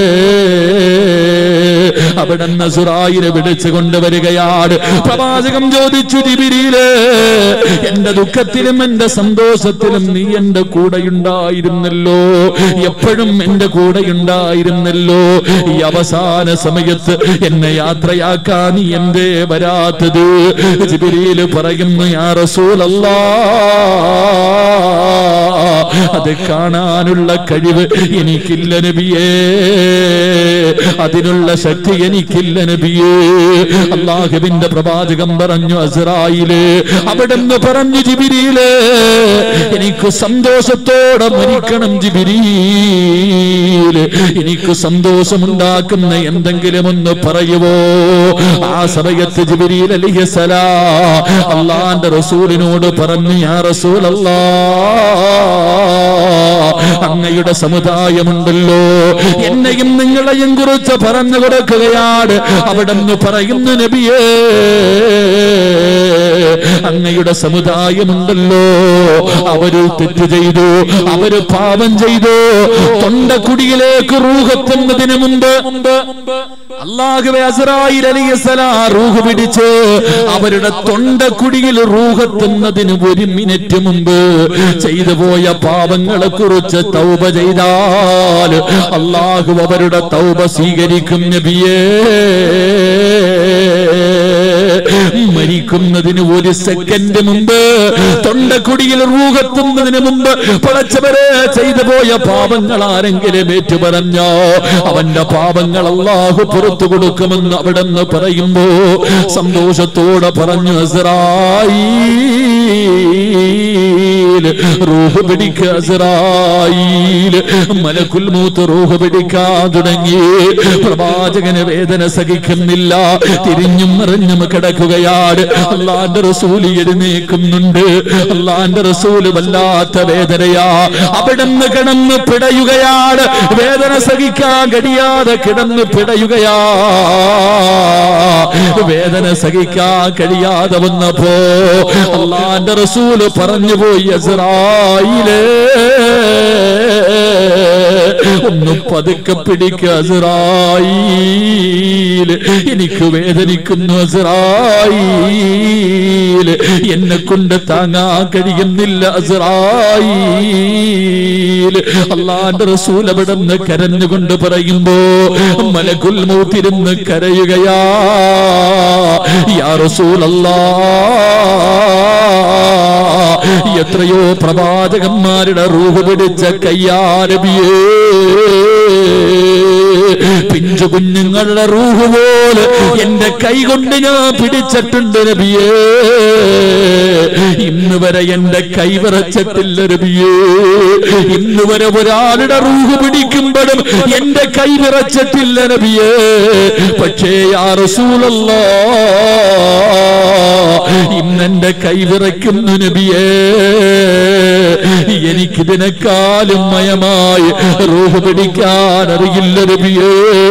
അവിടെ നസുറായിനെ വിളിച്ചു കൊണ്ടുവരികയാണ് പ്രവാചകം ചോദിച്ചു ജിബിരിയില് എന്റെ ദുഃഖത്തിലും എന്റെ സന്തോഷത്തിലും നീ എന്റെ കൂടെയുണ്ടായിരുന്നല്ലോ എപ്പോഴും എന്റെ കൂടെയുണ്ടായിരുന്നല്ലോ ഈ അവസാന സമയത്ത് എന്നെ യാത്രയാക്കാൻ നീ എന്തേ വരാത്തത് ജിബിരിയില് പറയുന്നു യാ റസൂലല്ലാ അത് കാണാനുള്ള കഴിവ് എനിക്കില്ല നബിയേ അതിനുള്ള ശക്തി എനിക്കില്ല നബിയേ അള്ളാഹുവിന്റെ പ്രവാചകം പറഞ്ഞു അസറായില് അവിടെന്ന് പറഞ്ഞു ജിബിരിയില് എനിക്ക് സന്തോഷത്തോടെ മരിക്കണം ജിബിരിയില് എനിക്ക് സന്തോഷമുണ്ടാക്കുന്ന എന്തെങ്കിലും ഒന്ന് പറയുവോ ആ സമയത്ത് ജിബിരിയിൽ അലിഹസലാ അള്ളാന്റെ റസൂലിനോട് പറഞ്ഞു യാ റസൂലല്ലാ അങ്ങയുടെ സമുദായമുണ്ടല്ലോ എന്നെയും നിങ്ങളെയും കുറിച്ച് പറഞ്ഞു കൊടുക്കുകയാണ് അവിടെ നിന്ന് പറയുന്നു നബിയേ അങ്ങയുടെ സമുദായമുണ്ടല്ലോ അവര് തെറ്റ് ചെയ്തു അവര് പാപം ചെയ്തു തൊണ്ടക്കുടിയിലേക്ക് റൂഹെത്തുന്നതിന് മുമ്പ് അള്ളാഹുവെ അസറായിൽ അലിയസലാ റൂഹ് പിടിച്ച് അവരുടെ തൊണ്ടക്കുടിയിൽ റൂഹെത്തുന്നതിന് ഒരു മിനിറ്റ് മുമ്പ് ചെയ്തു പോയ പാപങ്ങളെ കുറിച്ച് തൗബ ചെയ്താൽ അള്ളാഹു അവരുടെ തൗബ സ്വീകരിക്കും നബിയേ മരിക്കുന്നതിന് ഒരു സെക്കൻഡ് മുമ്പ് തൊണ്ടക്കുടിയിൽ റൂഹെത്തുന്നതിന് മുമ്പ് പളച്ചവരെ ചെയ്തു പോയ പാപങ്ങൾ ആരെങ്കിലും ഏറ്റു പറഞ്ഞോ അവന്റെ പാപങ്ങൾ അള്ളാഹു പുറത്തു കൊടുക്കുമെന്ന് അവിടെ നിന്ന് പറയുമ്പോ സന്തോഷത്തോടെ പറഞ്ഞു അസ്രായീൽ റൂഹ് പിടിക്കുക അസ്രായീൽ മലക്കുൽ മൂത്ത് റൂഹ് പിടിക്കാൻ തുടങ്ങി പ്രവാചകന് വേദന സഹിക്കുന്നില്ല തിരിഞ്ഞും മറിഞ്ഞും കിടക്കുകയാണ് അള്ളാന്റെ റസൂല് എഴുന്നേക്കുന്നുണ്ട് അള്ളാന്റെ റസൂല് വല്ലാത്ത വേദനയാ അവിടെ നിന്ന് കിടന്ന് പിടയുകയാണ് വേദന സഹിക്കാൻ കഴിയാതെ കിടന്ന് പിടയുകയാ വേദന സഹിക്കാൻ കഴിയാതെ വന്നപ്പോ അള്ളാന്റെ റസൂല് പറഞ്ഞു പോയി അസറായിലേ ഒന്ന് പതുക്കെ പിടിക്കുക അസറായിൽ എനിക്ക് വേദനിക്കുന്നു അസറായിൽ എന്നെ കൊണ്ട് താങ്ങാൻ കഴിയുന്നില്ല അസറായിൽ അള്ളാന്റെ റസൂൽ അവിടെ നിന്ന് കരഞ്ഞുകൊണ്ട് പറയുമ്പോ മലകുൽ മൂത്തിരുന്ന് കരയുകയാ യാ റസൂലല്ലാ എത്രയോ പ്രവാചകന്മാരുടെ റൂഹ് പിടിച്ച കയ്യാരബിയേ പിഞ്ചു കുഞ്ഞുങ്ങളുടെ റൂഹ് പോലെ എന്റെ കൈ കൊണ്ട് ഞാൻ പിടിച്ചിട്ടുണ്ട് നബിയേ ഇന്ന് വരെ എന്റെ കൈ വിറച്ചിട്ടില്ല നബിയേ ഇന്ന് വരെ ഒരാളുടെ റൂഹ് പിടിക്കുമ്പോഴും എന്റെ കൈ വിറച്ചിട്ടില്ല നബിയേ പക്ഷേ ആ റസൂലല്ലാ ഇന്നെന്റെ കൈ വിറയ്ക്കുന്നു നബിയേ എനിക്കിതിനെക്കാളും മയമായി റൂഹ് പിടിക്കാൻ അറിയില്ല നബിയേ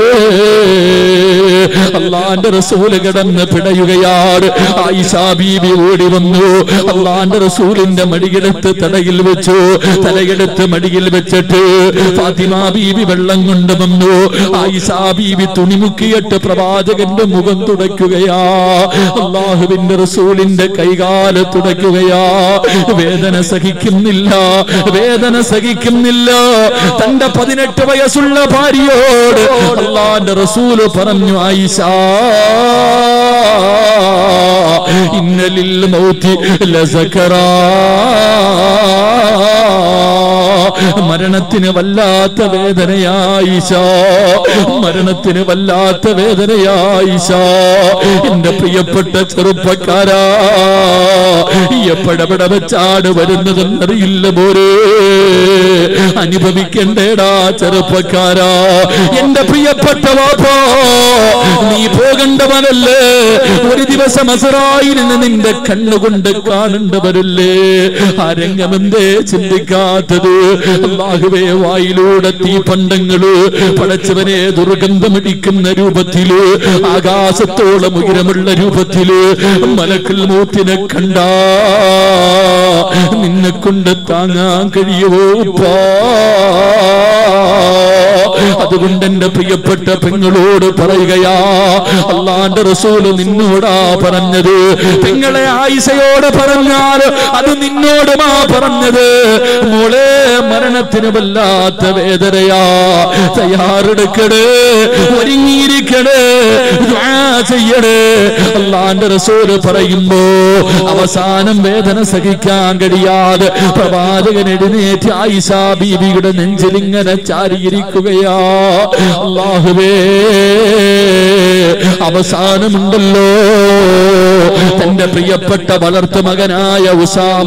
അള്ളാന്റെ റസൂല് കിടന്ന് പിടയുകയാണ് ആയിഷാ ബീബി ഓടി വന്നു അള്ളാന്റെ റസൂലിന്റെ മടിയെടുത്ത് തടയിൽ വെച്ചു തലയെടുത്ത് മടിയിൽ വെച്ചിട്ട് ഫാത്തിമ ബീബി വെള്ളം കൊണ്ടുവന്നു ആയിഷാ ബീബി തുണിമുക്കിയിട്ട് പ്രവാചകന്റെ മുഖം തുടയ്ക്കുകയാ അള്ളാഹുവിന്റെ റസൂലിന്റെ കൈകാല് തുടയ്ക്കുകയാ വേദന സഹിക്കുന്നില്ല വേദന സഹിക്കുന്നില്ല തന്റെ പതിനെട്ട് വയസ്സുള്ള ഭാര്യയോട് അള്ളാന്റെ റസൂല് പറഞ്ഞു ആയിഷ ഇന്നലിൽ മൗത്തി ലസക്കറാ മരണത്തിന് വല്ലാത്ത വേദനയായിഷ മരണത്തിന് വല്ലാത്ത വേദനയായിഷ എന്റെ പ്രിയപ്പെട്ട ചെറുപ്പക്കാരാ എപ്പോഴെവിടെ വെച്ചാട് വരുന്നതെന്നറിയില്ല പോരേ അനുഭവിക്കണ്ടേടാ ചെറുപ്പക്കാരാ എന്റെ പ്രിയപ്പെട്ട വാപ്പോ നീ പോകേണ്ടവനല്ലേ ഒരു ദിവസം അസറായിരുന്നു നിന്റെ കണ്ണുകൊണ്ട് കാണേണ്ടവരല്ലേ ആ രംഗമെന്തേ ചിന്തിക്കാത്തത് അള്ളാഹുവേ വായിലൂടെ തീപണ്ടങ്ങള് പടച്ചവനെ ദുർഗന്ധമടിക്കുന്ന രൂപത്തില് ആകാശത്തോളം ഉയരമുള്ള രൂപത്തില് മലക്കൽ മൂത്തിനെ കണ്ട നിന്നെ കൊണ്ട് താങ്ങാൻ കഴിയുമോ ഉപ്പാ അതുകൊണ്ട് എന്റെ പ്രിയപ്പെട്ട പെങ്ങളോട് പറയുകയാ അള്ളാന്റെ റസൂല് നിന്നോടാ പറഞ്ഞത് പെങ്ങളെ ആയിഷയോട് പറഞ്ഞാൽ അത് നിന്നോടുമാ പറഞ്ഞത് മോളെ മരണത്തിന് വല്ലാത്ത വേദനയാ തയ്യാറെടുക്കടേ ഒരുങ്ങിയിരിക്കടേ ദുആ ചെയ്യടേ അള്ളാന്റെ റസൂല് പറയുമ്പോ അവസാനം വേദന സഹിക്കാൻ കഴിയാതെ പ്രവാചകൻ എഴുന്നേറ്റ് ആയിഷ ബീവിയുടെ നെഞ്ചിലിങ്ങനെ ചാരിയിരിക്കുകയാ അള്ളാഹുവേ അവസാനമുണ്ടല്ലോ തന്റെ പ്രിയപ്പെട്ട വളർത്തു മകനായ ഉസാമ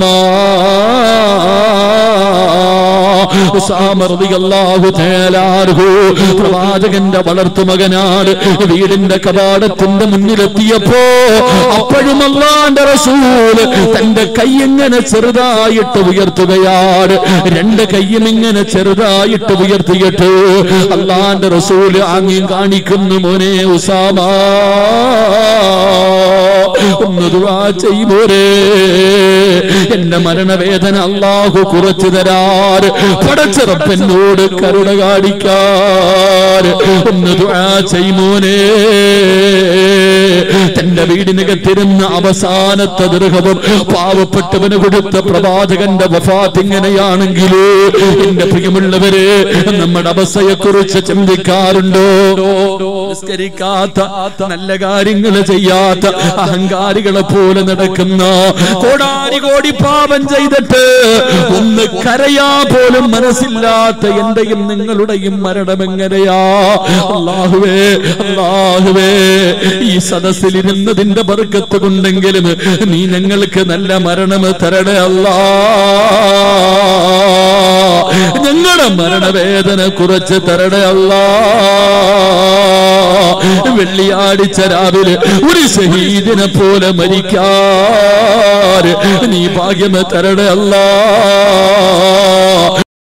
ഉസാമ റളിയല്ലാഹു തആല അൻഹു പ്രവാചകന്റെ വളർത്തു മകനാണ് വീടിന്റെ കവാടത്തിന്റെ മുന്നിലെത്തിയപ്പോ അപ്പോഴും അള്ളാന്റെ റസൂൽ തന്റെ കൈ ഇങ്ങനെ ചെറുതായിട്ട് ഉയർത്തുകയാണ് രണ്ട് കൈയും ഇങ്ങനെ ചെറുതായിട്ട് ഉയർത്തിയിട്ട് അള്ളാന്റെ റസൂല് ആംഗ്യം കാണിക്കുന്നു മോനെ ഉസാമ ഒന്ന് ദുആ ചെയ്യുമോരേ എന്റെ മരണവേദന അള്ളാഹു കുറച്ചു തരാറ് പടച്ചിറപ്പെന്നോട് കരുണ കാണിക്കാറ് ഒന്ന് ദുആ ചെയ്യുമോനെ തന്റെ വീടിനകത്തിരുന്ന അവസാനത്തെ ദൃഹവും പാവപ്പെട്ടവന് കൊടുത്ത പ്രവാചകന്റെ വഫാത്ത് ഇങ്ങനെയാണെങ്കിലോ എന്റെ പ്രിയമുള്ളവരെ നമ്മുടെ അവസ്ഥയെ കുറിച്ച് ചിന്തിക്കാറുണ്ടോ നിസ്കരിക്കാത്ത നല്ല കാര്യങ്ങൾ ചെയ്യാത്ത അഹങ്കാരികളെ പോലെ നടക്കുന്ന കോടാനി കോടി പാപം ചെയ്തിട്ട് ഒന്ന് കരയാ പോലും മനസ്സില്ലാത്ത എന്റെയും നിങ്ങളുടെയും മരണം എങ്ങനെയാ അള്ളാഹുവേ അള്ളാഹുവേ ഈ സദസ്സിലിരുന്നതിന്റെ ബർക്കത്ത് കൊണ്ടെങ്കിലും നീ ഞങ്ങൾക്ക് നല്ല മരണം തരണേ അല്ലാ ഞങ്ങളുടെ മരണവേദന കുറച്ച് തരണേ അല്ലാ വെള്ളിയാഴ്ച രാവിലെ ഒരു ഷഹീദിനെ പോലെ മരിക്കാറ് നീ ഭാഗ്യമ തരണേ അല്ലാ